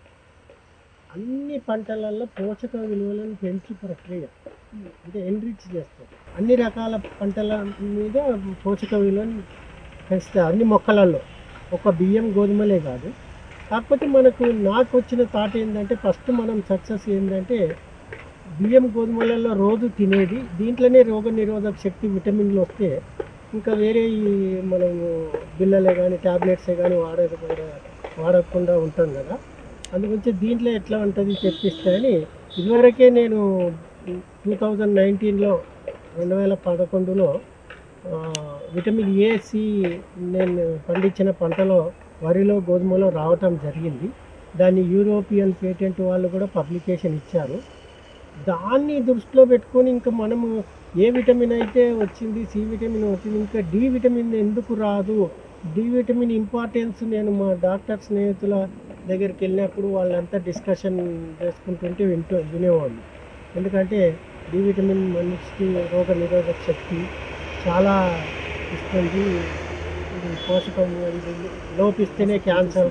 అన్ని పంటలలో పోషక విలువలను పెంచు ప్రక్రియ అంటే ఎన్రిచ్ చేస్తారు అన్ని రకాల పంటల మీద పోషక విలువను పెంచుతారు అన్ని మొక్కలలో ఒక బియ్యం గోధుమలే కాదు కాకపోతే మనకు నాకు వచ్చిన థాట్ ఏంటంటే ఫస్ట్ మనం సక్సెస్ ఏంటంటే బియ్యం గోధుమలలో రోజు తినేది దీంట్లోనే రోగ నిరోధక శక్తి విటమిన్లు వస్తే ఇంకా వేరే ఈ మనము బిల్లలే కానీ ట్యాబ్లెట్సే కానీ వాడకుండా వాడకుండా ఉంటాం కదా అందుగురించి దీంట్లో ఎట్లా ఉంటుంది తెప్పిస్తాయని ఇదివరకే నేను టూ థౌజండ్ నైన్టీన్లో రెండు వేల పదకొండులో ఆ, విటమిన్ ఏ సి నేను పండించిన పంటలో వరిలో గోధుమలో రావటం జరిగింది దాన్ని యూరోపియన్ పేటెంట్ వాళ్ళు కూడా పబ్లికేషన్ ఇచ్చారు దాన్ని దృష్టిలో పెట్టుకొని ఇంకా మనము ఏ విటమిన్ అయితే వచ్చింది సి విటమిన్ వచ్చింది ఇంకా డి విటమిన్ ఎందుకు రాదు డి విటమిన్ ఇంపార్టెన్స్ నేను మా డాక్టర్ స్నేహితుల దగ్గరికి వెళ్ళినప్పుడు వాళ్ళంతా డిస్కషన్ చేసుకుంటుంటే వింటూ వినేవాళ్ళు ఎందుకంటే డి విటమిన్ మనిషికి రోగ నిరోధక శక్తి చాలా ఇస్తుంది ఇది పోషకం ఇది లోపిస్తేనే క్యాన్సర్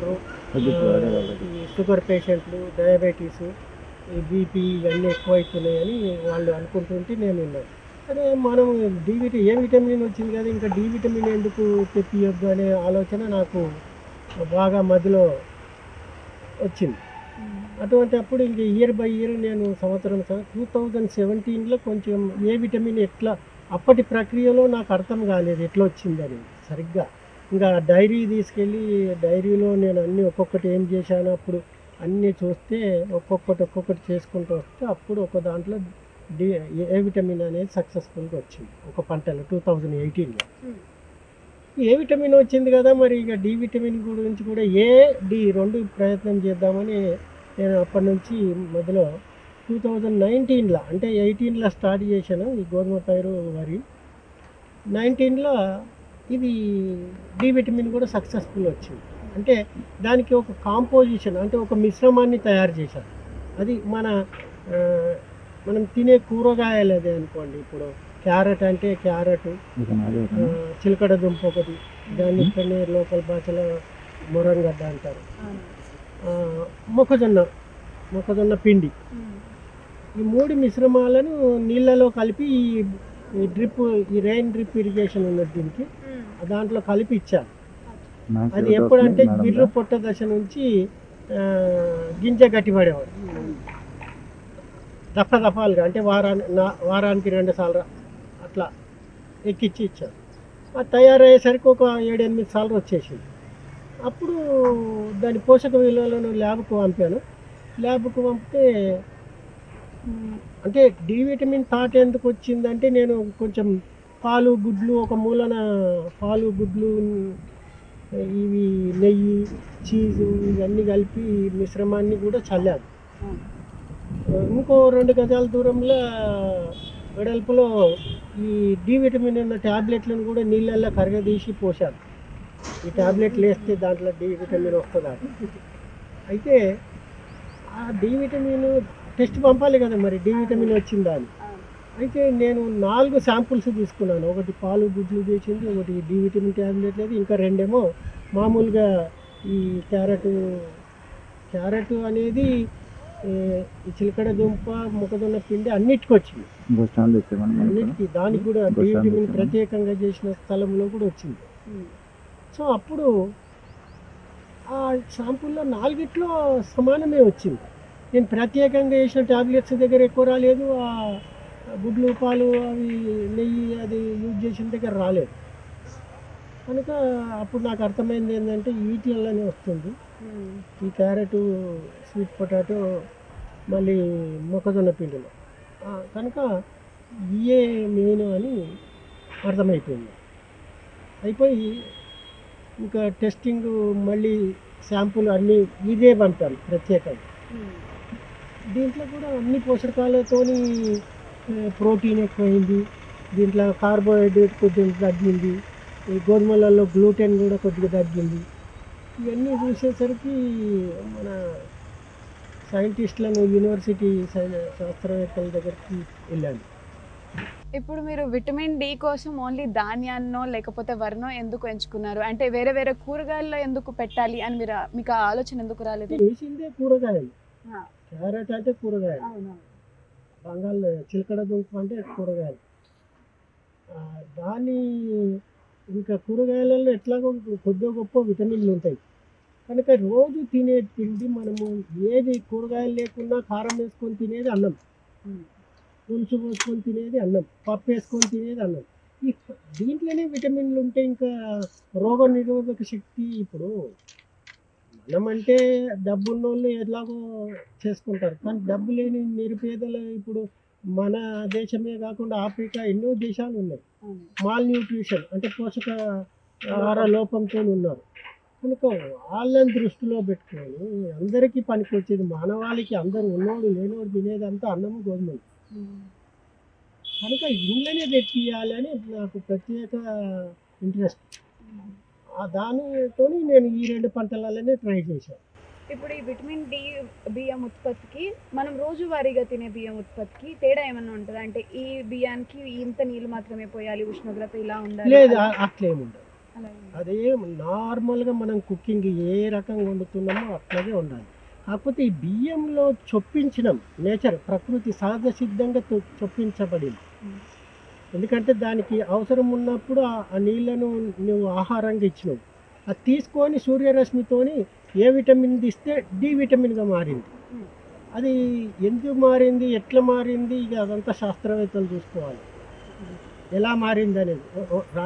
షుగర్ పేషెంట్లు డయాబెటీస్ ఈ బీపీ ఇవన్నీ ఎక్కువైతున్నాయని వాళ్ళు అనుకుంటుంటే నేను విన్నాను అదే మనం డి విటమిన్ ఏ విటమిన్ వచ్చింది కదా ఇంకా డి విటమిన్ ఎందుకు తెప్పియొద్దు అనే ఆలోచన నాకు బాగా మధ్యలో వచ్చింది అటువంటి అప్పుడు ఇంక ఇయర్ బై ఇయర్ నేను సంవత్సరం టూ థౌజండ్ సెవెంటీన్లో కొంచెం ఏ విటమిన్ ఎట్లా అప్పటి ప్రక్రియలో నాకు అర్థం కాలేదు ఎట్లా వచ్చిందని సరిగ్గా ఇంకా డైరీ తీసుకెళ్ళి డైరీలో నేను అన్ని ఒక్కొక్కటి ఏం చేశాను అప్పుడు అన్నీ చూస్తే ఒక్కొక్కటి ఒక్కొక్కటి చేసుకుంటూ వస్తే అప్పుడు ఒక దాంట్లో డి ఏ విటమిన్ అనేది సక్సెస్ఫుల్గా వచ్చింది ఒక పంటలో టూ థౌజండ్ ఎయిటీన్లో ఏ విటమిన్ వచ్చింది కదా మరి ఇక డి విటమిన్ గురించి కూడా ఏ డి రెండు ప్రయత్నం చేద్దామని నేను అప్పటి నుంచి మొదలు టూ థౌజండ్ నైన్టీన్లో అంటే ఎయిటీన్లో స్టార్ట్ చేశాను ఈ గోధుమ పైరు వరి నైన్టీన్లో ఇది డి విటమిన్ కూడా సక్సెస్ఫుల్ వచ్చింది అంటే దానికి ఒక కాంపోజిషన్ అంటే ఒక మిశ్రమాన్ని తయారు చేశారు అది మన ఆ, మనం తినే కూరగాయలు అదే అనుకోండి ఇప్పుడు క్యారెట్ అంటే క్యారెట్ ఆ, చిలకడ దుంప ఒకటి దాన్ని ఇక్కడనే లోకల్ భాషలో మొరంగడ్డ అంటారు ఆ, మొక్కజొన్న మొక్కజొన్న పిండి ఈ మూడు మిశ్రమాలను నీళ్ళలో కలిపి ఈ ఈ డ్రిప్ ఈ రెయిన్ డ్రిప్ ఇరిగేషన్ ఉన్నది దీనికి దాంట్లో కలిపి ఇచ్చాను అది ఎప్పుడంటే గిర్రు పొట్ట దశ నుంచి ఆ, గింజ గట్టిపడేవాడు దఫ దఫాలుగా అంటే వారాన్ని నా- వారానికి రెండు సార్లు అట్లా ఎక్కిచ్చి ఇచ్చాను అది తయారయ్యేసరికి ఒక ఏడు ఎనిమిది సార్లు వచ్చేసింది అప్పుడు దాని పోషక విలువలను ల్యాబ్కు పంపాను ల్యాబ్కు పంపితే మ్, అంటే డి విటమిన్ థాట్ ఎందుకు వచ్చిందంటే నేను కొంచెం పాలు గుడ్లు ఒక మూలన పాలు గుడ్లు ఇవి నెయ్యి చీజు ఇవన్నీ కలిపి మిశ్రమాన్ని కూడా చల్లాను ఇంకో రెండు గజాల దూరంలో వెడల్పులో ఈ డి విటమిన్ ఉన్న ట్యాబ్లెట్లను కూడా నీళ్ళల్లో కరగదీసి పోశాను ఈ ట్యాబ్లెట్లు వేస్తే దాంట్లో డి విటమిన్ వస్తుందా అయితే ఆ డి విటమిన్ టెస్ట్ పంపాలి కదా మరి డి విటమిన్ వచ్చిందా అని అయితే నేను నాలుగు శాంపుల్స్ తీసుకున్నాను ఒకటి పాలు గుడ్లు చేసింది ఒకటి డి విటమిన్ ట్యాబ్లెట్ లేదు ఇంకా రెండేమో మామూలుగా ఈ క్యారెట్ క్యారెట్ అనేది ఏ, ఈ చిలకడ దుంప మొక్కజొన్న పిండి అన్నిటికి వచ్చింది అన్నిటికీ దానికి కూడా డి విటమిన్ ప్రత్యేకంగా చేసిన స్థలంలో కూడా వచ్చింది సో అప్పుడు ఆ షాంపూల్లో నాలుగిట్లో సమానమే వచ్చింది నేను ప్రత్యేకంగా వేసిన టాబ్లెట్స్ దగ్గర ఎక్కువ రాలేదు ఆ గుడ్లు పాలు అవి నెయ్యి అది యూజ్ చేసిన దగ్గర రాలేదు కనుక అప్పుడు నాకు అర్థమైంది ఏంటంటే వీటిల్లోనే వస్తుంది ఈ క్యారెట్ స్వీట్ పొటాటో మళ్ళీ మొక్కజొన్న పిండిలో ఆ, కనుక ఇయే మెయిన్ అని అర్థమైపోయింది అయిపోయి ఇంకా టెస్టింగ్ మళ్ళీ శాంపుల్ అన్నీ ఇదే పంపాను ప్రత్యేకంగా దీంట్లో కూడా అన్ని పోషకాలతోని ప్రోటీన్ ఎక్కువైంది దీంట్లో కార్బోహైడ్రేట్ కొద్దిగా తగ్గింది ఈ గోధుమలలో గ్లూటెన్ కూడా కొద్దిగా తగ్గింది ఇవన్నీ చూసేసరికి మన సైంటిస్టులను యూనివర్సిటీ సై- శాస్త్రవేత్తల దగ్గరికి వెళ్ళాను ఇప్పుడు మీరు విటమిన్ డి కోసం ఓన్లీ ధాన్యాన్నో లేకపోతే వరినో ఎందుకు ఎంచుకున్నారు అంటే వేరే వేరే కూరగాయల్లో ఎందుకు పెట్టాలి అని మీరు మీకు ఆ ఆలోచన ఎందుకు రాలేదు వేసిందే కూరగాయలు క్యారెట్ అంటే కూరగాయలు బంగాళ చిలకడ దుంప అంటే కూరగాయలు ఆ, దాని ఇంకా కూరగాయలలో ఎట్లాగో కొద్దిగా గొప్ప విటమిన్లు ఉంటాయి కనుక రోజు తినే తిండి మనము ఏది కూరగాయలు లేకున్నా కారం వేసుకొని తినేది అన్నం పులుసు పోసుకొని తినేది అన్నం పప్పు వేసుకొని తినేది అన్నం ఈ దీంట్లోనే విటమిన్లు ఉంటే ఇంకా రోగ నిరోధక శక్తి ఇప్పుడు మనం అంటే డబ్బు ఉన్నోళ్ళు ఎలాగో చేసుకుంటారు కానీ డబ్బు లేని నిరుపేదలు ఇప్పుడు మన దేశమే కాకుండా ఆఫ్రికా ఎన్నో దేశాలు ఉన్నాయి మాల్ న్యూట్రిషన్ అంటే పోషక ఆహార లోపంతో ఉన్నారు కనుక వాళ్ళని దృష్టిలో పెట్టుకొని అందరికీ పనికి వచ్చేది మానవాళికి అందరూ ఉన్నోడు లేనోడు తినేదంతా అన్నము గోధుమలు కనుక ఇంట్లోనే పెట్టియాలి అని నాకు ప్రత్యేక ఇంట్రెస్ట్ ఆ దానితో నేను ఈ రెండు పంటలలోనే ట్రై చేశాను ఇప్పుడు ఈ విటమిన్ డి బియ్యం ఉత్పత్తికి మనం రోజువారీగా తినే బియ్యం ఉత్పత్తికి తేడా ఏమైనా ఉంటుందా అంటే ఈ బియ్యానికి ఇంత నీళ్ళు మాత్రమే పోయాలి ఉష్ణోగ్రత ఇలా ఉండాలి లేదు అలా- ఆ- అట్లేముండదు అలా ఏం- అదే నార్మల్గా మనం కుకింగ్ ఏ రకంగా వండుతున్నామో అట్లాగే ఉండాలి కాకపోతే ఈ బియ్యంలో చొప్పించడం నేచర్ ప్రకృతి సహజ సిద్ధంగా చొ- చొప్పించబడింది ఉమ్. ఎందుకంటే దానికి అవసరం ఉన్నప్పుడు ఆ- ఆ నీళ్లను నువ్వు ఆహారంగా ఇచ్చినావు అది తీసుకొని సూర్యరశ్మితోని ఏ విటమిన్ ఇస్తే డి విటమిన్గా మారింది ఉమ్. అది ఎందుకు మారింది ఎట్లా మారింది ఇక అదంతా శాస్త్రవేత్తలు చూసుకోవాలి ఎలా మారింది అనేది ఓ- ఓ- రానే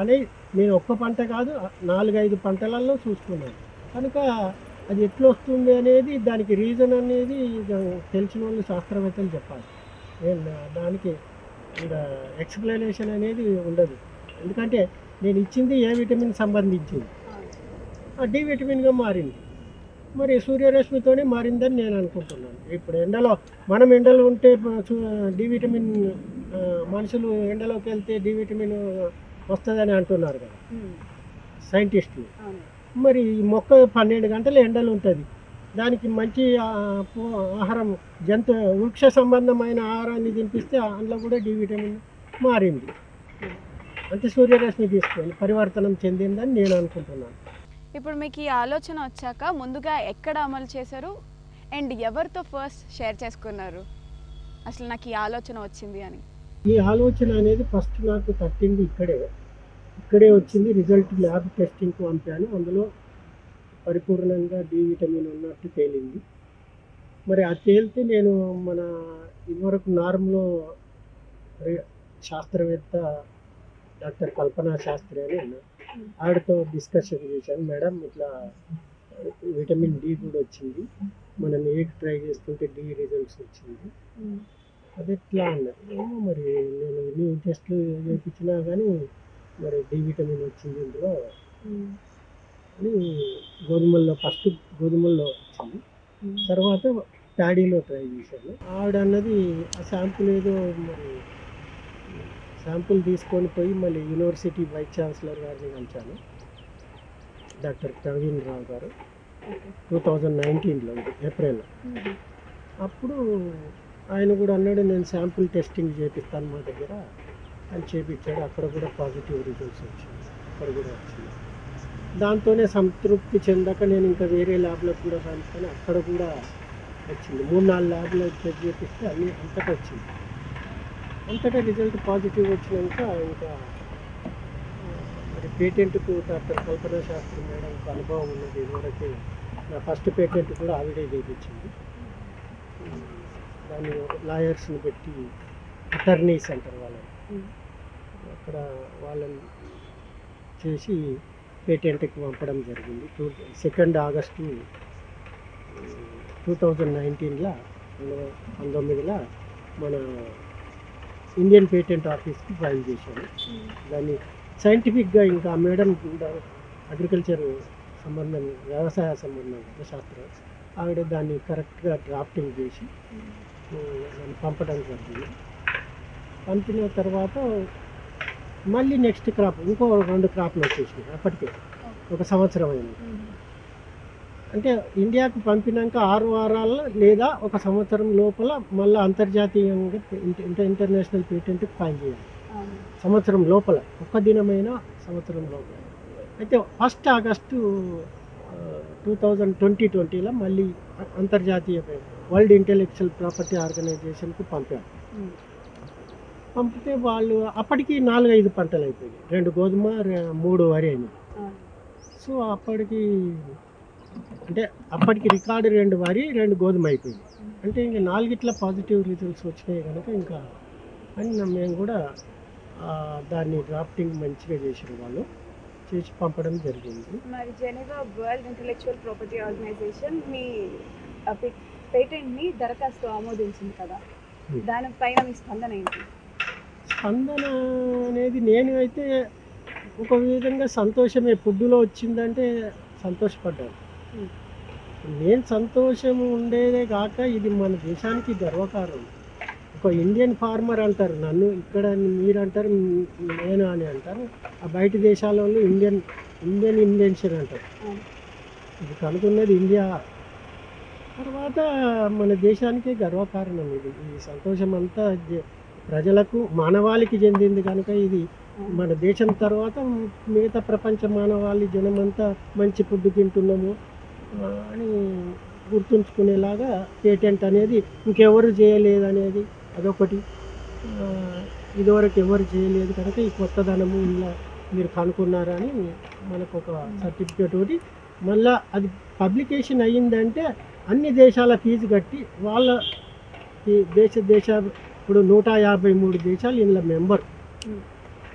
నేను ఒక్క పంట కాదు నాలుగైదు పంటలలో చూసుకున్నాను కనుక అది ఎట్లా వస్తుంది అనేది దానికి రీజన్ అనేది ఇక తెలిసిన వాళ్ళు శాస్త్రవేత్తలు చెప్పాలి నేను దానికి ఇంకా ఎక్స్ప్లెనేషన్ అనేది ఉండదు ఎందుకంటే నేను ఇచ్చింది ఏ విటమిన్ సంబంధించింది ఆ డి విటమిన్గా మారింది మరి సూర్యరశ్మితోనే మారిందని నేను అనుకుంటున్నాను ఇప్పుడు ఎండలో మనం ఎండలో ఉంటే చూ- డి విటమిన్ ఆ, మనుషులు ఎండలోకి వెళ్తే డి విటమిన్ వస్తుందని అంటున్నారు కదా సైంటిస్టులు అవును మరి ఈ మొక్క పన్నెండు గంటలు ఎండలు ఉంటుంది దానికి మంచి ఆ, పో- ఆహారం జంతు వృక్ష సంబంధమైన ఆహారాన్ని తినిపిస్తే అందులో కూడా డి విటమిన్ మారింది అంటే సూర్యరశ్మి తీసుకొని పరివర్తనం చెందిందని నేను అనుకుంటున్నాను ఇప్పుడు మీకు ఈ ఆలోచన వచ్చాక ముందుగా ఎక్కడ అమలు చేశారు అండ్ ఎవరితో ఫస్ట్ షేర్ చేసుకున్నారు అసలు నాకు ఈ ఆలోచన వచ్చింది అని ఈ ఆలోచన అనేది ఫస్ట్ నాకు తట్టింది ఇక్కడే ఇక్కడే వచ్చింది రిజల్ట్ ల్యాబ్ టెస్టింగ్కి పంపాను అందులో పరిపూర్ణంగా డి విటమిన్ ఉన్నట్టు తేలింది మరి అది తేలితే నేను మన ఇదివరకు నార్మ్లో రి- శాస్త్రవేత్త డాక్టర్ కల్పనా శాస్త్రి అని ఉన్నారు ఆవిడతో డిస్కషన్ చేశాను మేడం ఇట్లా విటమిన్ డి కూడా వచ్చింది మనం ఏ ట్రై చేస్తుంటే డి రిజల్ట్స్ వచ్చింది అది ఎట్లా అన్నది ఏమో మరి నేను ఎన్ని టెస్ట్లు చేయించినా కానీ మరి డి విటమిన్ వచ్చింది ఇందులో అని గోధుమల్లో ఫస్ట్ గోధుమల్లో వచ్చింది తర్వాత ప్యాడీలో ట్రై చేశాను ఆవిడ అన్నది ఆ శాంపుల్ ఏదో మరి శాంపుల్ తీసుకొని పోయి మళ్ళీ యూనివర్సిటీ వైస్ ఛాన్సలర్ గారిని కలిశాను డాక్టర్ ప్రవీణ్ రావు గారు టూ థౌజండ్ నైన్టీన్లో ఏప్రిల్లో అప్పుడు ఆయన కూడా అన్నాడు నేను శాంపుల్ టెస్టింగ్ చేపిస్తాను మా దగ్గర అని చేపించాడు అక్కడ కూడా పాజిటివ్ రిజల్ట్స్ వచ్చింది అక్కడ కూడా వచ్చింది దాంతోనే సంతృప్తి చెందక నేను ఇంకా వేరే ల్యాబ్లకు కూడా కనుక్కొని అక్కడ కూడా వచ్చింది మూడు నాలుగు ల్యాబ్లో చెక్ చేపిస్తే అన్ని అంతటా వచ్చింది అంతటా రిజల్ట్ పాజిటివ్ వచ్చినాక ఇంకా ఆ, మరి పేటెంట్కు డాక్టర్ కల్పనా శాస్త్రి మేడంకు అనుభవం ఉన్నది ఇదివరకే నా ఫస్ట్ పేటెంట్ కూడా ఆవిడే చేయించింది దాన్ని లాయర్స్ని పెట్టి అటర్నీస్ అంటారు వాళ్ళని అక్కడ వాళ్ళని చేసి పేటెంట్కి పంపడం జరిగింది two second August two thousand నైన్టీన్లో పంతొమ్మిదిలో మన ఇండియన్ పేటెంట్ ఆఫీస్కి ఫైల్ చేశాను దాన్ని సైంటిఫిక్గా ఇంకా మేడం కూడా అగ్రికల్చర్ సంబంధం వ్యవసాయ సంబంధం కదా శాస్త్రం ఆవిడ దాన్ని కరెక్ట్గా డ్రాఫ్టింగ్ చేసి దాన్ని పంపడం జరిగింది పంపిన తర్వాత మళ్ళీ నెక్స్ట్ క్రాప్ ఇంకో రెండు క్రాప్లు వచ్చేసినాయి అప్పటికే ఒక సంవత్సరం అయింది అంటే ఇండియాకు పంపినాక ఆరు వారాల్లో లేదా ఒక సంవత్సరం లోపల మళ్ళీ అంతర్జాతీయంగా ఇంట- ఇంట ఇంటర్నేషనల్ పేటెంట్కి ఫైల్ చేయాలి సంవత్సరం లోపల ఒక్క దినమైన సంవత్సరం లోపల అయితే first August two thousand twenty ట్వంటీలో మళ్ళీ అ- అంతర్జాతీయ వరల్డ్ ఇంటెలెక్చువల్ ప్రాపర్టీ ఆర్గనైజేషన్కి పంపారు పంపితే వాళ్ళు అప్పటికి నాలుగైదు పంటలు అయిపోయాయి రెండు గోధుమ రె- మూడు వరి అయినాయి సో అప్పటికి అంటే అప్పటికి రికార్డు రెండు వరి రెండు గోధుమ అయిపోయింది అంటే ఇంకా నాలుగిట్ల పాజిటివ్ రిజల్ట్స్ వచ్చినాయి కనుక ఇంకా అని నా- మేము కూడా ఆ, దాన్ని డ్రాఫ్టింగ్ మంచిగా చేసిన వాళ్ళు చేసి పంపడం జరిగింది మరి Geneva world intellectual property organisation మీ పేటెంట్ని దరఖాస్తు ఆమోదించింది కదా Hmm. దానిపైన మీ స్పందన ఏంటి స్పందన అనేది నేను అయితే ఒక విధంగా సంతోషమే ఫుడ్లో వచ్చిందంటే సంతోషపడ్డాను Hmm. నేను సంతోషం ఉండేదే కాక ఇది మన దేశానికి గర్వకారణం ఒక ఇండియన్ ఫార్మర్ అంటారు నన్ను ఇక్కడ మీరు అంటారు నేను అని అంటారు ఆ బయట దేశాల వాళ్ళు ఇండియన్ ఇండియన్ ఇన్వెన్షన్ అంటారు అవును. ఇది కనుక్కున్నది ఇండియా తర్వాత మన దేశానికే గర్వకారణం ఇది ఈ సంతోషం అంతా జ- ప్రజలకు మానవాళికి చెందింది కనుక ఇది మన దేశం తర్వాత మిగతా ప్రపంచ మానవాళి జనమంతా మంచి ఫుడ్ తింటున్నాము ఆ, అని గుర్తుంచుకునేలాగా పేటెంట్ అనేది ఇంకెవరు చేయలేదు అనేది అదొకటి ఆ, ఇదివరకు ఎవరు చేయలేదు కనుక ఈ కొత్తదనము ఇలా మీరు కనుక్కున్నారని మనకు ఒక సర్టిఫికేట్ ఒకటి మళ్ళా అది పబ్లికేషన్ అయ్యిందంటే అన్ని దేశాల ఫీజు కట్టి వాళ్ళ ఈ దేశ దేశ ఇప్పుడు నూట యాభై మూడు దేశాలు ఇందులో మెంబర్ Hmm.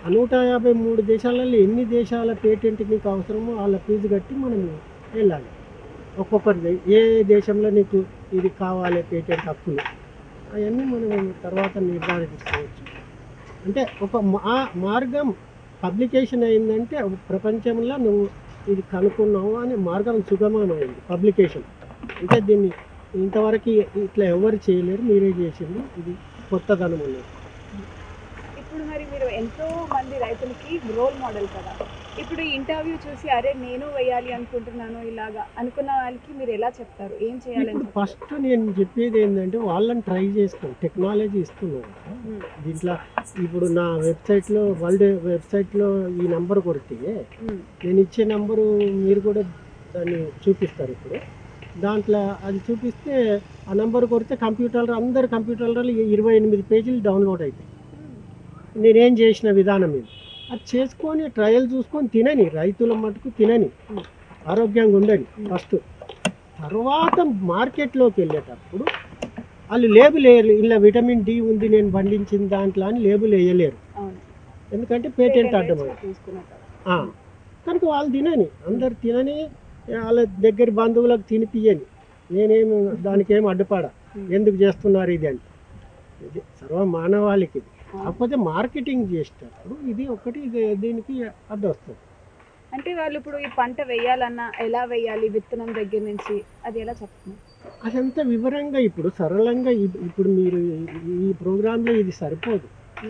ఆ నూట యాభై మూడు దేశాలలో ఎన్ని దేశాల పేటెంట్ నీకు అవసరమో వాళ్ళ ఫీజు కట్టి మనం వెళ్ళాలి ఒక్కొక్కరిది ఏ దేశంలో నీకు ఇది కావాలి పేటెంట్ హక్కులు అవన్నీ మనం తర్వాత నిర్ధారించుకోవచ్చు అంటే ఒక మా మార్గం పబ్లికేషన్ అయిందంటే ప్రపంచంలో నువ్వు ఇది కనుక్కున్నావు అని మార్గం సుగమమైంది పబ్లికేషన్ అంటే దీన్ని ఇంతవరకు ఇట్లా ఎవరు చేయలేరు మీరే చేసింది ఇది కొత్తదనం ఉన్నది ఇప్పుడు మరి మీరు ఎంతో మంది రైతులకి రోల్ మోడల్ కదా ఇప్పుడు ఇంటర్వ్యూ చూసి అరే నేను వేయాలి అనుకుంటున్నాను ఇలాగా అనుకున్న వాళ్ళకి మీరు ఎలా చెప్తారు ఏం చేయాలని ఇప్పుడు చెప్తారు? ఫస్ట్ నేను చెప్పేది ఏంటంటే వాళ్ళని ట్రై చేసుకోండి టెక్నాలజీ ఇస్తున్నాను ఉమ్, దీంట్లో ఇప్పుడు నా వెబ్సైట్లో వరల్డ్ వెబ్సైట్లో ఈ నంబర్ కొడితే ఉమ్, నేను ఇచ్చే నంబరు మీరు కూడా దాన్ని చూపిస్తారు ఇప్పుడు దాంట్లో అది చూపిస్తే ఆ నంబర్ కొడితే కంప్యూటర్లో అందరు కంప్యూటర్లలో ఇరవై ఎనిమిది పేజీలు డౌన్లోడ్ అవుతాయి ఉమ్. నేనేం చేసిన విధానం ఇది అది చేసుకొని ట్రయల్ చూసుకొని తినని రైతుల మటుకు తినని ఆరోగ్యంగా ఉండని ఫస్ట్ తర్వాత మార్కెట్లోకి వెళ్ళేటప్పుడు వాళ్ళు లేబుల్ వేయలేరు ఇలా విటమిన్ డి ఉంది నేను పండించిన దాంట్లో అని లేబుల్ వేయలేరు అవును ఎందుకంటే పేటెంట్ Patent అడ్డం rights తీసుకున్నారు కదా. ఆ, కనుక వాళ్ళు తినని అందరు తినని వాళ్ళ దగ్గర బంధువులకు తినిపియని నేనేమి దానికి ఏం అడ్డుపడ ఎందుకు చేస్తున్నారు ఇది అని ఇది సర్వ మానవాళికి ఇది కాకపోతే మార్కెటింగ్ చేసేటప్పుడు ఇది ఒకటి ఇది దీనికి అడ్డు వస్తుంది అంటే వాళ్ళు ఇప్పుడు ఈ పంట వేయాలన్నా ఎలా వేయాలి విత్తనం దగ్గర నుంచి అది ఎలా చెప్తున్నారు అదంతా వివరంగా ఇప్పుడు సరళంగా ఇప్- ఇప్పుడు మీరు ఈ- ఈ ప్రోగ్రాంలో ఇది సరిపోదు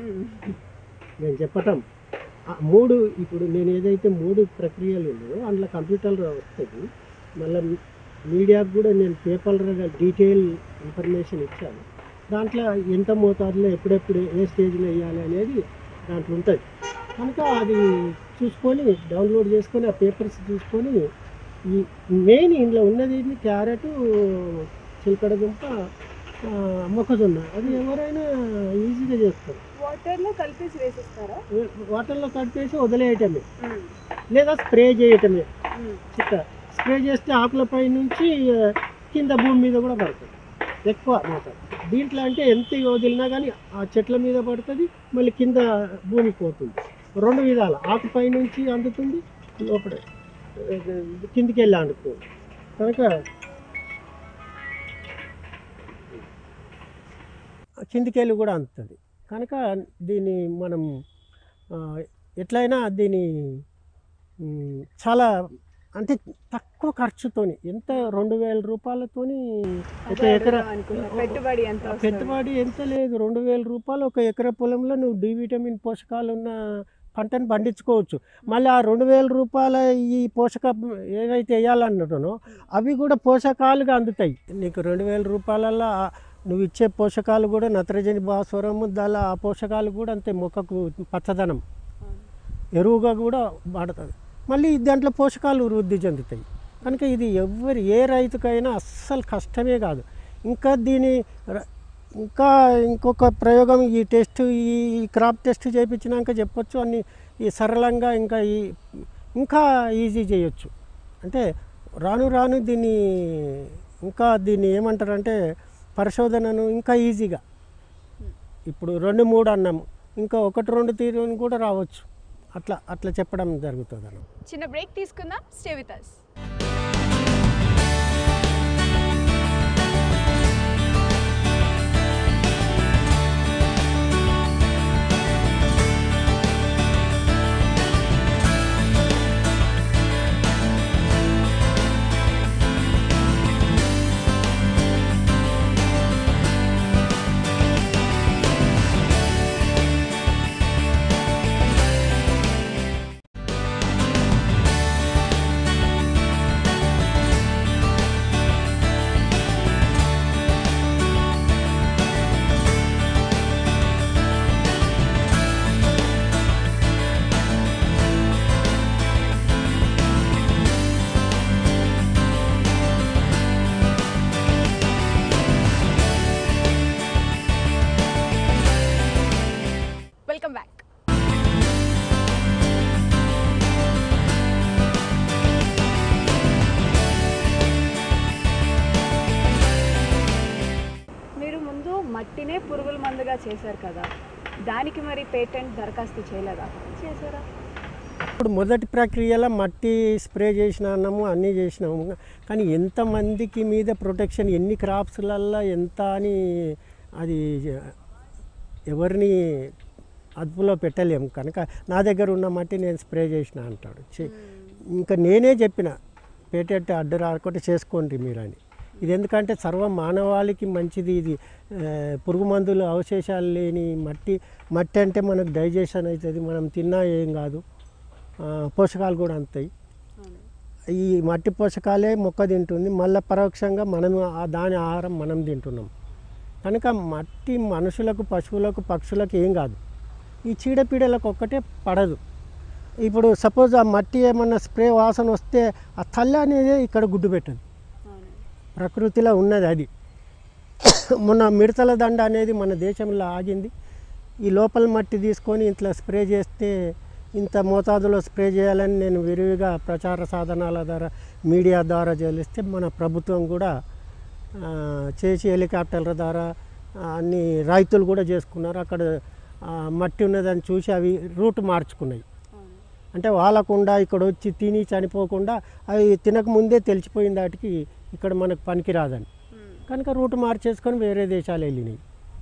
నేను చెప్పటం ఆ మూడు ఇప్పుడు నేను ఏదైతే మూడు ప్రక్రియలు ఉన్నాయో అందులో కంప్యూటర్లో వస్తుంది మళ్ళీ మీడియాకు కూడా నేను పేపర్లో డీటెయిల్ ఇన్ఫర్మేషన్ ఇచ్చాను దాంట్లో ఎంత మోతాదులో ఎప్పుడెప్పుడు ఏ స్టేజ్లో వేయాలి అనేది దాంట్లో ఉంటుంది కనుక అది చూసుకొని డౌన్లోడ్ చేసుకొని ఆ పేపర్స్ చూసుకొని ఈ మెయిన్ ఇందులో ఉన్నది ఏంటి? క్యారెట్ చిలకడ దుంప ఆ, మొక్కజొన్న అది ఎవరైనా ఈజీగా చేస్తారు వాటర్ లో కలిపేసి వేసిస్తారా వాటర్లో కలిపేసి వదిలేయటమే లేదా స్ప్రే చేయటమే చిక్క స్ప్రే చేస్తే ఆకులపై నుంచి ఆ, కింద భూమి మీద కూడా పడుతుంది ఎక్కువ మోతాదు దీంట్లో అంటే ఎంత వదిలినా కానీ ఆ చెట్ల మీద పడుతుంది మళ్ళీ కింద భూమికి పోతుంది రెండు విధాలు ఆకుపై నుంచి అందుతుంది లోపల ఆ, కిందికి వెళ్ళి అందుతుంది కనుక కిందికి వెళ్ళి కూడా అందుతుంది కనుక దీన్ని మనం ఆ, ఎట్లయినా దీని మ్, చాలా అంటే తక్కువ ఖర్చుతోని ఎంత రెండు వేల రూపాయలతోని ఒక అదే ఎకరా అడుగుదాం అనుకున్నా. పెట్టుబడి ఎంత వస్తుంది? పెట్టుబడి ఎంత లేదు రెండు వేల రూపాయలు ఒక ఎకరా పొలంలో నువ్వు డి విటమిన్ పోషకాలు ఉన్న పంటను పండించుకోవచ్చు మళ్ళీ ఆ రెండు వేల రూపాయల ఈ పోషక ఏవైతే వేయాలన్నానో అవి కూడా పోషకాలుగా అందుతాయి నీకు రెండు వేల రూపాయలలో ఆ నువ్వు ఇచ్చే పోషకాలు కూడా నత్రజని భాస్వరము దాని ఆ పోషకాలు కూడా అంతే మొక్కకు పచ్చదనం అవును. ఎరువుగా కూడా వాడుతుంది మళ్ళీ దాంట్లో పోషకాలు వృద్ధి చెందుతాయి కనుక ఇది ఎవరి ఏ రైతుకైనా అస్సలు కష్టమే కాదు ఇంకా దీని ర- ఇంకా ఇంకొక ప్రయోగం ఈ టెస్ట్ ఈ క్రాప్ టెస్ట్ చేయించినాక చెప్పొచ్చు అన్ని ఈ సరళంగా ఇంకా ఈ ఇంకా ఈజీ చేయొచ్చు అంటే రాను రాను దీన్ని ఇంకా దీన్ని ఏమంటారంటే పరిశోధనను ఇంకా ఈజీగా ఇప్పుడు రెండు మూడు అన్నాము ఇంకా ఒకటి రెండు తీరుని కూడా రావచ్చు అట్లా అట్లా చెప్పడం జరుగుతుంది అన్నమాట చిన్న బ్రేక్ తీసుకుందాం స్టే విత్ అస్ ద్వారా చేశారు కదా దానికి మరి పేటెంట్ దరఖాస్తు చేయలేదా చేశారా ఇప్పుడు మొదటి ప్రక్రియలో మట్టి స్ప్రే చేసినాము అన్నీ చేసినాము కానీ ఎంతమందికి మీద ప్రొటెక్షన్ ఎన్ని క్రాప్స్లల్లో ఎంత అని అది ఎవరిని అదుపులో పెట్టలేము కనుక నా దగ్గర ఉన్న మట్టి నేను స్ప్రే చేసిన అంటాడు చే- ఇంకా నేనే చెప్పిన పేటెంట్ అడ్డు రాకుండా చేసుకోండి మీరు అని ఇది ఎందుకంటే సర్వ మానవాళికి మంచిది ఇది ఆ, పురుగు మందులు అవశేషాలు లేని మట్టి మట్టి అంటే మనకు డైజెషన్ అవుతుంది మనం తిన్నా ఏం కాదు ఆ, పోషకాలు కూడా అందుతాయి అవును. ఈ మట్టి పోషకాలే మొక్క తింటుంది మళ్ళీ పరోక్షంగా మనం ఆ దాని ఆహారం మనం తింటున్నాం కనుక మట్టి మనుషులకు పశువులకు పక్షులకు ఏం కాదు ఈ చీడపీడలకు ఒక్కటే పడదు ఇప్పుడు సపోజ్ ఆ మట్టి ఏమన్నా స్ప్రే వాసన వస్తే ఆ తల్లి అనేది ఇక్కడ గుడ్డు పెట్టదు అవును. ప్రకృతిలో ఉన్నది అది మొన్న మిడతల దండ అనేది మన దేశంలో ఆగింది ఈ లోపల మట్టి తీసుకొని ఇట్లా స్ప్రే చేస్తే ఇంత మోతాదులో స్ప్రే చేయాలని నేను విరివిగా ప్రచార సాధనాల ద్వారా మీడియా ద్వారా తెలిస్తే మన ప్రభుత్వం కూడా ఆ, చేసి హెలికాప్టర్ల ద్వారా ఆ, అన్ని రైతులు కూడా చేసుకున్నారు అక్కడ ఆ, మట్టి ఉన్నదని చూసి అవి రూట్ మార్చుకున్నాయి అవును. అంటే వాళ్ళకుండా ఇక్కడ వచ్చి తిని చనిపోకుండా అవి తినక ముందే తెలిసిపోయిన దాటికి ఇక్కడ మనకు పనికిరాదని మ్మ్. కనుక రూట్ మార్చేసుకొని వేరే దేశాలు వెళ్ళినాయి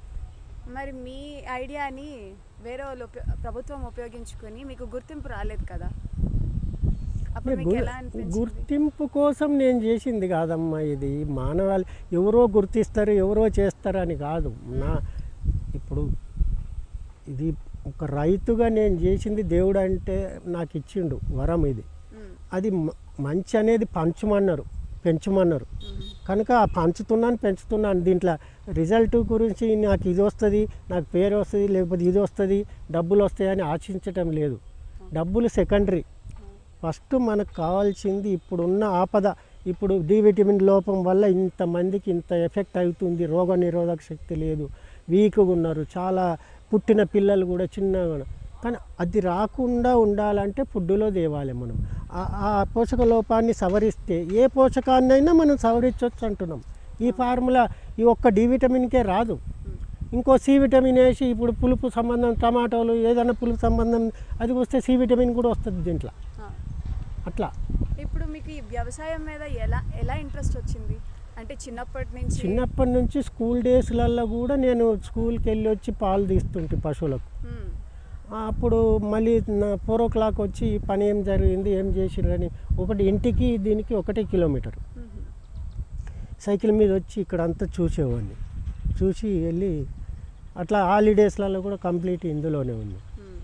మరి మీ ఐడియాని వేరే వాళ్ళు ఉపయో- ప్రభుత్వం ఉపయోగించుకొని మీకు గుర్తింపు రాలేదు కదా అప్పుడు మీకు గుర్- ఎలా అనిపించింది గుర్తింపు కోసం నేను చేసింది కాదమ్మా ఇది మానవాళి ఎవరో గుర్తిస్తారు ఎవరో చేస్తారని కాదు నా ఇప్పుడు ఇది ఒక రైతుగా నేను చేసింది దేవుడు అంటే నాకు ఇచ్చిండు వరం ఇది మ్మ్. అది మ- మంచి అనేది పంచమన్నారు పెంచమన్నారు మ్మ్. కనుక ఆ పంచుతున్నాను పెంచుతున్నాను దీంట్లో రిజల్ట్ గురించి నాకు ఇది వస్తుంది నాకు పేరు వస్తుంది లేకపోతే ఇది వస్తుంది డబ్బులు వస్తాయని ఆశించటం లేదు డబ్బులు సెకండరీ ఫస్ట్ మనకు కావాల్సింది ఇప్పుడున్న ఆపద ఇప్పుడు డి విటమిన్ లోపం వల్ల ఇంతమందికి ఇంత ఎఫెక్ట్ అవుతుంది రోగ నిరోధక శక్తి లేదు వీక్గా ఉన్నారు చాలా పుట్టిన పిల్లలు కూడా చిన్నగా ఉన్నారు. కానీ అది రాకుండా ఉండాలంటే ఫుడ్డులో తేవాలి మనం ఆ- ఆ పోషక లోపాన్ని సవరిస్తే ఏ పోషకాన్నైనా మనం సవరించవచ్చు అంటున్నాం ఈ ఫార్ములా ఈ ఒక్క డి విటమిన్కే రాదు ఇంకో సి విటమిన్ వేసి ఇప్పుడు పులుపు సంబంధం టమాటోలు ఏదైనా పులుపు సంబంధం అది వస్తే సి విటమిన్ కూడా వస్తుంది దీంట్లో ఆ. అట్లా ఇప్పుడు మీకు ఈ వ్యవసాయం మీద ఎలా ఎలా ఇంట్రెస్ట్ వచ్చింది అంటే చిన్నప్పటి నుంచి చిన్నప్పటి నుంచి స్కూల్ డేస్లలో కూడా నేను స్కూల్కి వెళ్ళి వచ్చి పాలు తీస్తుంటే పశువులకు మ్మ్. ఆ, అప్పుడు మళ్ళీ నా ఫోర్ ఓ క్లాక్ వచ్చి ఈ పని ఏం జరిగింది ఏం చేసిరని ఒకటి ఇంటికి దీనికి ఒకటే కిలోమీటర్ మ్మ్. సైకిల్ మీద వచ్చి ఇక్కడ అంతా చూసేవాడిని చూసి వెళ్ళి అట్లా హాలిడేస్లలో కూడా కంప్లీట్ ఇందులోనే ఉంది మ్మ్.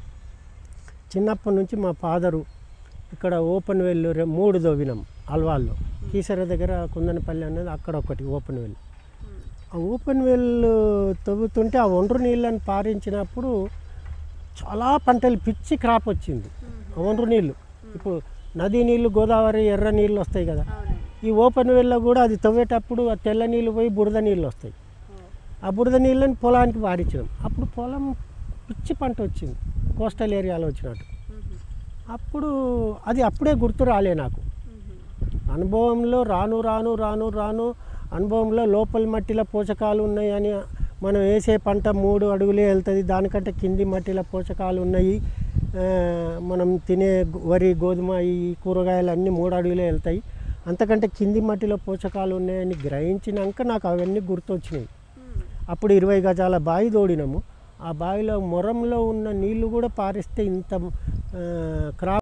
చిన్నప్పటి నుంచి మా ఫాదరు ఇక్కడ ఓపెన్ వెల్ రె- మూడు దవ్వినాం అల్వాల్లో కీసర దగ్గర కుందనపల్లి అనేది అక్కడ ఒకటి ఓపెన్ వెల్ మ్మ్. ఆ ఓపెన్ వెల్ తవ్వుతుంటే ఆ ఒండ్రు నీళ్ళని పారించినప్పుడు చాలా పంటలు పిచ్చి క్రాప్ వచ్చింది ఆ ఒండ్రు నీళ్ళు ఇప్పుడు నదీ నీళ్ళు గోదావరి ఎర్ర నీళ్ళు వస్తాయి కదా అవునండి ఈ ఓపెన్ వెల్లో కూడా అది తవ్వేటప్పుడు ఆ తెల్ల నీళ్ళు పోయి బురద నీళ్ళు వస్తాయి ఓ. ఆ బురద నీళ్ళని పొలానికి వాడించడం అప్పుడు పొలం పిచ్చి పంట వచ్చింది కోస్టల్ ఏరియాలో వచ్చినట్టు మ్మ్. అప్పుడు అది అప్పుడే గుర్తు రాలే నాకు మ్మ్. అనుభవంలో రాను రాను రాను రాను అనుభవంలో లోపల మట్టిలో పోషకాలు ఉన్నాయని మనం వేసే పంట మూడు అడుగులే వెళ్తుంది దానికంటే కింది మట్టిలో పోషకాలు ఉన్నాయి ఆ, మనం తినే గు- వరి గోధుమ ఈ కూరగాయలు అన్నీ మూడు అడుగులే వెళ్తాయి అంతకంటే కింది మట్టిలో పోషకాలు ఉన్నాయని గ్రహించినాక నాకు అవన్నీ గుర్తొచ్చినాయి మ్మ్. అప్పుడు ఇరవై గజాల బావి తోడినాము ఆ బావిలో మొరంలో ఉన్న నీళ్లు కూడా పారిస్తే ఇంత ఆ, క్రాప్